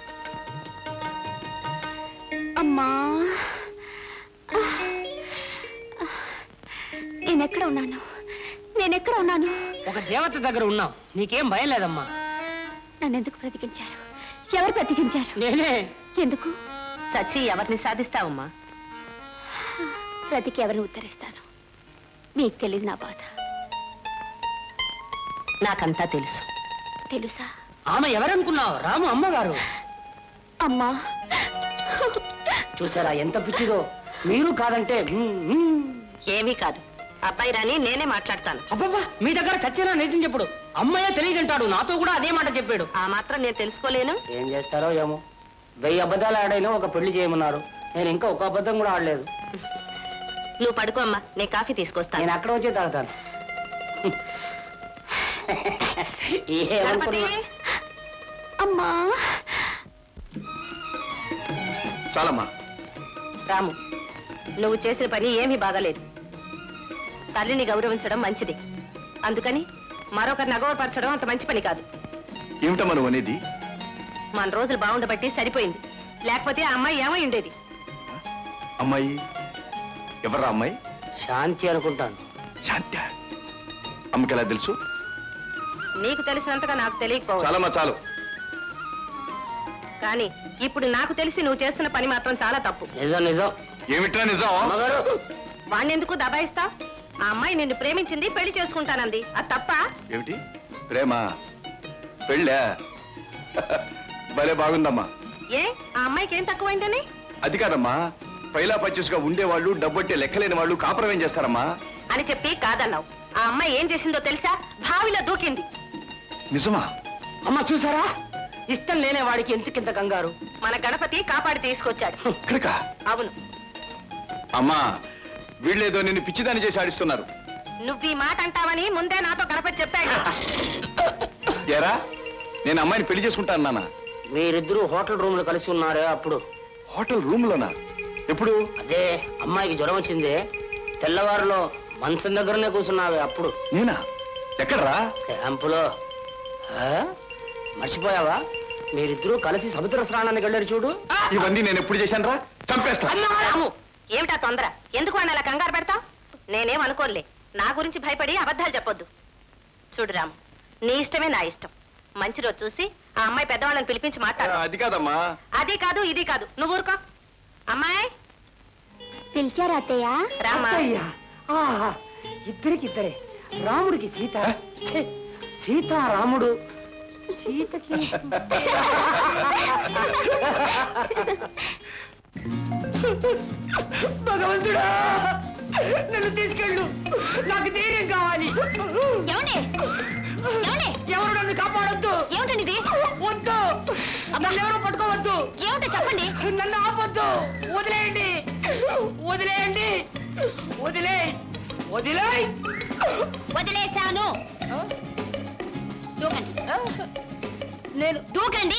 [SPEAKER 13] అమ్మా నేనెక్కడ ఉన్నాను నేనెక్కడ ఉన్నాను
[SPEAKER 3] ఒక దేవత దగ్గర ఉన్నాం నీకేం భయం లేదమ్మా
[SPEAKER 13] నన్ను ఎందుకు బ్రతికించారు ఎవరు బ్రతికించారు
[SPEAKER 3] నేనే
[SPEAKER 13] ఎందుకు చచ్చి ఎవరిని సాధిస్తావమ్మా బ్రతికి ఎవరిని ఉత్తరిస్తాను నీకు తెలియదు నా బాధ నాకంతా తెలుసు తెలుసా
[SPEAKER 3] ఆమె ఎవరనుకున్నావు రాము అమ్మగారు
[SPEAKER 13] అమ్మా
[SPEAKER 3] చూసారా ఎంత పిచ్చిదో మీరు కాదంటే మ్మ్, మ్మ్.
[SPEAKER 13] ఏమీ కాదు అబ్బాయి రాని నేనే మాట్లాడతాను
[SPEAKER 3] అబ్బబ్బా మీ దగ్గర చచ్చేనా నిజం చెప్పుడు అమ్మయ్య తెలియదంటాడు నాతో కూడా అదే మాట చెప్పాడు
[SPEAKER 13] ఆ మాత్రం నేను తెలుసుకోలేను
[SPEAKER 3] ఏం చేస్తారో ఏమో వెయ్యి అబద్ధాలు ఆడైనా ఒక పెళ్లి చేయమన్నారు నేను ఇంకా ఒక అబద్ధం కూడా ఆడలేదు
[SPEAKER 13] నువ్వు పడుకో అమ్మా నేను కాఫీ తీసుకొస్తాను
[SPEAKER 3] నేను అక్కడ వచ్చే తాగుతాను
[SPEAKER 13] గణపతి
[SPEAKER 3] ఏమనుకున్నా
[SPEAKER 13] అమ్మా
[SPEAKER 4] చాలమ్మా
[SPEAKER 13] రాము నువ్వు చేసిన పని ఏమీ బాగాలేదు
[SPEAKER 9] తల్లిని గౌరవించడం మంచిది అందుకని మరొకరిని అగౌరవపరచడం అంత మంచి పని కాదు
[SPEAKER 4] ఏమిటమ్మా నువ్వు అనేది
[SPEAKER 9] మన రోజులు బాగుండబట్టి సరిపోయింది లేకపోతే ఆ అమ్మాయి ఏమై ఉండేది
[SPEAKER 4] అమ్మాయి ఎవరా అమ్మాయి
[SPEAKER 1] శాంతి అనుకుంటాను
[SPEAKER 4] శాంతి అమ్మకి ఎలా తెలుసు
[SPEAKER 9] నీకు తెలిసినంతగా నాకు తెలియకపోవచ్చు
[SPEAKER 4] చాలమ్మా చాలు
[SPEAKER 9] కానీ ఇప్పుడు నాకు తెలిసి నువ్వు చేస్తున్న పని మాత్రం చాలా తప్పు
[SPEAKER 1] నిజం నిజం
[SPEAKER 4] ఏమిట్రా నిజం
[SPEAKER 9] వాణ్ణెందుకు దబాయిస్తావు ఆ అమ్మాయి నిన్ను ప్రేమించింది పెళ్లి చేసుకుంటానంది అది తప్ప
[SPEAKER 4] ఏమిటి ప్రేమ పెళ్ళా భలే బాగుందమ్మా
[SPEAKER 9] ఏ ఆ అమ్మాయికి ఏం తక్కువైందని
[SPEAKER 4] అది కాదమ్మా పైలా పచ్చేసుగా ఉండేవాళ్ళు డబ్బొట్టే లెక్కలేని వాళ్ళు కాపురం ఏం చేస్తారమ్మా
[SPEAKER 9] అని చెప్పి కాదన్నావు ఆ అమ్మాయి ఏం చేసిందో తెలుసా బావిలో దూకింది
[SPEAKER 4] నిజమా
[SPEAKER 1] అమ్మ చూసారా ఇష్టం లేనే వాడికి ఎందుకింత కంగారు
[SPEAKER 9] మన గణపతి కాపాడి తీసుకొచ్చాడు
[SPEAKER 4] ఇక్కడికా
[SPEAKER 9] అవును
[SPEAKER 4] అమ్మా వీళ్ళేదో నిన్ను పిచ్చిదాన్ని చేసి ఆడిస్తున్నారు
[SPEAKER 9] నువ్వు ఈ మాట అంటావని ముందే నాతో గణపతి చెప్పాడు
[SPEAKER 4] ఏరా నేను అమ్మాయిని పెళ్లి చేసుకుంటాను నాన్న
[SPEAKER 1] మీరిద్దరూ హోటల్ రూమ్ లో కలిసి ఉన్నారే అప్పుడు
[SPEAKER 4] హోటల్ రూమ్ లోనా ఎప్పుడు
[SPEAKER 1] అదే అమ్మాయికి జ్వరం వచ్చింది తెల్లవారులో మంచం దగ్గరనే కూర్చున్నావే అప్పుడు
[SPEAKER 4] నేనా ఎక్కడరా
[SPEAKER 1] క్యాంపులో ఆ? మర్చిపోయావా మీరిద్దరూ కలిసి సముద్ర స్నానానికి వెళ్ళారు చూడు
[SPEAKER 4] ఇవన్నీ నేను ఎప్పుడు చేశాను రా చంపేస్తా
[SPEAKER 9] రాము ఏమిటా తొందర ఎందుకు వాడిని అలా కంగారు పెడతావు నేనేం అనుకోలే నా గురించి భయపడి అబద్ధాలు చెప్పొద్దు చూడు రాము నీ ఇష్టమే నా ఇష్టం మంచి రోజు చూసి ఆ అమ్మాయి పెద్దవాళ్ళని పిలిపించి మాట్లాడు
[SPEAKER 4] అది కాదమ్మా
[SPEAKER 9] అది కాదు ఇది కాదు నువ్వు ఊరుకో అమ్మాయి
[SPEAKER 13] పిలిచారా అత్తయ్య
[SPEAKER 9] రామా
[SPEAKER 1] ఆహా, ఇద్దరికిద్దరే రాముడికి సీత ఛే, సీత రాముడు సీతకి భగవంతుడా నన్ను తీసుకెళ్ళు నాకు ధైర్యం కావాలి ఎవరు నన్ను కాపాడొద్దు
[SPEAKER 13] ఏమిటండి
[SPEAKER 1] వద్దు నన్ను ఎవరు పట్టుకోవద్దు
[SPEAKER 13] ఏమిటో చెప్పండి
[SPEAKER 1] నన్ను ఆపొద్దు వదిలేయండి వదిలేయండి వదిలే వదిలే
[SPEAKER 13] వదిలేశాను దూకండి
[SPEAKER 1] నేను
[SPEAKER 13] దూకండి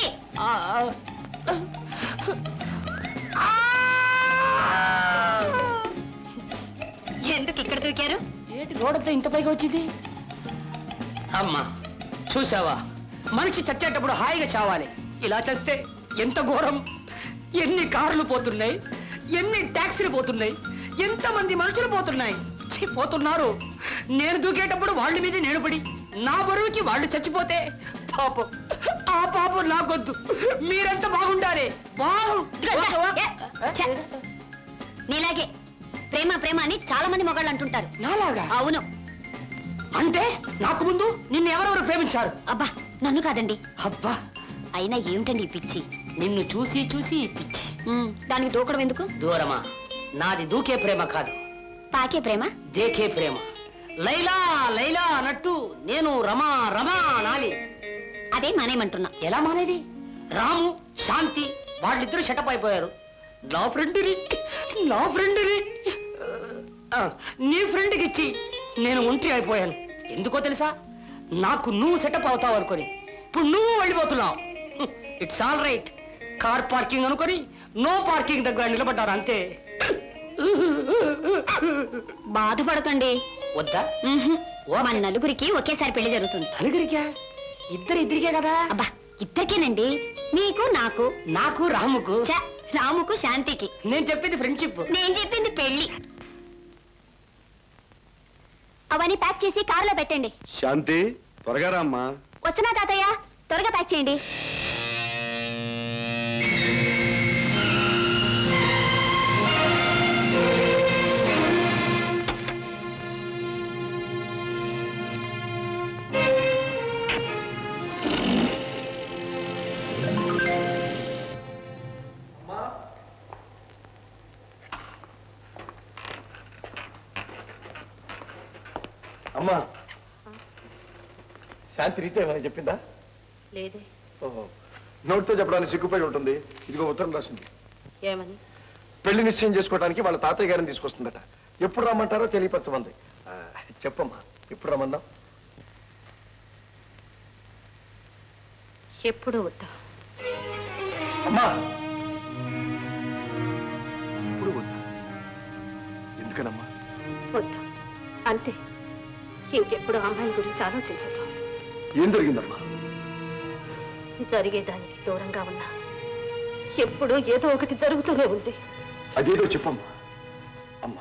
[SPEAKER 13] ఎందుకు ఇక్కడ దూకారు
[SPEAKER 1] ఏంటి రోడ్డుతో ఇంత పైకి వచ్చింది అమ్మా చూసావా మనిషి చచ్చేటప్పుడు హాయిగా చావాలి ఇలా చస్తే ఎంత ఘోరం ఎన్ని కార్లు పోతున్నాయి ఎన్ని ట్యాక్సీలు పోతున్నాయి ఎంతమంది మనుషులు పోతున్నాయి ఛీ, పోతున్నారు నేను దూకేటప్పుడు వాళ్ళ మీద నేను పడి నా బరువుకి వాళ్ళు చచ్చిపోతే పాపం ఆ పాపం నాకొద్దు మీరంతా బాగుండాలి బాగు
[SPEAKER 13] ఛ! నీలాగే ప్రేమ ప్రేమ అని చాలా మంది మగాళ్ళు అంటుంటారు
[SPEAKER 1] నాలాగా
[SPEAKER 13] అవును
[SPEAKER 1] అంటే నాకు ముందు నిన్ను ఎవరెవరు ప్రేమించారు
[SPEAKER 13] అబ్బా నన్ను కాదండి
[SPEAKER 1] అబ్బా
[SPEAKER 13] అయినా ఏమిటండి ఈ పిచ్చి
[SPEAKER 1] నిన్ను చూసి చూసి పిచ్చి
[SPEAKER 13] ఉమ్, దానికి దూకడం ఎందుకు
[SPEAKER 1] దూరమా నాది దూకే ప్రేమ కాదు
[SPEAKER 13] తాకే ప్రేమ
[SPEAKER 1] దేకే ప్రేమ లైలా లైలా అన్నట్టు నేను రమా రమా నాలి
[SPEAKER 13] అదే మానేమంటున్నా
[SPEAKER 1] ఎలా మానేది రాము శాంతి వాళ్ళిద్దరూ షటప్ అయిపోయారు నా ఫ్రెండ్ని నా ఫ్రెండ్ని ఆ, నీ ఫ్రెండ్కి ఇచ్చి నేను ఒంటరి అయిపోయాను ఎందుకో తెలుసా నాకు నువ్వు సెటప్ అవుతావు అనుకొని ఇప్పుడు నువ్వు వెళ్ళిపోతున్నావు it's all right car parking అనుకొని నో పార్కింగ్ దగ్గర నిలబడ్డారు అంతే
[SPEAKER 13] బాధపడకండి
[SPEAKER 1] వద్దా
[SPEAKER 13] ఉహుం. మన నలుగురికి ఒకేసారి పెళ్లి జరుగుతుంది
[SPEAKER 1] నలుగురికా ఇద్దరు ఇద్దరికే కదా
[SPEAKER 13] అబ్బా ఇద్దరికేనండి మీకు నాకు
[SPEAKER 1] నాకు రాముకు
[SPEAKER 13] ఛ, రాముకు శాంతికి
[SPEAKER 1] నేను చెప్పింది ఫ్రెండ్షిప్
[SPEAKER 13] నేను చెప్పింది పెళ్లి అవన్నీ ప్యాక్ చేసి కారులో పెట్టండి
[SPEAKER 4] శాంతి త్వరగా రా అమ్మా
[SPEAKER 13] వస్తున్నా తాతయ్య త్వరగా ప్యాక్ చేయండి
[SPEAKER 4] అమ్మా శాంతి రీతే ఏమైనా చెప్పిందా
[SPEAKER 9] లేదే
[SPEAKER 4] ఓహో నోటితో చెప్పడానికి సిగ్గుపడి ఉంటుంది ఇదిగో ఉత్తరం రాసింది
[SPEAKER 9] ఏమని
[SPEAKER 4] పెళ్లి నిశ్చయం చేసుకోవడానికి వాళ్ళ తాతయ్య గారిని తీసుకొస్తుందట ఎప్పుడు రమ్మంటారో తెలియపరచమంది ఆ, చెప్పమ్మా ఎప్పుడు రమ్మందాం
[SPEAKER 9] ఎప్పుడు వద్దా
[SPEAKER 4] అమ్మా ఇప్పుడు వద్దా ఎందుకనమ్మా
[SPEAKER 9] వద్దా అంతే ఇంకెప్పుడు అమ్మాయి గురించి ఆలోచించదు
[SPEAKER 4] ఏం జరిగిందమ్మా
[SPEAKER 9] జరిగేదానికి దూరంగా ఉన్నా ఎప్పుడూ ఏదో ఒకటి జరుగుతూనే ఉంది
[SPEAKER 4] అదేదో చెప్పమ్మా అమ్మా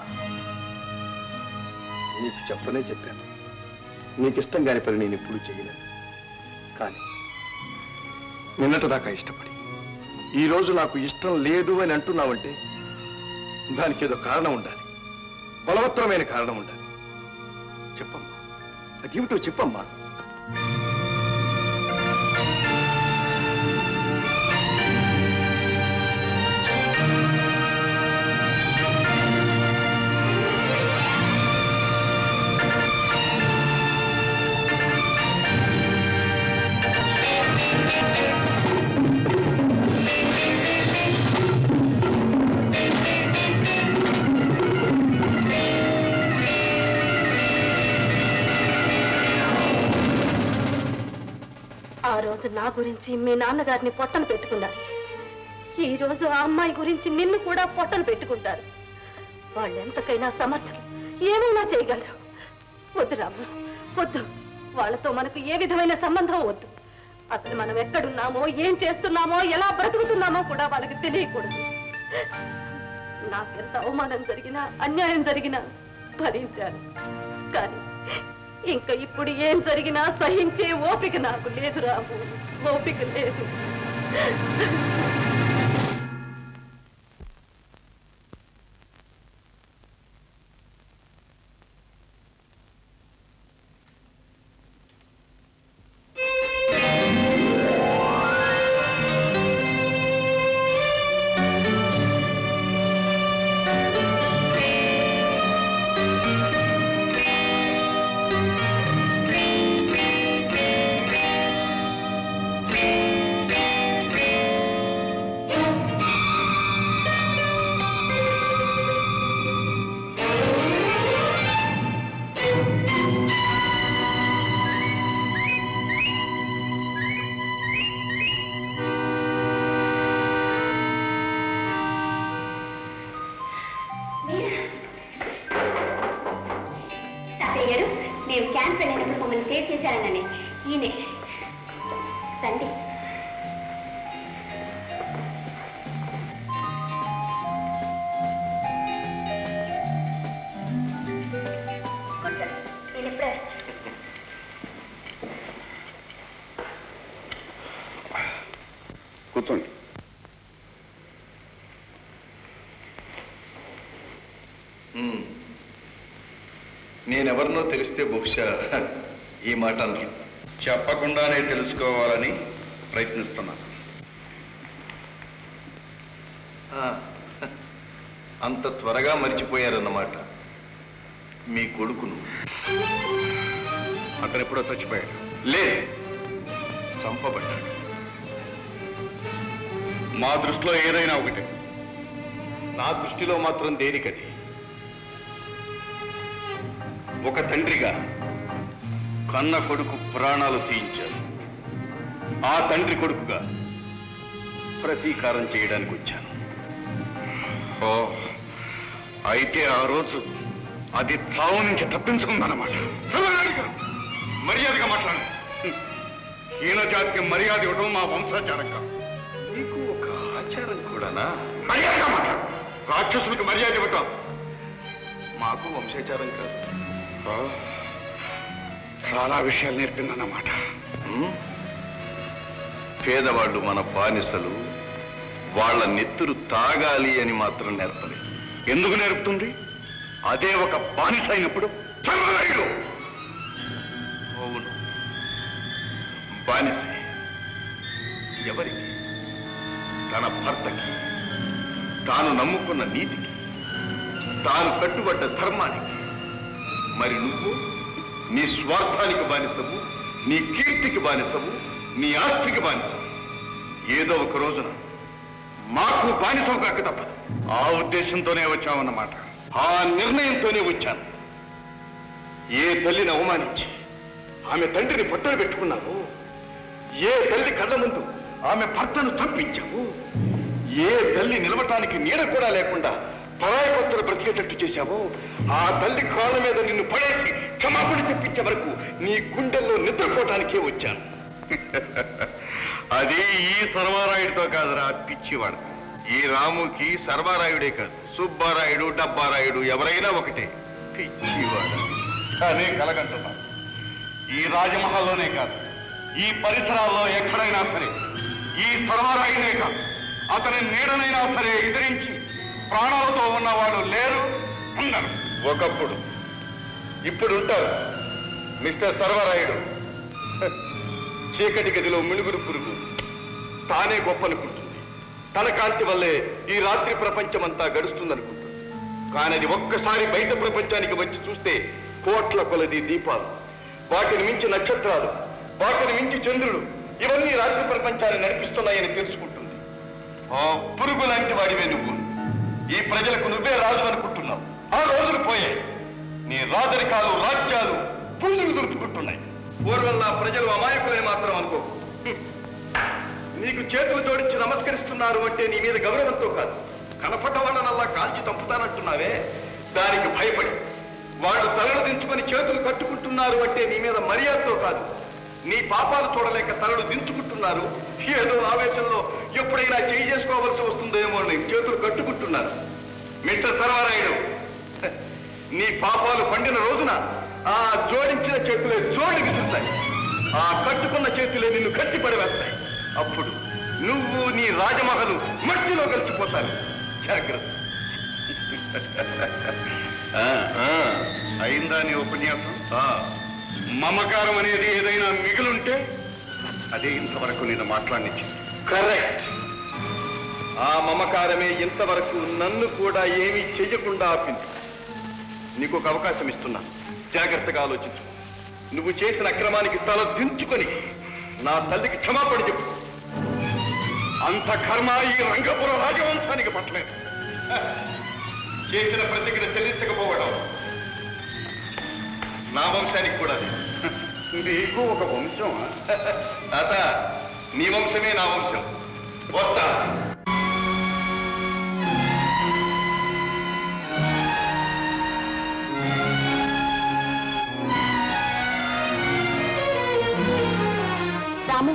[SPEAKER 4] నీకు చెప్పనే చెప్పాను నీకు ఇష్టం కాని పని నేను ఎప్పుడు చేయలేను కానీ నిన్నటిదాకా ఇష్టపడి ఈ రోజు నాకు ఇష్టం లేదు అని అంటున్నావంటే దానికి ఏదో కారణం ఉండాలి బలవత్తరమైన కారణం ఉండాలి చెప్పమ్మా అదేమిటో చెప్పమ్మా
[SPEAKER 9] ఆ రోజు నా గురించి మీ నాన్నగారిని పొట్టను పెట్టుకున్నారు ఈ రోజు ఆ అమ్మాయి గురించి నిన్ను కూడా పొట్టను పెట్టుకుంటారు వాళ్ళు ఎంతకైనా సమర్థులు ఏమైనా చేయగలరు వద్దు రాము వద్దు వాళ్ళతో మనకు ఏ విధమైన సంబంధం వద్దు అసలు మనం ఎక్కడున్నామో ఏం చేస్తున్నామో ఎలా బ్రతుకుతున్నామో కూడా వాళ్ళకి తెలియకూడదు నాకెంత అవమానం జరిగినా అన్యాయం జరిగినా భరించాను కానీ ఇంకా ఇప్పుడు ఏం జరిగినా సహించే ఓపిక నాకు లేదు రాము ఓపిక లేదు
[SPEAKER 13] తాతయ్య గారు నేను క్యాన్సర్ అయినప్పుడు మమ్మల్ని సేవ్ చేశారనని ఈయనే రండి కూర్చోండి. నేను ఇప్పుడే
[SPEAKER 4] కూర్చోండి మ్మ్. నేనెవరినో తెలిస్తే బహుశా ఈ మాట అనరు చెప్పకుండానే తెలుసుకోవాలని ప్రయత్నిస్తున్నాను ఆ, అంత త్వరగా మర్చిపోయారన్నమాట మీ కొడుకును అతను ఎప్పుడో చచ్చిపోయాడు లేదు చంపబడ్డాడు మా దృష్టిలో ఏదైనా ఒకటే నా దృష్టిలో మాత్రం దేనికది ఒక తండ్రిగా కన్న కొడుకు ప్రాణాలు తీయించాను ఆ తండ్రి కొడుకుగా ప్రతీకారం చేయడానికి వచ్చాను ఓ అయితే ఆ రోజు అది తావు నుంచి తప్పించుకుందన్నమాట మర్యాదగా మాట్లాడు హీన జాతికి మర్యాద ఇవ్వడం మా వంశాచారం కాదు నీకు ఒక ఆచారం కూడానా మర్యాదగా మాట్లాడు రాక్షసులకు మర్యాద ఇవ్వటం మాకు వంశాచారం కాదు ఆ, చాలా విషయాలు నేర్పిందన్నమాట ఉమ్? పేదవాళ్ళు మన బానిసలు వాళ్ళ నెత్తురు తాగాలి అని మాత్రం నేర్పలేదు ఎందుకు నేర్పుతుంది అదే ఒక బానిస అయినప్పుడు చల్లరైలు. అవును బానిస ఎవరికి తన భర్తకి తాను నమ్ముకున్న నీతికి తాను కట్టుబడ్డ ధర్మానికి మరి నువ్వు నీ స్వార్థానికి బానిసవు నీ కీర్తికి బానిసవు నీ ఆస్తికి బానిసవు ఏదో ఒక రోజున మాకు బానిసం కాక తప్పదు ఆ ఉద్దేశంతోనే వచ్చామన్నమాట ఆ నిర్ణయంతోనే వచ్చాను ఏ తల్లిని అవమానించి ఆమె తండ్రిని పొట్టలు పెట్టుకున్నావు ఏ తల్లి కళ్ళ ముందు ఆమె భర్తను చంపించావు ఏ తల్లి నిలవటానికి నీడ కూడా లేకుండా పరాయి భక్తులు బ్రతికేటట్టు చేశావో ఆ తల్లి కాళ్ళ మీద నిన్ను పడేసి క్షమాపణ తెప్పించే వరకు నీ గుండెల్లో నిద్రపోవటానికే వచ్చాను అది ఈ సర్వారాయుడితో కాదురా పిచ్చివాడు ఈ రాముకి సర్వారాయుడే కాదు సుబ్బారాయుడు డబ్బారాయుడు ఎవరైనా ఒకటే పిచ్చివాడు అనే కలగంటున్నా ఈ రాజమహల్లోనే కాదు ఈ పరిసరాల్లో ఎక్కడైనా సరే ఈ సర్వరాయుడే కాదు అతని నీడనైనా సరే ఎదిరించి ప్రాణాలతో ఉన్నవాడు లేరు ఉండరు ఒకప్పుడు ఇప్పుడు ఉంటారు మిస్టర్ సర్వరాయుడు హ, చీకటి గదిలో మినుగురు పురుగు తానే గొప్పనుకుంటుంది తన కాంతి వల్లే ఈ రాత్రి ప్రపంచమంతా గడుస్తుందనుకుంటుంది కానీ అది ఒక్కసారి బయట ప్రపంచానికి వచ్చి చూస్తే కోట్ల కొలది దీపాలు వాటిని మించి నక్షత్రాలు వాటిని మించి చంద్రుడు ఇవన్నీ రాత్రి ప్రపంచాన్ని నడిపిస్తున్నాయని తెలుసుకుంటుంది ఆ పురుగు లాంటి వాడివే నువ్వు ఈ ప్రజలకు నువ్వే రాజు అనుకుంటున్నావు ఆ రోజులు పోయాయి నీ రాజరికాలు రాజ్యాలు పుల్లులు దులుపుకుంటున్నాయి పూర్వంలా ప్రజలు అమాయకులే మాత్రం అనుకో హ్మ్. నీకు చేతులు జోడించి నమస్కరిస్తున్నారు అంటే నీ మీద గౌరవంతో కాదు కనపడ్డ వాళ్ళనల్లా కాల్చి చంపుతానంటున్నావే దానికి భయపడి వాళ్ళు తలలు దించుకొని చేతులు కట్టుకుంటున్నారు అంటే నీ మీద మర్యాదతో కాదు నీ పాపాలు చూడలేక తలలు దించుకుంటున్నారు ఏదో ఆవేశంలో ఎప్పుడైనా చేయి చేసుకోవాల్సి వస్తుందేమో అని చేతులు కట్టుకుంటున్నారు మిస్టర్ సర్వారాయుడు హ, నీ పాపాలు పండిన రోజున ఆ జోడించిన చేతులే జోడి విసురుతాయి ఆ కట్టుకున్న చేతులే నిన్ను కట్టి పడివేస్తాయి అప్పుడు నువ్వు నీ రాజమహలు మట్టిలో కలిసిపోతారు జాగ్రత్త ఆ, ఆ, అయిందా నీ ఉపన్యాసం ఆ, మమకారం అనేది ఏదైనా మిగులుంటే అదే ఇంతవరకు నేను మాట్లాడించింది కరెక్ట్ ఆ మమకారమే ఇంతవరకు నన్ను కూడా ఏమీ చెయ్యకుండా ఆపింది నీకు ఒక అవకాశం ఇస్తున్నా జాగ్రత్తగా ఆలోచించు నువ్వు చేసిన అక్రమానికి తల దించుకొని నా తల్లికి క్షమాపణ చెప్పు అంత కర్మ ఈ రంగపుర రాజవంశానికి పట్టలేదు హ, చేసిన ప్రతిజ్ఞ చెల్లించకపోవడం నా వంశానికి కూడా లేదు. నీకు ఒక వంశం తాత నీ వంశమే నా వంశం వస్తా
[SPEAKER 13] రాము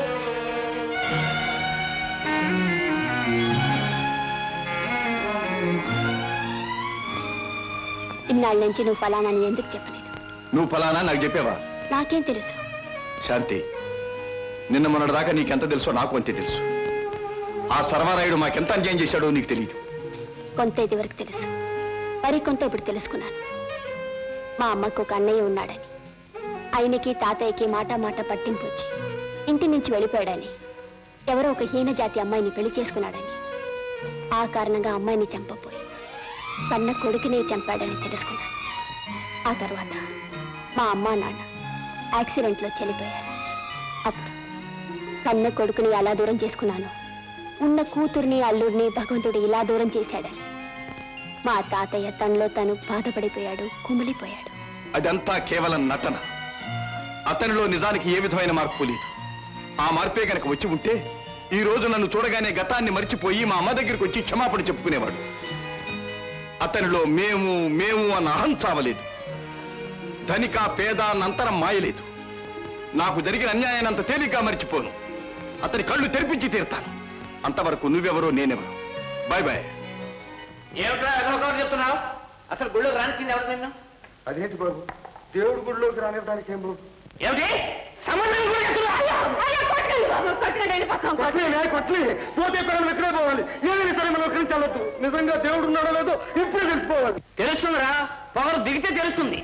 [SPEAKER 13] ఇన్నాళ్ళ నుంచి నువ్వు ఫలానాని ఎందుకు చెప్పలేదు
[SPEAKER 4] నువ్వు ఫలానా నాకు చెప్పావా
[SPEAKER 13] నాకేం తెలుసు
[SPEAKER 4] శాంతి నిన్న మొన్నటి దాకా నీకెంత తెలుసో నాకు అంతే తెలుసు ఆ సర్వారాయుడు మాకెంత అన్యాయం చేశాడో నీకు తెలియదు
[SPEAKER 13] కొంత ఇది వరకు తెలుసు మరి కొంత ఇప్పుడు తెలుసుకున్నాను మా అమ్మకు ఒక అన్నయ్య ఉన్నాడని ఆయనకి తాతయ్యకి మాట మాట పట్టింపు వచ్చి ఇంటి నుంచి వెళ్ళిపోయాడని ఎవరో ఒక హీన జాతి అమ్మాయిని పెళ్లి చేసుకున్నాడని ఆ కారణంగా అమ్మాయిని చంపపోయి కన్న కొడుకునే చంపాడని తెలుసుకున్నాను ఆ తర్వాత మా అమ్మ నాన్న యాక్సిడెంట్లో చనిపోయారు అప్పుడు కన్న కొడుకుని ఎలా దూరం చేసుకున్నాను ఉన్న కూతుర్ని అల్లుడిని భగవంతుడు ఇలా దూరం చేశాడని మా తాతయ్య తనలో తను బాధపడిపోయాడు కుమిలిపోయాడు
[SPEAKER 4] అదంతా కేవలం నటన అతనిలో నిజానికి ఏ విధమైన మార్పు లేదు ఆ మార్పే కనుక వచ్చి ఉంటే ఈ రోజు నన్ను చూడగానే గతాన్ని మర్చిపోయి మా అమ్మ దగ్గరికి వచ్చి క్షమాపణ చెప్పుకునేవాడు అతనిలో మేము మేము అన్న అహం చావలేదు ధనిక పేద అన్న అంతరం మాయలేదు నాకు జరిగిన అన్యాయాన్ని అంత తేలిగ్గా మర్చిపోను అతని కళ్ళు తెరిపించి తీరుతాను అంతవరకు నువ్వెవరో నేనెవరు బాయ్ బాయ్
[SPEAKER 8] ఏమిట్రా ఎక్కడొకరు చెప్తున్నావు అసలు గుళ్ళు రానిచ్చింది ఎవరు నిన్ను
[SPEAKER 4] అదేంటి బాబు దేవుడి గుడిలోకి రానివ్వడానికి ఏం బాబు
[SPEAKER 8] ఏమిటి సంబంధం కూడా
[SPEAKER 10] కొట్లే పోతే పిల్లలు ఎక్కడే పోవాలి ఏదైనా సరే మనం ఎక్కడి నుంచి వెళ్ళొద్దు నిజంగా దేవుడు ఉన్నాడో లేదో ఇప్పుడే తెలిసిపోవాలి
[SPEAKER 3] తెలుస్తుందిరా పొగరు దిగితే తెలుస్తుంది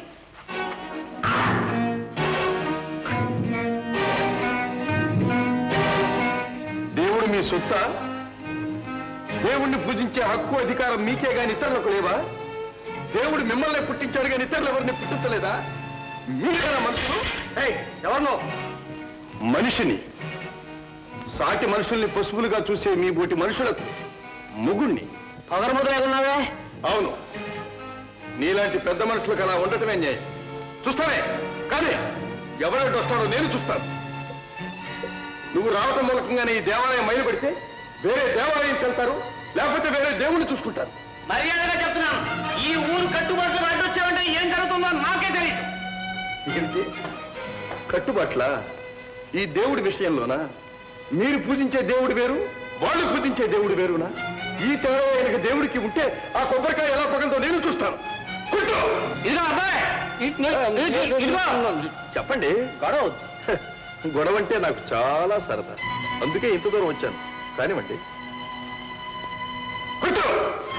[SPEAKER 4] దేవుడు మీ సొత్త దేవుణ్ణి పూజించే హక్కు అధికారం మీకే గాని ఇతరులకు లేవా దేవుడు మిమ్మల్ని పుట్టించాడు గాని ఇతరులు ఎవరిని పుట్టించలేదా మీరేనా మనుషులు ఎవరినో మనిషిని సాటి మనుషుల్ని పశువులుగా చూసే మీ బోటి మనుషులకు ముగుణ్ణి
[SPEAKER 3] పొగరముద్రగున్నావే
[SPEAKER 4] అవును నీలాంటి పెద్ద మనుషులకు అలా ఉండటమే న్యాయం చూస్తానే కానీ ఎవరెంటి వస్తాడో నేను చూస్తాను నువ్వు రావటం మూలకంగానే ఈ దేవాలయం మైలు పడితే వేరే దేవాలయంకి వెళ్తారు లేకపోతే వేరే దేవుణ్ణి చూసుకుంటారు
[SPEAKER 1] మర్యాదగా చెప్తున్నాను ఈ ఊరు కట్టుబాట్లు అడ్డొచ్చామంటే ఏం జరుగుతుందో నాకే తెలియదు
[SPEAKER 4] ఏంటి కట్టుబాట్ల ఈ దేవుడి విషయంలోనా మీరు పూజించే దేవుడు వేరు వాళ్ళు పూజించే దేవుడు వేరునా ఈ తేడా ఆయనకి దేవుడికి ఉంటే ఆ కొబ్బరికాయ ఎలా పగలతో నేను చూస్తాను కొట్టు!
[SPEAKER 1] ఇదిగో అబ్బాయి
[SPEAKER 4] ఇదిగో! చెప్పండి గొడవ గొడవ అంటే నాకు చాలా సరదా అందుకే ఇంత దూరం వచ్చాను కానివ్వండి కొట్టు!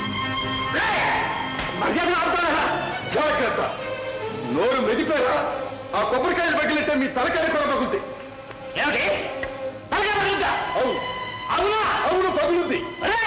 [SPEAKER 4] మర్యాదగా ఆపుతారా? జాగ్రత్త నోరు మెదిపారా ఆ కొబ్బరికాయలు పగిలితే మీ తలకాయ కూడా పగులుతాయి
[SPEAKER 1] ఏమిటి తలకాయ పగులుద్దా?
[SPEAKER 4] అవును
[SPEAKER 1] అవునా
[SPEAKER 4] అవును పగులుద్ది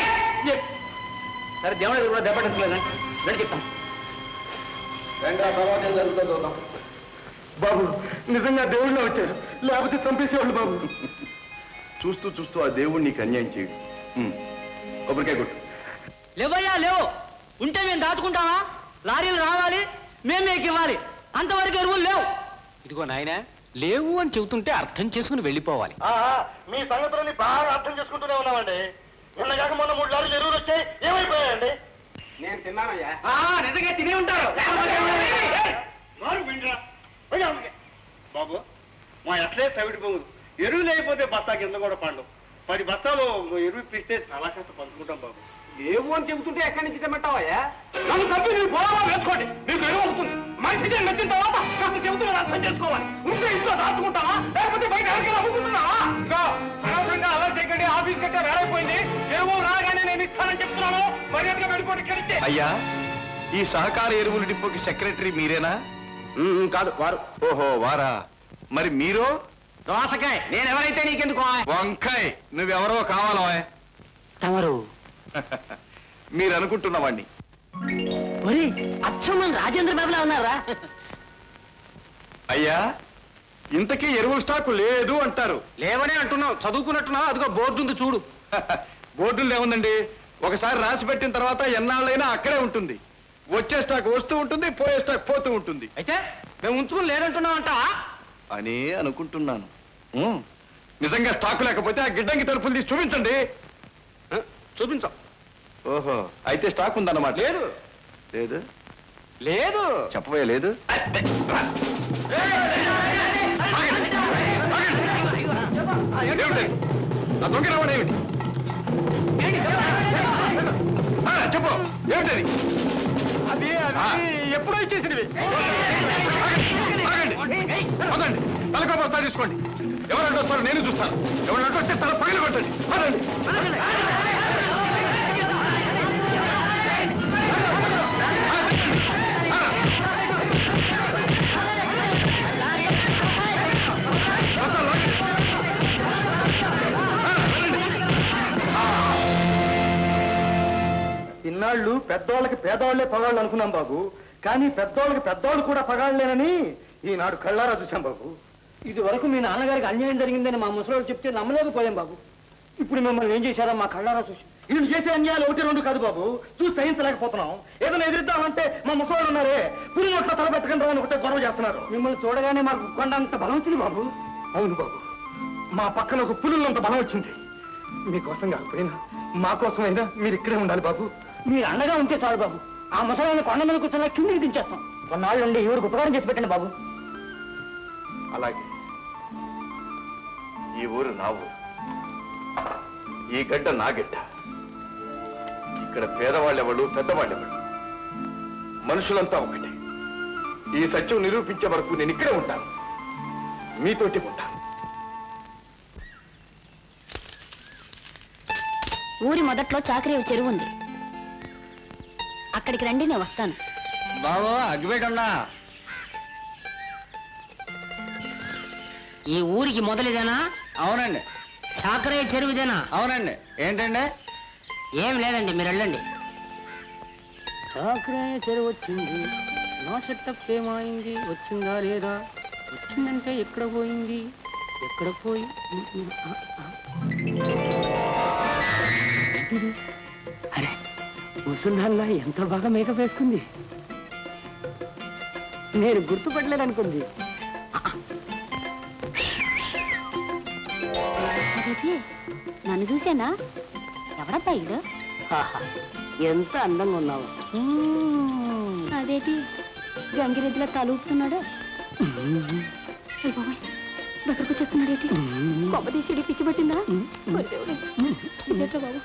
[SPEAKER 1] సరే దేవుడి దగ్గర కూడా దెబ్బతించలేదు వెళ్ళి చెప్తాను
[SPEAKER 4] తర్వాత ఏం జరుగుతుందో చూద్దాం. బాబు నిజంగా దేవుళ్ళే వచ్చారు లేకపోతే చంపేసేవాళ్ళు బాబు చూస్తూ చూస్తూ ఆ దేవుడు నీకు అన్యాయం చేయడు ఉమ్. కొబ్బరికాయ కొట్టు
[SPEAKER 3] లేవయ్యా లేవు ఉంటే మేము దాచుకుంటామా లారీలు రావాలి మేము మీకు ఇవ్వాలి అంతవరకు ఎరువులు లేవు
[SPEAKER 11] ఇదిగో నాయన లేవు అని చెబుతుంటే అర్థం చేసుకుని వెళ్ళిపోవాలి
[SPEAKER 14] మీ సంగతులని బాగా అర్థం చేసుకుంటూనే ఉన్నామండి నిన్నగాక మొన్న మూడు లారీలు ఎరువులు వచ్చాయి ఏమైపోయాయండి
[SPEAKER 11] నేను తిన్నానయ్యా
[SPEAKER 1] నిజంగా తినే ఉంటారు
[SPEAKER 14] బాబు మా ఎట్లే సవిడి పొంగుదు ఎరువు లేకపోతే బస్తా కింద కూడా పండు పది బస్తాలు ఎరువు ఇప్పిస్తే చాలా కాస్త పంచుకుంటాం బాబు
[SPEAKER 11] లేవు అని చెబుతుంటే ఎక్కడి నుంచి తెమ్మంటావయ్యా
[SPEAKER 14] నన్ను తప్పి మీరు పోవా వేసుకోండి మీకు ఎరువు అవుతుంది మంచిగా నచ్చిన తర్వాత కాస్త చెబుతున్నా అర్థం చేసుకోవాలి ఉంటే ఇంట్లో దాచుకుంటావా లేకపోతే బయట ఎవరికైనా అమ్ముకుంటున్నావా ఇంకా అనవసరంగా అలర్ట్ చేయకండి ఆఫీస్ కట్టే వేరైపోయింది ఎరువు రాగానే నేను ఇస్తానని చెప్తున్నాను మర్యాదగా వెళ్ళిపోండి ఇక్కడికి
[SPEAKER 4] అయ్యా ఈ సహకార ఎరువుల డిపోకి సెక్రటరీ మీరేనా
[SPEAKER 1] కాదు వారు
[SPEAKER 4] ఓహో వారా మరి మీరు
[SPEAKER 1] దోసకాయ నేను ఎవరైతే నీకెందుకు
[SPEAKER 4] వంకాయ్ నువ్వెవరో కావాలా
[SPEAKER 3] తమరు
[SPEAKER 4] మీరు అనుకుంటున్న వాణ్ణి
[SPEAKER 3] ఒరి అచ్చం మన రాజేంద్ర బాబులా ఉన్నారా
[SPEAKER 4] అయ్యా ఇంతకీ ఎరువుల స్టాక్ లేదు అంటారు
[SPEAKER 11] లేవనే అంటున్నావు చదువుకున్నట్టున్నావు అదిగో బోర్డు ఉంది చూడు
[SPEAKER 4] బోర్డులు ఏముందండి ఒకసారి రాసి పెట్టిన తర్వాత ఎన్నాళ్ళైనా అక్కడే ఉంటుంది వచ్చే స్టాక్ వస్తూ ఉంటుంది పోయే స్టాక్ పోతూ ఉంటుంది
[SPEAKER 11] అయితే మేము ఉంచుకుని లేదంటున్నావు అంటావా
[SPEAKER 4] అని అనుకుంటున్నాను ఉం. నిజంగా స్టాక్ లేకపోతే ఆ గిడ్డంగి తలుపులు తీసి చూపించండి
[SPEAKER 11] చూపించాం
[SPEAKER 4] ఓహో అయితే స్టాక్ ఉందన్నమాట
[SPEAKER 11] లేదు
[SPEAKER 4] లేదు
[SPEAKER 11] లేదు
[SPEAKER 4] చెప్పబోయే లేదు ఏమిటి? ఆ దొంగ రావడం ఏమిటి ఆ, చెప్పు ఏమిటది
[SPEAKER 11] అది
[SPEAKER 4] అది
[SPEAKER 11] ఎప్పుడో ఇచ్చేసినవి
[SPEAKER 4] పదండి తలకా బస్తా తీసుకోండి ఎవరంటే వస్తారో నేను చూస్తాను ఎవరంటే వస్తే తల పగిలి పెట్టండి పదండి
[SPEAKER 14] ఇన్నాళ్ళు పెద్దవాళ్ళకి పేదవాళ్లే పగాళ్ళు అనుకున్నాం బాబు కానీ పెద్దవాళ్ళకి పెద్దవాళ్ళు కూడా పగాళ్ళేనని ఈనాడు కళ్ళారా చూశాం బాబు
[SPEAKER 3] ఇది వరకు మీ నాన్నగారికి అన్యాయం జరిగిందని మా ముసలోడు చెప్తే నమ్మలేకపోయాం బాబు ఇప్పుడు మిమ్మల్ని ఏం చేశారా మా కళ్ళారా చూసి
[SPEAKER 14] వీళ్ళు చేసే అన్యాయాలు ఒకటి రెండు కాదు బాబు చూసి సహించలేకపోతున్నాం ఏదైనా ఎదిరిద్దామంటే మా ముసవాళ్ళు ఉన్నారే పులి నోట్లో తల పెట్టకుండా అని ఒకటే గొడవ చేస్తున్నారు
[SPEAKER 3] మిమ్మల్ని చూడగానే మాకు కొండంత బలం వచ్చింది బాబు
[SPEAKER 14] అవును బాబు మా పక్కన ఒక పులున్నంత బలం వచ్చింది మీకోసం కాకపోయినా మా కోసమైనా మీరు ఇక్కడే ఉండాలి బాబు
[SPEAKER 3] మీరు అండగా ఉంటే చాలు బాబు ఆ ముసలాన్ని కొండ మీద కూర్చొని కిందికి దించేస్తాం కొన్నాళ్ళు ఉండి ఎవరికి ఉపకారం చేసి పెట్టండి బాబు
[SPEAKER 4] అలాగే ఈ ఊరు నా ఊరు ఈ గడ్డ నా గడ్డ ఇక్కడ పేదవాళ్ళెవళ్ళు పెద్దవాళ్ళెవళ్ళు మనుషులంతా ఒకటే ఈ సత్యం నిరూపించే వరకు నేను ఇక్కడే ఉంటాను మీతోటి ఉంటాను
[SPEAKER 13] ఊరి మొదట్లో చాకరీ చెరువు ఉంది అక్కడికి రండి నేను వస్తాను
[SPEAKER 2] బాబు అగ్గిపెట్టండా
[SPEAKER 3] ఈ ఊరికి మొదలిదేనా
[SPEAKER 2] అవునండి
[SPEAKER 3] చాకరే చెరువుదేనా
[SPEAKER 2] అవునండి ఏంటండి
[SPEAKER 3] ఏం లేదండి మీరు వెళ్ళండి చాకరే చెరువు వచ్చింది నా సెటప్ ఏమైంది వచ్చిందా లేదా వచ్చిందంటే ఎక్కడ పోయింది ఎక్కడ పోయి ఏంటిది? అరే ముసుండాల్లా ఎంత బాగా మేకప్ వేసుకుంది నేను గుర్తుపట్టలేదు అనుకుంది
[SPEAKER 13] అదేది నన్ను చూసేనా ఎవరబ్బా ఈడు
[SPEAKER 3] ఎంత అందంగా ఉన్నావు
[SPEAKER 13] అదేటి గంగిరెద్దులో తలూపుతున్నాడు బాబాయ్ దగ్గరకు వచ్చేస్తున్నాడు ఏంటి గొప్ప తీసి పిచ్చి పట్టిందా ఓరి దేవుడే. ఇదేంట్రా బాబు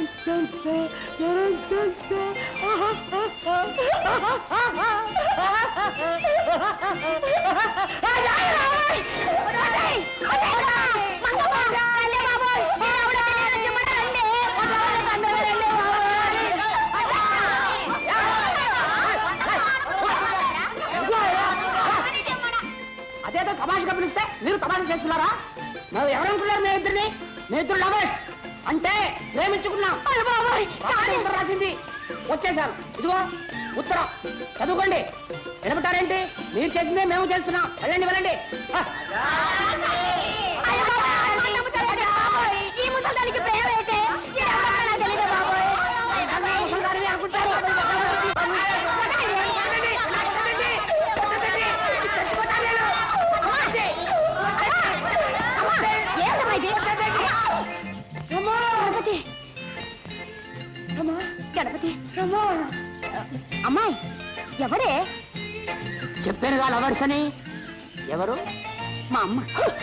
[SPEAKER 3] అదేదో తమాషగా పిలిస్తే మీరు తమాషా చేస్తున్నారా మేము ఎవరనుకున్నారు మీ ఇద్దరిని మీ ఇద్దరు లవర్స్ అంటే ప్రేమించుకున్నాం రాసిన ఉత్తరం రాసింది వచ్చేసాను ఇదిగో ఉత్తరం చదువుకోండి వినపటారేంటి మీరు చేసిందే మేము చేస్తున్నాం వెళ్ళండి వెళ్ళండి ఆ.
[SPEAKER 13] ఈ ముసలిదానికి ప్రేమ అయితే ఎవరన్నా తెలియదు బాబోయ్
[SPEAKER 3] ముసలిదానివి అనుకుంటారు.
[SPEAKER 13] ఏంటమ్మా ఇది గణపతి గణపతి అమ్మాయి ఎవరే
[SPEAKER 3] చెప్పానుగా లవర్స్ అని ఎవరు
[SPEAKER 13] మా అమ్మ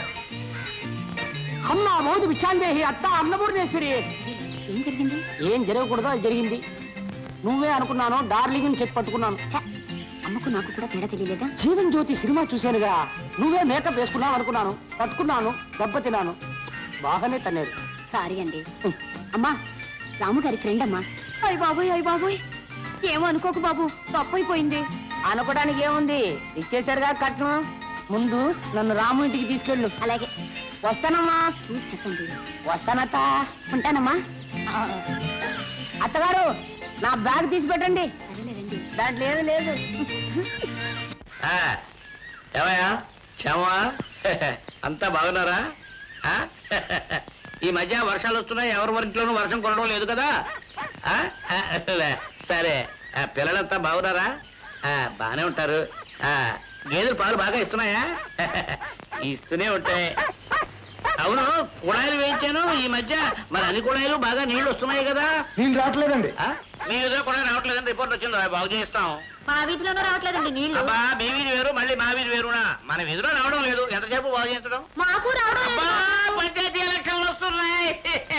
[SPEAKER 3] అమ్మ మోదు విచ్చాందేహి అత్త అన్నపూర్ణేశ్వరి
[SPEAKER 13] ఏం జరిగింది
[SPEAKER 3] ఏం జరగకూడదో అది జరిగింది నువ్వే అనుకున్నాను డార్లింగ్ అని చెప్పి పట్టుకున్నాను
[SPEAKER 13] అమ్మకు నాకు కూడా తేడా తెలియలేదా
[SPEAKER 3] జీవన్ జ్యోతి సినిమా చూశానుగా నువ్వే మేకప్ వేసుకున్నావు అనుకున్నాను పట్టుకున్నాను దెబ్బతిన్నాను బాగానే తన్నాడు
[SPEAKER 13] సారీ అండి అమ్మా రాము గారి ఫ్రెండ్ అమ్మా అయ్య బాబోయ్ అయ్య బాబోయ్ ఏమో అనుకోకు బాబు తప్పైపోయింది
[SPEAKER 3] అనుకోవడానికి ఏముంది ఇచ్చేసారుగా కట్నం ముందు నన్ను రాము ఇంటికి తీసుకెళ్ళు
[SPEAKER 13] అలాగే
[SPEAKER 3] వస్తానమ్మా
[SPEAKER 13] చూసి చెప్పండి
[SPEAKER 3] వస్తానత్త
[SPEAKER 13] ఉంటానమ్మా
[SPEAKER 3] అత్తగారు నా బ్యాగ్ తీసి పెట్టండి దాంట్లో ఏది లేదు
[SPEAKER 1] ఆ, ఏమయ్యా క్షమా అంతా బాగున్నారా ఆ? ఈ మధ్య వర్షాలు వస్తున్నాయి ఎవరి వరింట్లోనూ వర్షం కొనడం లేదు కదా ఆ? ఆ, సరే ఆ, పిల్లలంతా బాగున్నారా ఆ, బాగానే ఉంటారు ఆ, గేదెలు పాలు బాగా ఇస్తున్నాయా ఇస్తూనే ఉంటాయి అవును కుళాయిలు వేయించాను ఈ మధ్య మరి అన్ని కుళాయిలు బాగా నీళ్లు వస్తున్నాయి కదా
[SPEAKER 4] నేను రావట్లేదండి
[SPEAKER 1] ఆ? మీ ఎదురు కూడా రావట్లేదని రిపోర్ట్ వచ్చింది బాగు చేస్తాం
[SPEAKER 13] మా వీధిలోనూ రావట్లేదండి నీళ్లు
[SPEAKER 1] అబ్బా మీ వీధి వేరు మళ్ళీ మా వీధి వేరునా మన వీధిలో రావడం లేదు ఎంతసేపు బాగు చేయించడం
[SPEAKER 13] మాకు రావడం లేదు.
[SPEAKER 1] అబ్బా, పంచాయతీ ఎలక్షన్లు వస్తున్నాయి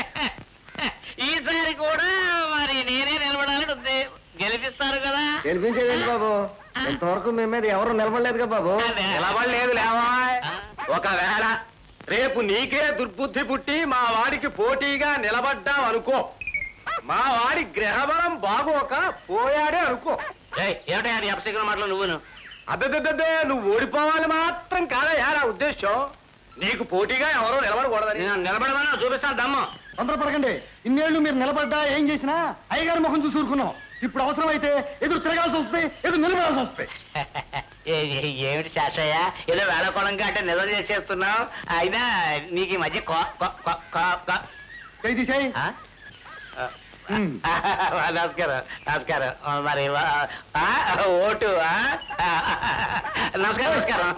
[SPEAKER 1] ఈసారి కూడా మరి నేనే నిలబడాలని ఉంది గెలిపిస్తారు కదా
[SPEAKER 15] గెలిపించేదేంటి బాబు ఇంతవరకు మీ మీద ఎవరు నిలబడలేదుగా బాబు
[SPEAKER 11] నిలబడలేదు లేవా ఒకవేళ రేపు నీకే దుర్బుద్ధి పుట్టి మా వాడికి పోటీగా నిలబడ్డావు అనుకో మా వాడి గ్రహబలం బాగోక పోయాడే అనుకో
[SPEAKER 1] ఏయ్, ఏమిటయ్యా నీ అపశకున మాటలు నువ్వును
[SPEAKER 11] అబ్బే నువ్వు ఓడిపోవాలి మాత్రం కాదయా నా ఉద్దేశం నీకు పోటీగా ఎవరో నిలబడకూడదని
[SPEAKER 1] నేను నిలబడమని చూపిస్తాను దమ్ము
[SPEAKER 15] తొందరపడకండి ఇన్నేళ్లు మీరు నిలబడ్డా ఏం చేసినా అయ్యగారి ముఖం చూసి ఊరుకున్నాం ఇప్పుడు అవసరమైతే ఎదురు తిరగాల్సి వస్తే ఎదురు నిలబడాల్సి వస్తాయి
[SPEAKER 1] ఏ- ఏ- ఏమిటి శాస్త్రయ్య ఏదో వేళకోళంగా అంటే నిజం చేసేస్తున్నావు అయినా నీకు ఈ మధ్య కో- కో- కో- కో- కో-
[SPEAKER 15] చేయి చేయి
[SPEAKER 1] ఆ? నమస్కారం నమస్కారం ఆ, మరి వా- ఆ, ఓటు ఆ? నమస్కారం నమస్కారం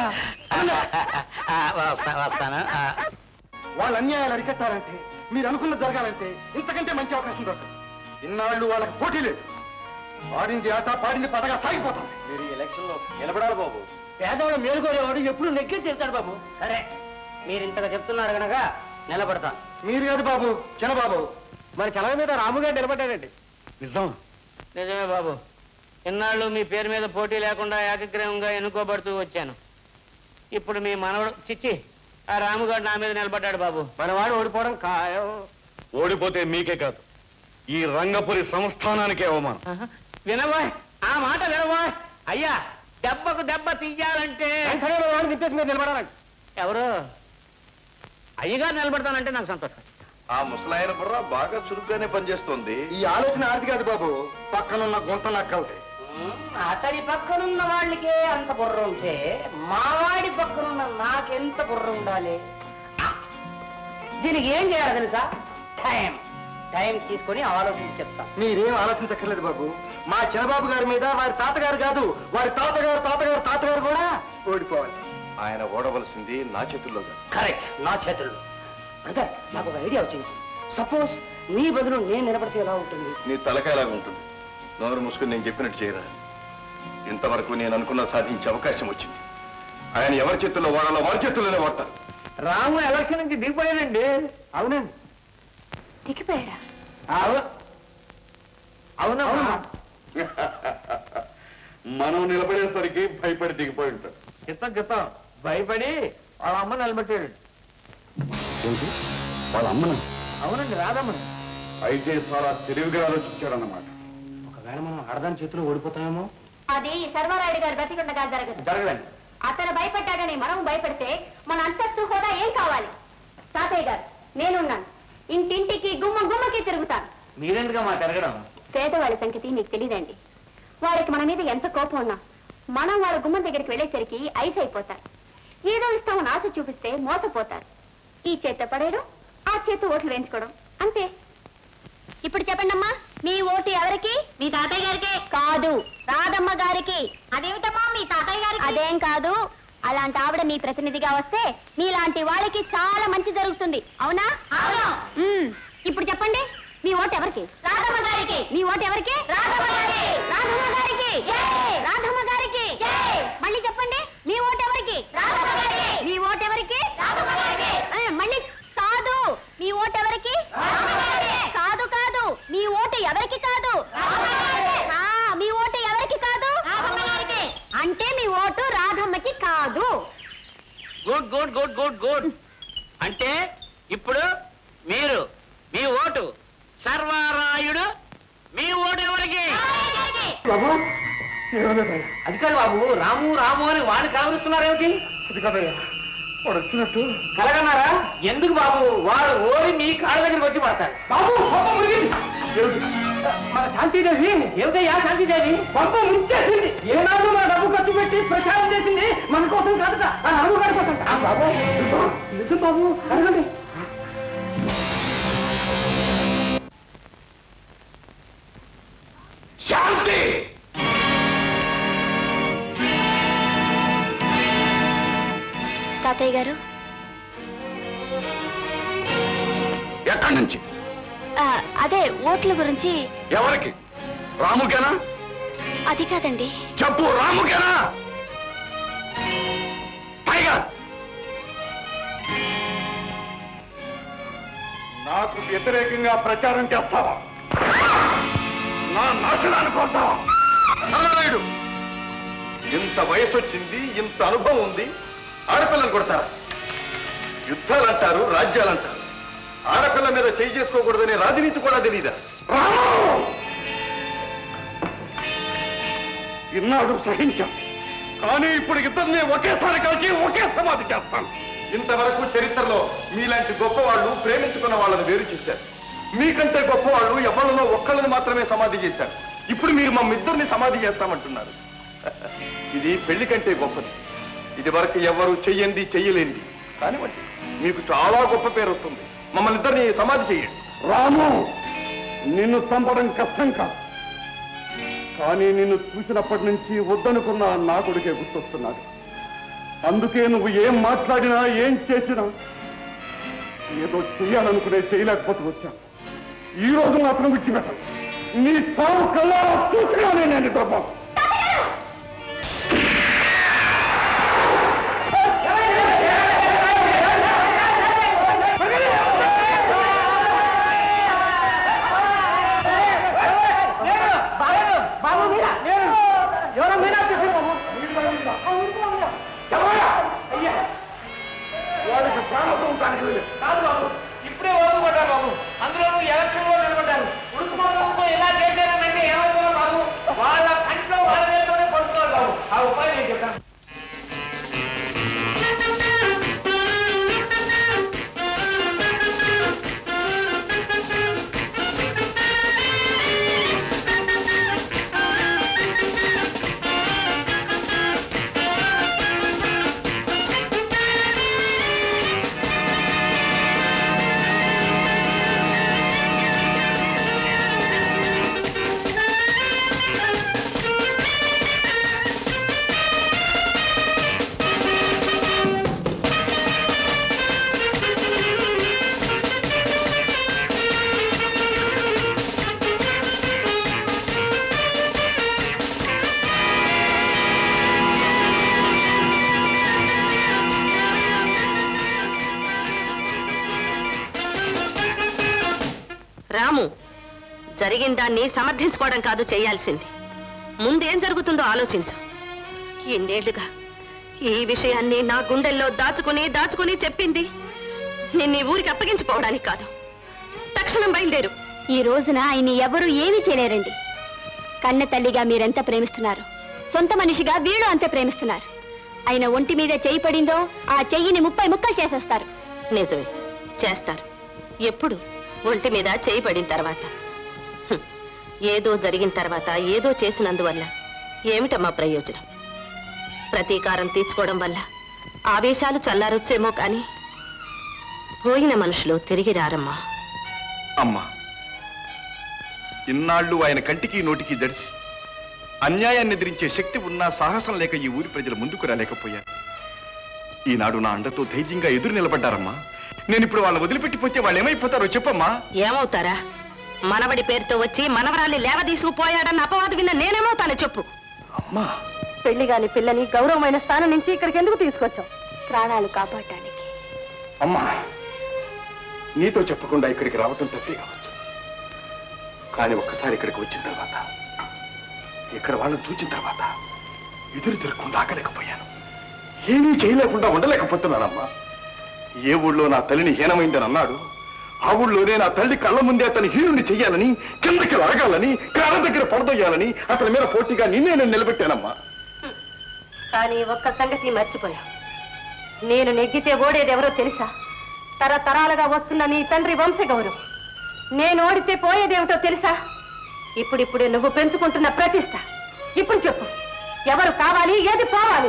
[SPEAKER 1] ఆ, వస్తా- వస్తాను ఆ.
[SPEAKER 15] వాళ్ళ అన్యాయాలు అరికట్టాలంటే మీరు అనుకున్నది జరగాలంటే ఇంతకంటే మంచి అవకాశం దొరకదు ఇన్నాళ్ళు వాళ్ళకి పోటీ లేదు ఆడింది ఆట పాడింది పడగా సాగిపోతాం
[SPEAKER 11] మీరు ఎలక్షన్ లో నిలబడాలి బాబు
[SPEAKER 3] పేదవాడు మేలుకోలేవాడు ఎప్పుడు నెక్కే చెప్తాడు బాబు
[SPEAKER 1] సరే మీరు ఇంతగా చెప్తున్నారు కనుక నిలబడతా
[SPEAKER 15] మీరు కాదు బాబు చిన్నబాబు
[SPEAKER 11] మరి చలవ మీద రాముగారు నిలబడ్డాడండి
[SPEAKER 15] నిజం
[SPEAKER 1] నిజమే బాబు ఇన్నాళ్ళు మీ పేరు మీద పోటీ లేకుండా ఏకగ్రీవంగా ఎన్నుకోబడుతూ వచ్చాను ఇప్పుడు మీ మనవడు చిచ్చి ఆ రాముగాడు నా మీద నిలబడ్డాడు బాబు
[SPEAKER 11] మన వాడు ఓడిపోవడం ఖాయం
[SPEAKER 4] ఓడిపోతే మీకే కాదు ఈ రంగపురి సంస్థానానికే అవమానం
[SPEAKER 1] వినబోయ్ ఆ మాట వినబోయ్ అయ్యా దెబ్బకు దెబ్బ తీయాలంటే
[SPEAKER 11] వెంటనే మన వాడిని తిప్పేసి మీరు నిలబడాలండి
[SPEAKER 1] ఎవరు అయ్యగారు నిలబడతానంటే నాకు సంతోషం
[SPEAKER 4] ఆ ముసలాయన బుర్ర బాగా చురుగ్గానే పనిచేస్తుంది
[SPEAKER 15] ఈ ఆలోచన ఆది కాదు బాబు పక్కనున్న గుంట నక్కలది
[SPEAKER 3] అతడి పక్కనున్న వాళ్ళకే అంత బుర్ర ఉంటే మావాడి పక్కనున్న నాకెంత బుర్ర ఉండాలి దీనికి ఏం చేయాలి తెలుసా టైం టైం తీసుకొని ఆలోచించి చెప్తా
[SPEAKER 15] మీరేం ఆలోచించక్కర్లేదు బాబు మా చిన్నబాబు గారి మీద వారి తాతగారు కాదు వారి తాతగారు తాతగారు తాతగారు కూడా ఓడిపోవాలి
[SPEAKER 4] ఆయన ఓడవలసింది నా చేతుల్లో కాదు
[SPEAKER 3] కరెక్ట్ నా చేతుల్లో బ్రదర్ నాకు ఒక ఐడియా వచ్చింది సపోజ్ నీ బదులు నేను నిలబడితే ఎలా ఉంటుంది
[SPEAKER 4] నీ తలకాయలాగా ఉంటుంది నోరు మూసుకుని నేను చెప్పినట్టు చేయరా ఇంతవరకు నేను అనుకున్న సాధించే అవకాశం వచ్చింది ఆయన ఎవరి చేతుల్లో వాడాలో వారి చేతుల్లోనే వాడతారు
[SPEAKER 8] రాము ఎలక్షన్ నుంచి దిగిపోయాడండి
[SPEAKER 3] అవునండి
[SPEAKER 13] దిగిపోయాడా
[SPEAKER 8] అవునమ్మా
[SPEAKER 4] మనం నిలబడేసరికి భయపడి దిగిపోయి ఉంటాం
[SPEAKER 8] చిత్తం చిత్తం భయపడి వాళ్ళ అమ్మ నిలబెట్టాడు
[SPEAKER 4] ఏంటి వాళ్ళ అమ్మన
[SPEAKER 8] అవునండి రాదమ్మని
[SPEAKER 4] అయితే చాలా తెలివిగా ఆలోచించాడన్నమాట
[SPEAKER 3] ఒకవేళ మనం ఆడదాని చేతిలో ఓడిపోతామేమో
[SPEAKER 13] అది సర్వారాయుడు గారు బతికుండగా జరగదు
[SPEAKER 8] జరగదండి
[SPEAKER 13] అతను భయపడ్డాడని మనం భయపడితే మన అంతస్తు హోదా ఏం కావాలి తాతయ్య గారు నేనున్నాను ఇంటింటికి గుమ్మ గుమ్మకి తిరుగుతాను
[SPEAKER 8] మీరెందుకమ్మా తిరగడం
[SPEAKER 13] పేదవాళ్ళ సంగతి మీకు తెలియదండి వాళ్ళకి మన మీద ఎంత కోపం ఉన్నా మనం వాళ్ళ గుమ్మం దగ్గరికి వెళ్ళేసరికి ఐస్ అయిపోతారు ఏదో ఇస్తామని ఆశ చూపిస్తే మోసపోతారు ఈ చేత పడేయడం ఆ చేత ఓట్లు వేయించుకోవడం అంతే ఇప్పుడు చెప్పండి అమ్మా మీ ఓటు ఎవరికి మీ తాతయ్య గారికి కాదు రాధమ్మ గారికి అదేమిటమ్మా మీ తాతయ్య గారికి అదేం కాదు అలాంటి ఆవిడ మీ ప్రతినిధిగా వస్తే మీలాంటి వాళ్ళకి చాలా మంచి జరుగుతుంది అవునా మ్మ్. ఇప్పుడు చెప్పండి మీ ఓటు ఎవరికి రాధమ్మ గారికి మీ ఓటు ఎవరికి రాధమ్మ గారికి రాధమ్మ గారికి రాధమ్మ గారికి మళ్ళీ చెప్పండి మీ ఓటు ఎవరికి రాధమ్మ గారికి మీ ఓటు ఎవరికి రాధమ్మ గారికి మళ్ళీ కాదు మీ ఓటు ఎవరికి కాదు కాదు మీ ఓటు ఎవరికి కాదు ఆ, మీ ఓటు ఎవరికి కాదు అంటే మీ ఓటు రాధమ్మకి కాదు
[SPEAKER 1] good good good good good అంటే ఇప్పుడు మీరు మీ ఓటు సర్వారాయుడు మీ ఓటు ఎవరికి
[SPEAKER 3] బాబు అది కాదు బాబు రాము రాము అని వాడిని కావరుస్తున్నారేమిటి
[SPEAKER 15] అది కదయ్యా వాడు వచ్చినట్టు
[SPEAKER 3] కలగన్నారా ఎందుకు బాబు వాడు ఓడి మీ కాళ్ళ దగ్గరికి వచ్చి పడతాడు బాబు కోపం మురిగింది. మన శాంతిదేవి ఏమిటయ్యా శాంతిదేవి కోపం ముంచేసింది ఏనాడు మన డబ్బు ఖర్చు పెట్టి ప్రచారం చేసింది మన కోసం కాదుట ఆ నడుము గడిపోతాం బాబు నిజం బాబు అడగండి
[SPEAKER 4] శాంతి
[SPEAKER 13] తాతయ్య గారు
[SPEAKER 4] ఎక్కడి నుంచి
[SPEAKER 13] ఆ, అదే ఓట్ల గురించి
[SPEAKER 4] ఎవరికి రాముకేనా
[SPEAKER 13] అది కాదండి
[SPEAKER 4] చెప్పు రాముకేనా పైగా నాకు వ్యతిరేకంగా ప్రచారం చేస్తావా నా నాశనానికి వస్తావా నారాయణుడు ఇంత వయసు వచ్చింది ఇంత అనుభవం ఉంది ఆడపిల్లని కొడతారా యుద్ధాలు అంటారు రాజ్యాలు అంటారు ఆడపిల్ల మీద చేయి చేసుకోకూడదనే రాజనీతి కూడా తెలియదా ఇన్నాడు సహించాం కానీ ఇప్పుడు ఇద్దరిని ఒకేసారి కలిసి ఒకే సమాధి చేస్తాను ఇంతవరకు చరిత్రలో మీలాంటి గొప్పవాళ్ళు ప్రేమించుకున్న వాళ్ళని వేరు చేశారు మీకంటే గొప్పవాళ్ళు ఎవరినో ఒక్కళ్ళని మాత్రమే సమాధి చేశారు ఇప్పుడు మీరు మా ఇద్దరిని సమాధి చేస్తామంటున్నారు ఇది పెళ్లి కంటే గొప్పది ఇది వరకు ఎవరు చెయ్యండి చెయ్యలేంది కానివ్వండి మీకు చాలా గొప్ప పేరు వస్తుంది మమ్మల్ని ఇద్దరిని సమాధి చెయ్యండి
[SPEAKER 15] రాము నిన్ను చంపడం కష్టం కాదు కానీ నిన్ను చూసినప్పటి నుంచి వద్దనుకున్న నా కొడుకే గుర్తొస్తున్నాడు అందుకే నువ్వు ఏం మాట్లాడినా ఏం చేసినా ఏదో చెయ్యాలనుకునే చేయలేకపోతూ వచ్చాను ఈ రోజు మాత్రం విడిచిపెట్టాను నీ సాగు కల్లా చూసినానే నేను ప్రభావం
[SPEAKER 3] బాబు మీరా ఎవరో మీరా
[SPEAKER 15] వాళ్ళకి ప్రాణం ఉంటానికి వీలు.
[SPEAKER 3] కాదు బాబు ఇప్పుడే ఓడిపడ్డారు బాబు అందులో ఎలక్షన్ లో నిలబడ్డారు ఉడుకు మొదలతో ఇలా చేశారనంటే ఏమవుతుందో బాబు వాళ్ళ కంట్లో
[SPEAKER 9] జరిగిన దాన్ని సమర్థించుకోవడం కాదు చేయాల్సింది ముందేం జరుగుతుందో ఆలోచించు ఎన్నేళ్లుగా ఈ విషయాన్ని నా గుండెల్లో దాచుకుని దాచుకుని చెప్పింది నిన్ను ఈ ఊరికి అప్పగించిపోవడానికి కాదు తక్షణం బయలుదేరు
[SPEAKER 13] ఈ రోజున ఆయన ఎవరు ఏమీ చేయలేరండి కన్న తల్లిగా మీరెంత ప్రేమిస్తున్నారు సొంత మనిషిగా వీళ్ళు అంతే ప్రేమిస్తున్నారు ఆయన ఒంటి మీద చెయ్యి పడిందో ఆ చెయ్యిని ముప్పై ముక్కలు చేసేస్తారు
[SPEAKER 9] నిజమే చేస్తారు ఎప్పుడు ఒంటి మీద చేయి పడిన తర్వాత హ్మ్. ఏదో జరిగిన తర్వాత ఏదో చేసినందువల్ల ఏమిటమ్మా ప్రయోజనం ప్రతీకారం తీర్చుకోవడం వల్ల ఆవేశాలు చల్లారొచ్చేమో కానీ పోయిన మనుషులు తిరిగి రారమ్మా
[SPEAKER 4] అమ్మా ఇన్నాళ్ళు ఆయన కంటికి నోటికి దడిచి అన్యాయాన్ని ఎదిరించే శక్తి ఉన్నా సాహసం లేక ఈ ఊరి ప్రజలు ముందుకు రాలేకపోయారు ఈనాడు నా అండతో ధైర్యంగా ఎదురు నిలబడ్డారమ్మా నేను ఇప్పుడు వాళ్ళని వదిలిపెట్టిపోతే వాళ్ళు ఏమైపోతారో చెప్పమ్మా
[SPEAKER 9] ఏమవుతారా మనవడి పేరుతో వచ్చి మనవరాల్ని లేవ తీసుకుపోయాడన్న అపవాదు విన్న నేనేమవుతాను చెప్పు
[SPEAKER 4] అమ్మా
[SPEAKER 9] పెళ్లి గాని పిల్లని గౌరవమైన స్థానం నుంచి ఇక్కడికి ఎందుకు తీసుకొచ్చావు
[SPEAKER 13] ప్రాణాలు కాపాడటానికి
[SPEAKER 4] అమ్మా నీతో చెప్పకుండా ఇక్కడికి రావటం తప్పే కావచ్చు కానీ ఒక్కసారి ఇక్కడికి వచ్చిన తర్వాత ఇక్కడ వాళ్ళని చూచిన తర్వాత ఎదురు తిరగకుండా ఆగలేకపోయాను ఏమీ చేయలేకుండా ఉండలేకపోతున్నానమ్మా ఏ ఊళ్ళో నా తల్లిని హీనమైందని అన్నాడు ఆ ఊళ్ళోనే నా తల్లి కళ్ళ ముందే అతని హీనుని చెయ్యాలని కిందకి లాగాలని కాళ్ళ దగ్గర పడదొయ్యాలని అతని మీద పోటీగా నిన్నే నేను నిలబెట్టానమ్మా
[SPEAKER 9] కానీ ఒక్క సంగతి మర్చిపోయా నేను నెగ్గితే ఓడేది ఎవరో తెలుసా తరతరాలుగా వస్తున్న నీ తండ్రి వంశ గౌరవం నేను ఓడితే పోయేదేమిటో తెలుసా ఇప్పుడిప్పుడే నువ్వు పెంచుకుంటున్న ప్రతిష్ట ఇప్పుడు చెప్పు ఎవరు కావాలి ఏది పోవాలి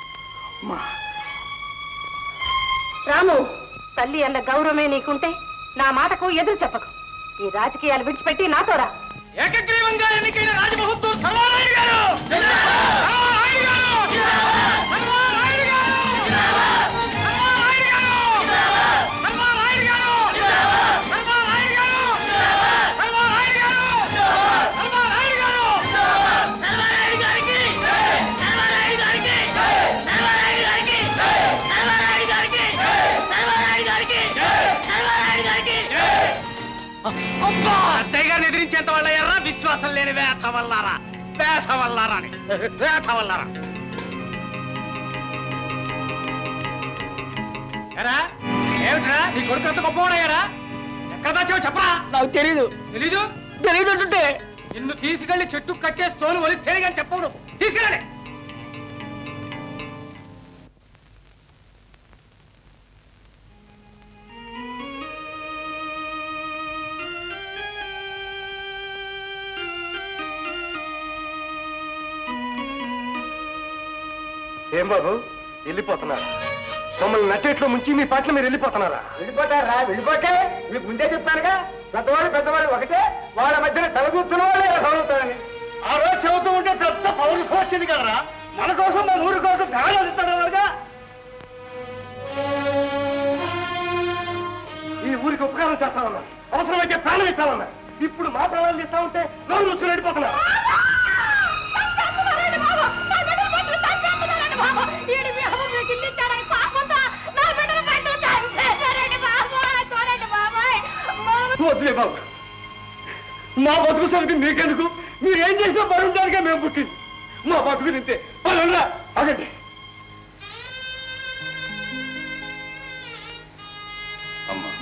[SPEAKER 9] రాము తల్లి అన్న గౌరవమే నీకుంటే నా మాటకు ఎదురు చెప్పకు ఈ రాజకీయాలు విడిచిపెట్టి నాతో రా
[SPEAKER 7] ఏకగ్రీవంగా ఎన్నికైన రాజమహూర్తం సర్వారాయుడు గారు సర్వారాయుడు గారు! సర్వారాయుడు గారు! సర్వారాయుడు గారు! సర్వారాయుడు గారు! సర్వారాయుడు గారు! సర్వారాయుడు గారు! సర్వారాయుడు గారు! సర్వారాయుడు గారికి! సర్వారాయుడు గారికి! సర్వారాయుడు గారికి! సర్వారాయుడు గారికి! సర్వారాయుడు గారికి! సర్వారాయుడు గారికి! అబ్బా అత్తయ్య గారిని ఎదిరించేంత వాళ్ళ ఎర్ర విశ్వాసం లేని వేట వల్లారా వేట వల్లారా అని వేట వల్లారా ఎరా ఏమిట్రా నీ కొడుకు అంత గొప్పవాడయ్యారా ఎక్కడ దాచావు చెప్పరా
[SPEAKER 3] నాకు తెలీదు
[SPEAKER 7] తెలీదు
[SPEAKER 3] తెలీదు అంటుంటే
[SPEAKER 7] నిన్ను తీసుకెళ్లి చెట్టు కట్టేసి తోలు వలి తెలియని చెప్పవు నువ్వు తీసుకెళ్ళండి
[SPEAKER 11] ఏం బాబు వెళ్ళిపోతున్నారు మమ్మల్ని నట్టేట్లో ముంచి మీ పాటలు మీరు వెళ్ళిపోతున్నారా వెళ్ళిపోతారా వెళ్ళిపోతే మీకు ముందే చెప్తానుగా పెద్దవాళ్ళు పెద్దవాళ్ళు ఒకటే వాళ్ళ మధ్యన తలదూస్తున్న వాళ్ళే చదువుతారని ఆ రోజు చదువుతూ ఉంటే పెద్ద పౌరుషం వచ్చింది కదరా మన కోసం మన ఊరి కోసం ప్రాణాలు ఇస్తాడన్నారుగా ఈ ఊరికి ఉపకారం చేస్తామన్నా అవసరమైతే ప్రాణం ఇస్తామన్నా ఇప్పుడు మా ప్రాణాలు ఇస్తా ఉంటే నోరు మూసుకుని వెళ్ళిపోతున్నా వద్దులే బాబు మా బతుకు సంగతి మీకెందుకు మీరు ఏం చేసినా పరుంటానికే మేము పుట్టింది మా బతుకు నింతే పనురా అగండి
[SPEAKER 4] అమ్మా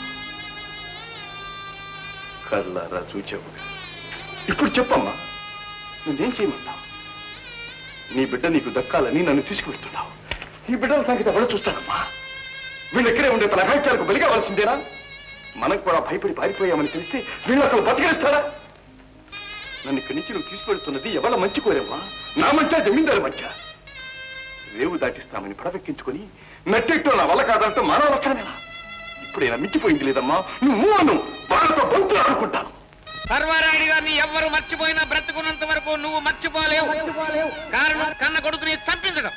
[SPEAKER 4] కళ్ళారా చూచావు ఇప్పుడు చెప్పమ్మా నువ్వేం చేయమంటావు నీ బిడ్డ నీకు దక్కాలని నన్ను తీసుకువెళ్తున్నావు ఈ బిడ్డల సంగతి ఎవరు చూస్తానమ్మా వీళ్ళు ఇక్కడే ఉండే తన అఘాయిత్యాలకు బలి కావాల్సిందేనా మనకు కూడా భయపడి పారిపోయామని తెలిస్తే వీళ్ళు అసలు బతికేస్తారా నన్ను ఇక్కడి నుంచి నువ్వు తీసుకెళ్తున్నది ఎవరి మంచి కోరేమ్మా నా మంచా జమీందారు మంచా రేవు దాటిస్తామని పడవెక్కించుకొని నట్టెట్టో నా వల్ల కాదంటే మానవ లక్షణమేనా ఇప్పుడైనా మించిపోయింది లేదమ్మా నువ్వు అను వాళ్ళతో బంతులు ఆడుకుంటాను
[SPEAKER 8] సర్వారాయుడు గారిని ఎవ్వరు మర్చిపోయినా బ్రతుకున్నంత వరకు నువ్వు మర్చిపోలేవు కారణం కన్న కొడుకుని చంపించడం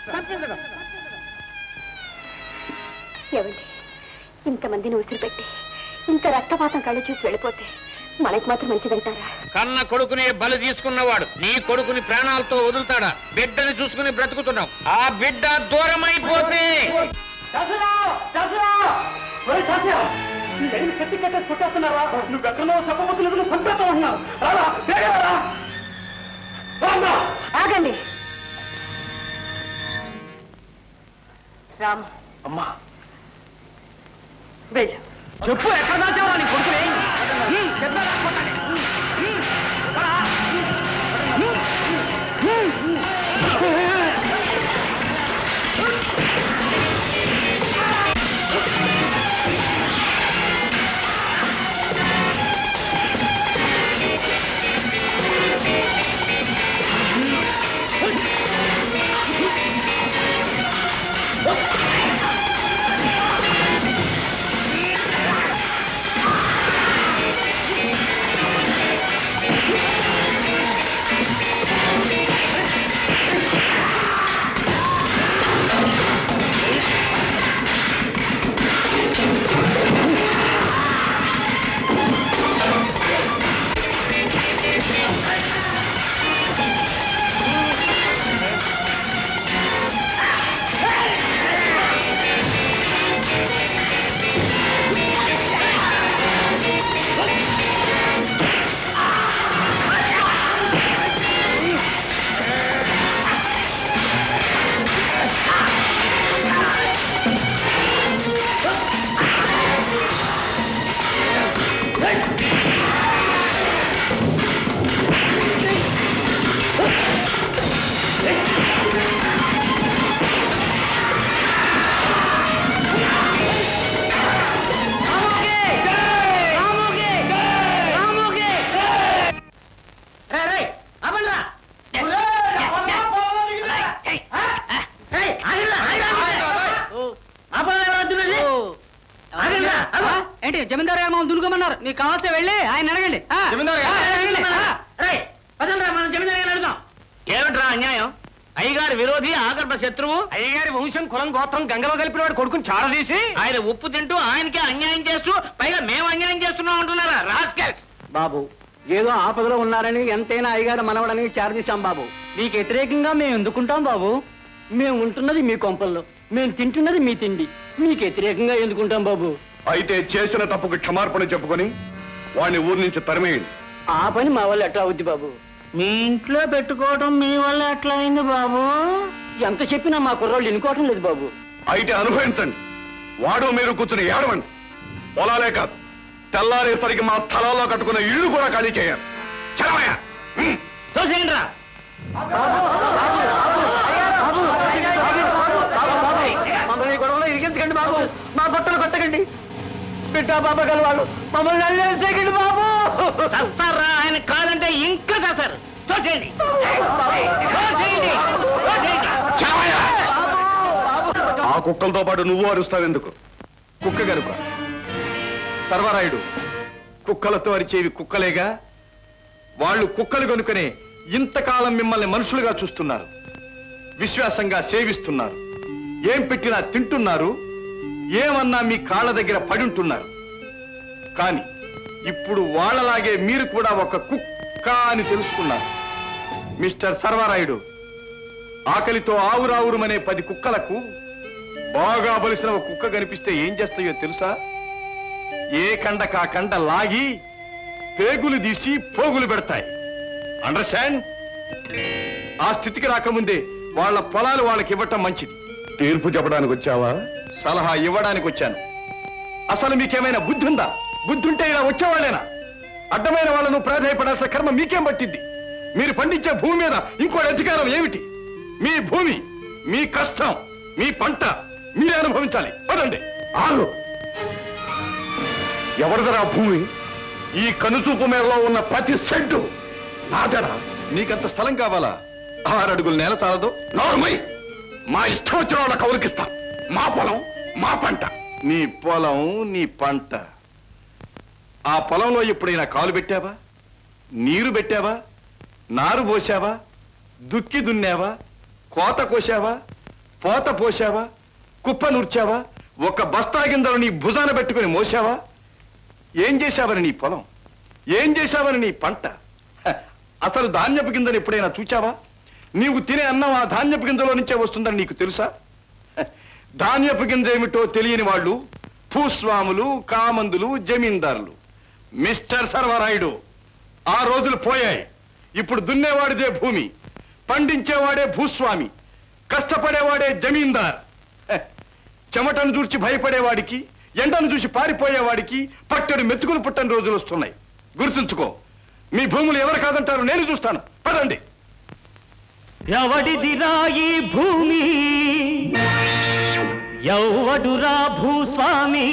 [SPEAKER 13] ఏమండి ఇంతమందిని ఉసిరిపెట్టి ఇంత రక్తపాతం కళ్ళు చూసి వెళ్ళిపోతే మనకి మాత్రం మంచిదంటారా
[SPEAKER 8] కన్న కొడుకుని బలి తీసుకున్నవాడు నీ కొడుకుని ప్రాణాలతో వదులుతాడా బిడ్డని చూసుకుని బ్రతుకుతున్నావు ఆ బిడ్డ దూరం అయిపోతే
[SPEAKER 10] నేను చెట్టు కట్టేసి కొట్టేస్తున్నావా నువ్వెక్కడో చెప్పబోతు నిధులు సంపేతం ఉన్నావు రారా వేగంగా రా. రామ్మా.
[SPEAKER 9] ఆగండి రామ్
[SPEAKER 10] అమ్మా
[SPEAKER 9] వెళ్ళు
[SPEAKER 10] చెప్పు ఎక్కడ దాచావా నీ కొడుకు
[SPEAKER 3] ఏంటి జమీందారు గారు మమ్మల్ని దులుకోమన్నారు మీకు కావాల్సి వెళ్ళి ఆయన అడగండి ఆ,
[SPEAKER 1] జమీందారు గారు?
[SPEAKER 3] ఆ, అడగండి. ఆ.
[SPEAKER 1] మనం జమీందారు గారిని అడుగుదాం ఏమిట్రా అన్యాయం అయ్యగారి విరోధి ఆగర్భ శత్రువు
[SPEAKER 11] అయ్యగారి వంశం కులం గోత్రం గంగలో కలిపిన వాడు కొడుకుని చారదీసి
[SPEAKER 1] ఆయన ఉప్పు తింటూ ఆయనకే అన్యాయం చేస్తూ పైగా మేము అన్యాయం చేస్తున్నాం అంటున్నారా రాస్కెల్స్
[SPEAKER 3] బాబు ఏదో ఆపదలో ఉన్నారని ఎంతైనా అయ్యగారు మనవడని చేరదీశాం బాబు మీకు వ్యతిరేకంగా మేము ఎందుకుంటాం బాబు మేము ఉంటున్నది మీ కొంపల్లో మేము తింటున్నది మీ తిండి మీకు వ్యతిరేకంగా ఎందుకుంటాం బాబు
[SPEAKER 4] అయితే చేసిన తప్పుకు క్షమార్పణ చెప్పుకొని వాడిని ఊరి నుంచి తరిమేయండి
[SPEAKER 3] ఆ పని మా వల్ల ఎట్లా అవుద్ది బాబు మీ ఇంట్లో పెట్టుకోవడం మీ వల్ల ఎట్లా అయింది బాబు ఎంత చెప్పినా మా కుర్రోళ్ళు ఎన్నుకోవటం లేదు బాబు
[SPEAKER 4] అయితే అనుభవించండి వాడు మీరు కూర్చుని ఏడవండి పొలాలే కాదు తెల్లారేసరికి మా స్థలాల్లో కట్టుకున్న ఇల్లు కూడా ఖాళీ చేయాలి చలమయ్య
[SPEAKER 1] చూసేయండి రా
[SPEAKER 3] మమ్మల్ని ఈ గొడవలో ఇరిగించకండి బాబు మా బట్టలు కొట్టకండి బిడ్డా బాబా గలవాళ్ళు మమ్మల్ని అల్లేసేయండి బాబు
[SPEAKER 1] చస్తారా ఆయన కాదంటే ఇంకా చేస్తారు చూసేయండి చూసేయండి చూసేయండి
[SPEAKER 4] ఆ కుక్కలతో పాటు నువ్వు అరుస్తావెందుకు కుక్క గనుక సర్వరాయుడు కుక్కలతో అరిచేవి కుక్కలేగా వాళ్ళు కుక్కలు కనుకనే ఇంతకాలం మిమ్మల్ని మనుషులుగా చూస్తున్నారు విశ్వాసంగా సేవిస్తున్నారు ఏం పెట్టినా తింటున్నారు ఏమన్నా మీ కాళ్ళ దగ్గర పడి ఉంటున్నారు కానీ ఇప్పుడు వాళ్ళలాగే మీరు కూడా ఒక కుక్క అని తెలుసుకున్నారు మిస్టర్ సర్వరాయుడు ఆకలితో ఆవురావురుమనే పది కుక్కలకు బాగా బలిసిన ఒక కుక్క కనిపిస్తే ఏం చేస్తాయో తెలుసా ఏ కండ కా కండ లాగి పేగులు తీసి పోగులు పెడతాయి అండర్స్టాండ్ ఆ స్థితికి రాకముందే వాళ్ళ పొలాలు వాళ్ళకి ఇవ్వటం మంచిది తీర్పు చెప్పడానికి వచ్చావా సలహా ఇవ్వడానికి వచ్చాను అసలు మీకేమైనా బుద్ధి ఉందా బుద్ధి ఉంటే ఇలా వచ్చేవాళ్ళేనా అడ్డమైన వాళ్ళను ప్రాధాయపడాల్సిన కర్మ మీకేం పట్టింది మీరు పండించే భూమి మీద ఇంకోటి అధికారం ఏమిటి మీ భూమి మీ కష్టం మీ పంట మీరే అనుభవించాలి పదండి ఆగు ఎవరిదరా భూమి ఈ కనుచూపు మేరలో ఉన్న ప్రతి సెంటు నాదరా నీకంత స్థలం కావాలా ఆరడుగుల నేల చాలదు నోర్మై మా ఇష్టం వచ్చిన వాళ్ళ కౌరికిస్తా మా పొలం మా పంట నీ పొలం నీ పంట ఆ పొలంలో ఎప్పుడైనా కాలు పెట్టావా నీరు పెట్టావా నారు పోసావా దుక్కి దున్నావా కోత కోసావా పోత పోసావా కుప్ప నూర్చావా ఒక బస్తా గింజలు నీ భుజాన పెట్టుకుని మోసావా ఏం చేశావని నీ పొలం ఏం చేశావని నీ పంట హ, అసలు ధాన్యపు గింజను ఎప్పుడైనా చూచావా నీవు తినే అన్నం ఆ ధాన్యపు గింజలో నుంచే వస్తుందని నీకు తెలుసా హ, ధాన్యపు గింజ ఏమిటో తెలియని వాళ్ళు భూస్వాములు కామందులు జమీందారులు మిస్టర్ సర్వరాయుడు ఆ రోజులు పోయాయి ఇప్పుడు దున్నేవాడిదే భూమి పండించేవాడే భూస్వామి కష్టపడేవాడే జమీందార్ హె, చెమటను చూసి భయపడేవాడికి ఎండను చూసి పారిపోయేవాడికి పట్టెడు మెతుకులు పుట్టని రోజులు వస్తున్నాయి గుర్తుంచుకో మీ భూములు ఎవరు కాదంటారు నేను చూస్తాను పదండి
[SPEAKER 12] ఎవడిదిరా ఈ భూమి ఎవడురా భూస్వామి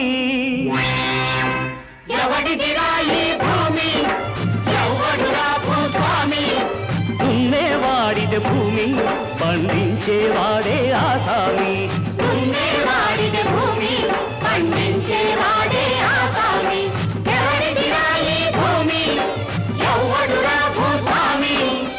[SPEAKER 3] ఎవడిదిరా ఈ భూమి ఎవడురా భూస్వామి
[SPEAKER 12] దున్నేవాడిది భూమి పండించేవాడే ఆసామి
[SPEAKER 3] దున్నేవాడిది భూమి పండించేవాడే ఆసామి ఎవడిదిరా ఈ భూమి ఎవడురా భూస్వామి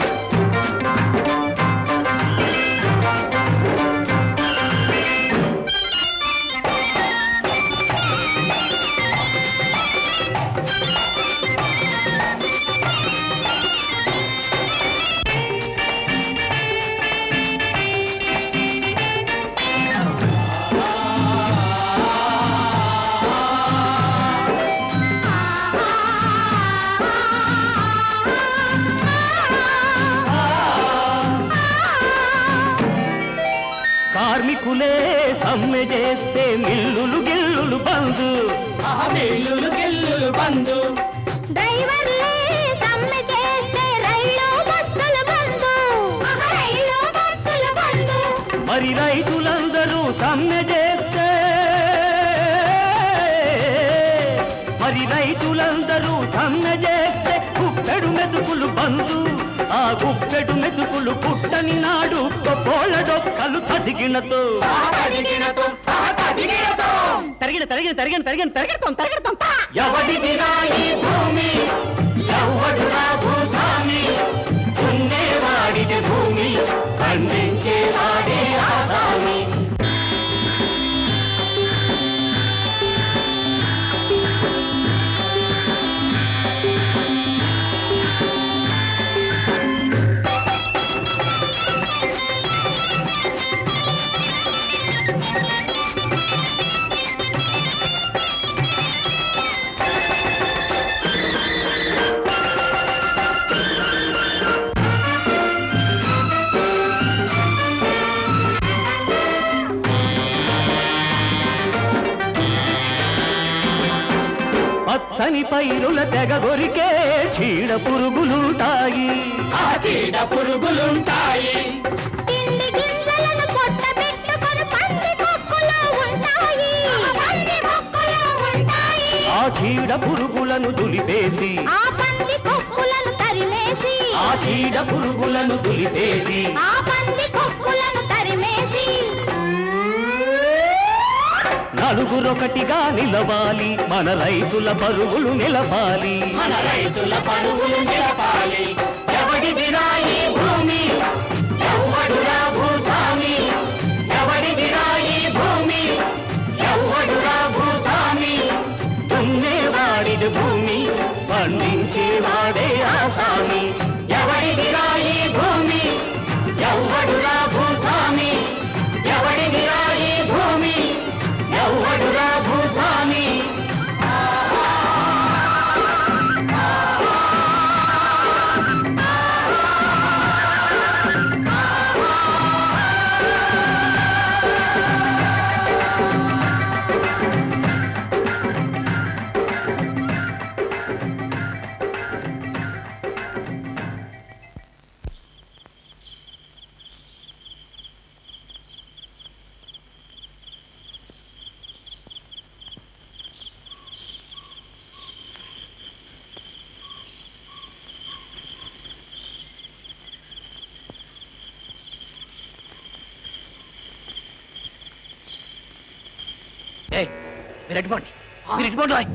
[SPEAKER 12] కార్మికులే సమ్మె చేస్తే మిల్లులు గిల్లులు బంధు
[SPEAKER 3] మిల్లులు గిల్లులు బంధు
[SPEAKER 13] డ్రైవర్లే సమ్మె చేస్తే రైలు బస్సులు బంధు రైలు బస్సులు బంధు
[SPEAKER 12] మరి రైతులందరూ సమ్మె చేస్తే మరి రైతులందరూ సమ్మె చేస్తే గుప్పెడు మెతుకులు బంధు ఆ గుప్పెడు మెతుకులు పుట్టని నాడు కోళ్ళ డొక్కలు తదిగినతో
[SPEAKER 3] తరిగిన తరిగిన తరిగిన తరిగిన తరిగెడతాం తరిగెడతాం
[SPEAKER 12] ఎవడిదిరా ఈ భూమి ఎవడురా భూస్వామి దున్నేవాడిది భూమి పండించేవాడే ఆసామి పచ్చని పైరుల తెగ గొరికే చీడ పురుగులుంటాయి
[SPEAKER 3] ఆ చీడ పురుగులుంటాయి
[SPEAKER 13] తిండి గింజలను పొట్ట పెట్టుకొని పంది కొక్కులో ఉంటాయి పంది కొక్కులో ఉంటాయి
[SPEAKER 12] ఆ చీడ పురుగులను దులిపేసి
[SPEAKER 13] ఆ పంది కొక్కులను తరిమేసి
[SPEAKER 12] ఆ చీడ పురుగులను దులిపేసి
[SPEAKER 13] ఆ పంది కొక్కులను తరిమేసి
[SPEAKER 12] నలుగురొకటిగా నిలవాలి మన రైతుల పరుగులు నిలవాలి
[SPEAKER 3] మన రైతుల పరుగులు నిలపాలి ఎవడిదిరా ఈ భూమి ఎవడురా భూస్వామి ఎవడిదిరా ఈ భూమి ఎవడురా భూస్వామి
[SPEAKER 12] దున్నేవాడిది భూమి పండించేవాడే ఆసామి
[SPEAKER 3] ఎవడిదిరా ఈ భూమి ఎవడురా భూస్వామి ఎవడిదిరా ఈ భూమి ఎవడురా భూస్వామి
[SPEAKER 8] మీరు ఎట్టుకోండి మీరు ఎట్టుకోండి రాయ్.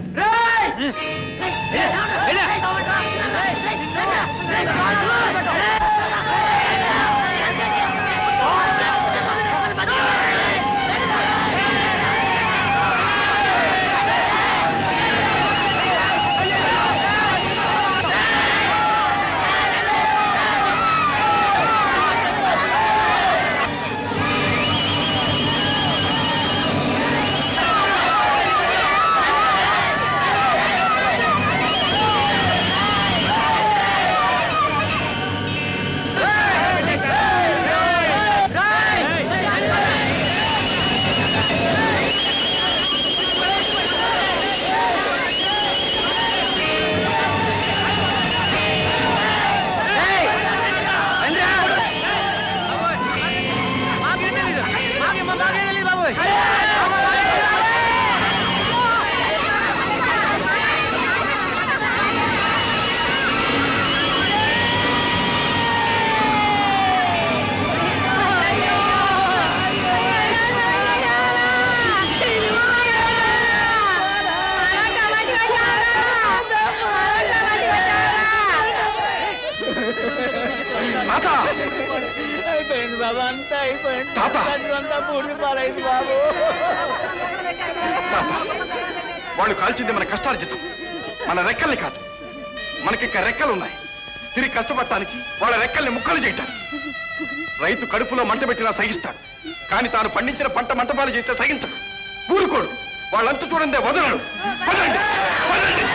[SPEAKER 3] ఆ
[SPEAKER 8] అయిపోయింది బాబు అంతా అయిపోయింది
[SPEAKER 4] తాత!
[SPEAKER 8] అంతా పూర్తి పాలైంది బాబు
[SPEAKER 4] వాళ్ళు కాల్చింది మన కష్టార్జితం మన రెక్కల్ని కాదు మనకిక్క రెక్కలు ఉన్నాయి తిరిగి కష్టపడటానికి వాళ్ళ రెక్కల్ని ముక్కలు చేయటానికి రైతు కడుపులో మంట పెట్టినా సహిస్తాడు కానీ తాను పండించిన పంట మంటపాలు చేస్తే సహించడు ఊరుకోడు వాళ్ళంతా చూడండి వదలడు వదలండి వదలండి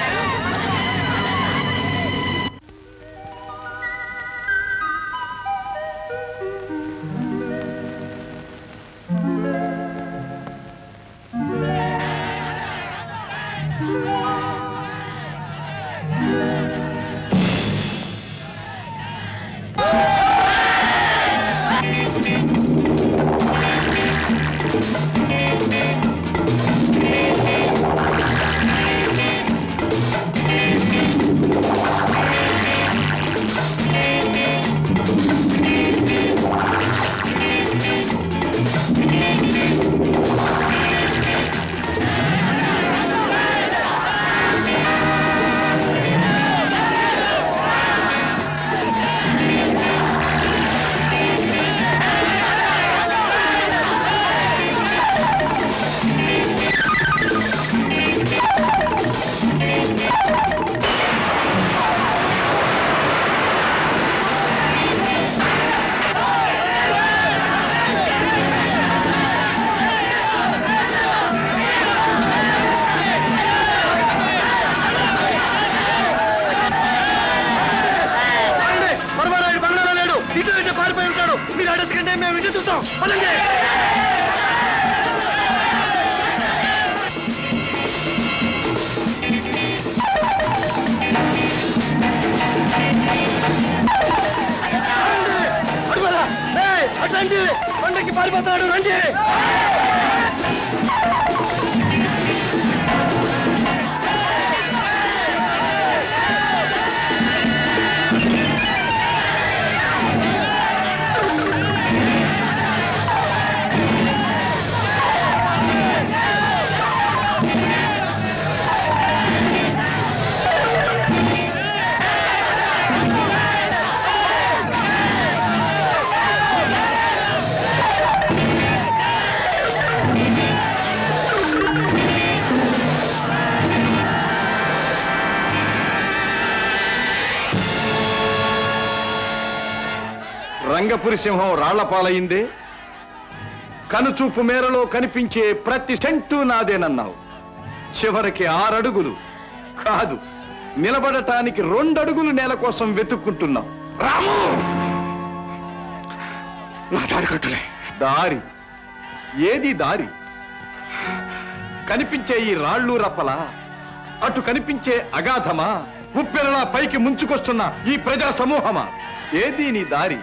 [SPEAKER 12] పరమారాయుడు బంగ్లాలో లేడు ఇటు ఇటు పారిపోయి ఉంటాడు మీరు అడగకంటే మేము ఇంటి చూస్తాం పదండి అడుగురా అట్లాంటి కొండకి పారిపోతాడు రండి
[SPEAKER 4] రంగపురి సింహం రాళ్ల పాలయిందే కనుచూపు మేరలో కనిపించే ప్రతి సెంటు నాదేనన్నావు చివరికి ఆరడుగులు కాదు నిలబడటానికి రెండడుగులు నేల కోసం వెతుక్కుంటున్నావు రాము నా దారి కట్టులే దారి ఏది దారి కనిపించే ఈ రాళ్ళు రప్పలా అటు కనిపించే అగాధమా ఉప్పెరలా పైకి ముంచుకొస్తున్న ఈ ప్రజా సమూహమా ఏది నీ దారి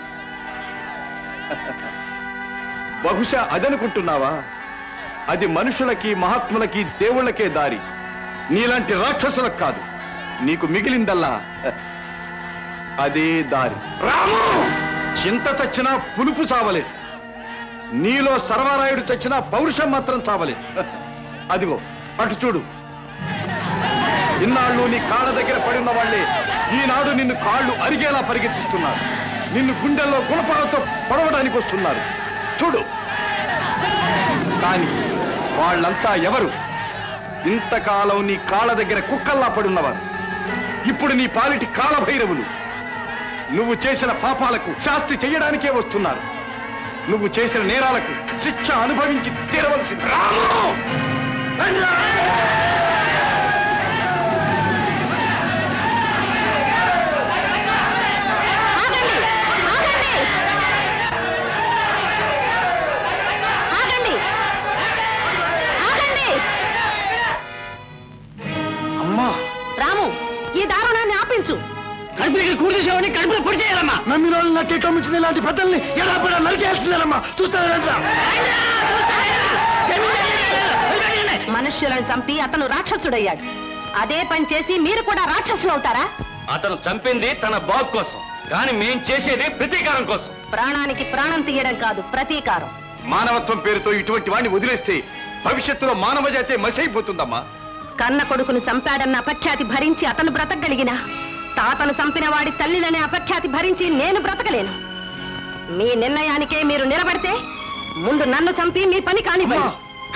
[SPEAKER 4] బహుశా అదనుకుంటున్నావా అది మనుషులకి మహాత్ములకి దేవుళ్ళకే దారి నీలాంటి రాక్షసులకు కాదు నీకు మిగిలిందల్లా అదే దారి రాము చింత చచ్చినా పులుపు చావలేదు నీలో సర్వారాయుడు చచ్చినా పౌరుషం మాత్రం చావలేదు అదిగో అటు చూడు ఇన్నాళ్ళు నీ కాళ్ళ దగ్గర పడిన వాళ్ళే ఈనాడు నిన్ను కాళ్ళు అరిగేలా పరిగెత్తిస్తున్నారు నిన్ను గుండెల్లో గుణపాలతో పడవడానికి వస్తున్నారు చూడు కానీ వాళ్ళంతా ఎవరు ఇంతకాలం నీ కాళ్ళ దగ్గర కుక్కల్లా పడున్నవారు ఇప్పుడు నీ పాలిటి కాలభైరవులు నువ్వు చేసిన పాపాలకు శాస్తి చేయడానికే వస్తున్నారు నువ్వు చేసిన నేరాలకు శిక్ష అనుభవించి తీరవలసి రాము
[SPEAKER 13] ఆగండి ఆగండి
[SPEAKER 12] అమ్మా
[SPEAKER 13] రాము ఈ దారుణాన్ని ఆపించు
[SPEAKER 12] కడుపు దగ్గర కూడి చేసేవాడిని కడుపులో పొడి చేయాలమ్మా నమ్మిన వాళ్ళు నట్టి కమ్మించిన ఇలాంటి పెద్దల్ని ఎలా పడా నరికేస్తున్నారమ్మా చూస్తారా
[SPEAKER 9] మనుష్యులను చంపి అతను రాక్షసుడయ్యాడు అదే పని చేసి మీరు కూడా రాక్షసులు అవుతారా
[SPEAKER 4] అతను చంపింది తన బాగు కోసం కానీ మేం చేసేది ప్రతీకారం కోసం
[SPEAKER 9] ప్రాణానికి ప్రాణం తీయడం కాదు ప్రతీకారం
[SPEAKER 4] మానవత్వం పేరుతో ఇటువంటి వాడిని వదిలేస్తే భవిష్యత్తులో మానవ జాతే మసైపోతుందమ్మా
[SPEAKER 9] కన్న కొడుకును చంపాడన్న అపఖ్యాతి భరించి అతను బ్రతకగలిగిన తాతను చంపిన వాడి తల్లిలనే అపఖ్యాతి భరించి నేను బ్రతకలేను మీ నిర్ణయానికే మీరు నిలబడితే ముందు నన్ను చంపి మీ పని కానివ్వండి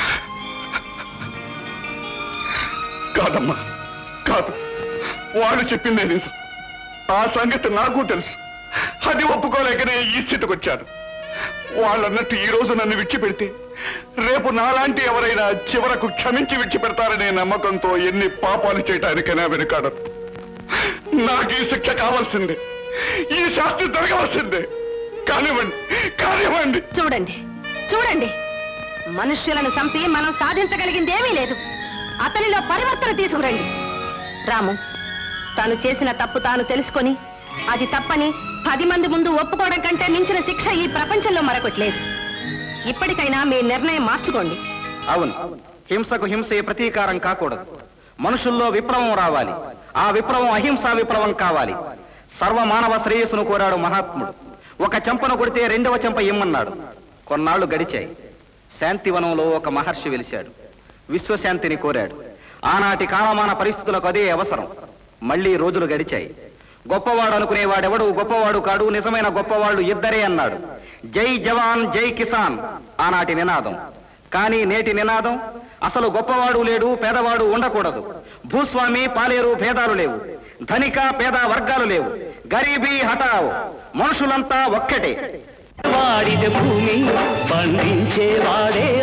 [SPEAKER 15] కాదమ్మా కాదు వాళ్ళు చెప్పిందే నిజం ఆ సంగతి నాకు తెలుసు అది ఒప్పుకోలేకనే ఈ స్థితికి వచ్చాను వాళ్ళన్నట్టు ఈ రోజు నన్ను విడిచిపెడితే రేపు నాలాంటి ఎవరైనా చివరకు క్షమించి విడిచిపెడతారనే నమ్మకంతో ఎన్ని పాపాలు చేయటానికైనా వెనుకాడరు నాకు ఈ శిక్ష కావాల్సిందే ఈ శాస్త్రి జరగవలసిందే కానివ్వండి కానివ్వండి
[SPEAKER 9] చూడండి చూడండి మనుష్యులను చంపి మనం సాధించగలిగింది ఏమీ లేదు అతనిలో పరివర్తన తీసుకురండి రాము తాను చేసిన తప్పు తాను తెలుసుకొని అది తప్పని పది మంది ముందు ఒప్పుకోవడం కంటే మించిన శిక్ష ఈ ప్రపంచంలో మరొకట్లేదు ఇప్పటికైనా మీ నిర్ణయం మార్చుకోండి
[SPEAKER 2] అవును హింసకు హింసే ప్రతీకారం కాకూడదు మనుషుల్లో విప్లవం రావాలి ఆ విప్లవం అహింసా విప్లవం కావాలి సర్వమానవ శ్రేయస్సును కోరాడు మహాత్ముడు ఒక చెంపను కొడితే రెండవ చెంప ఇమ్మన్నాడు కొన్నాళ్లు గడిచాయి శాంతివనంలో ఒక మహర్షి వెలిశాడు విశ్వశాంతిని కోరాడు ఆనాటి కాలమాన పరిస్థితులకు అదే అవసరం మళ్ళీ రోజులు గడిచాయి గొప్పవాడు అనుకునేవాడెవడు గొప్పవాడు కాడు నిజమైన గొప్పవాళ్ళు ఇద్దరే అన్నాడు జై జవాన్ జై కిసాన్ ఆనాటి నినాదం కానీ నేటి నినాదం అసలు గొప్పవాడు లేడు పేదవాడు ఉండకూడదు భూస్వామి పాలేరు భేదాలు లేవు ధనిక పేద వర్గాలు లేవు గరీబీ హటావ్ మనుషులంతా ఒక్కటే
[SPEAKER 16] వాడిద భూమి పండించేవాడే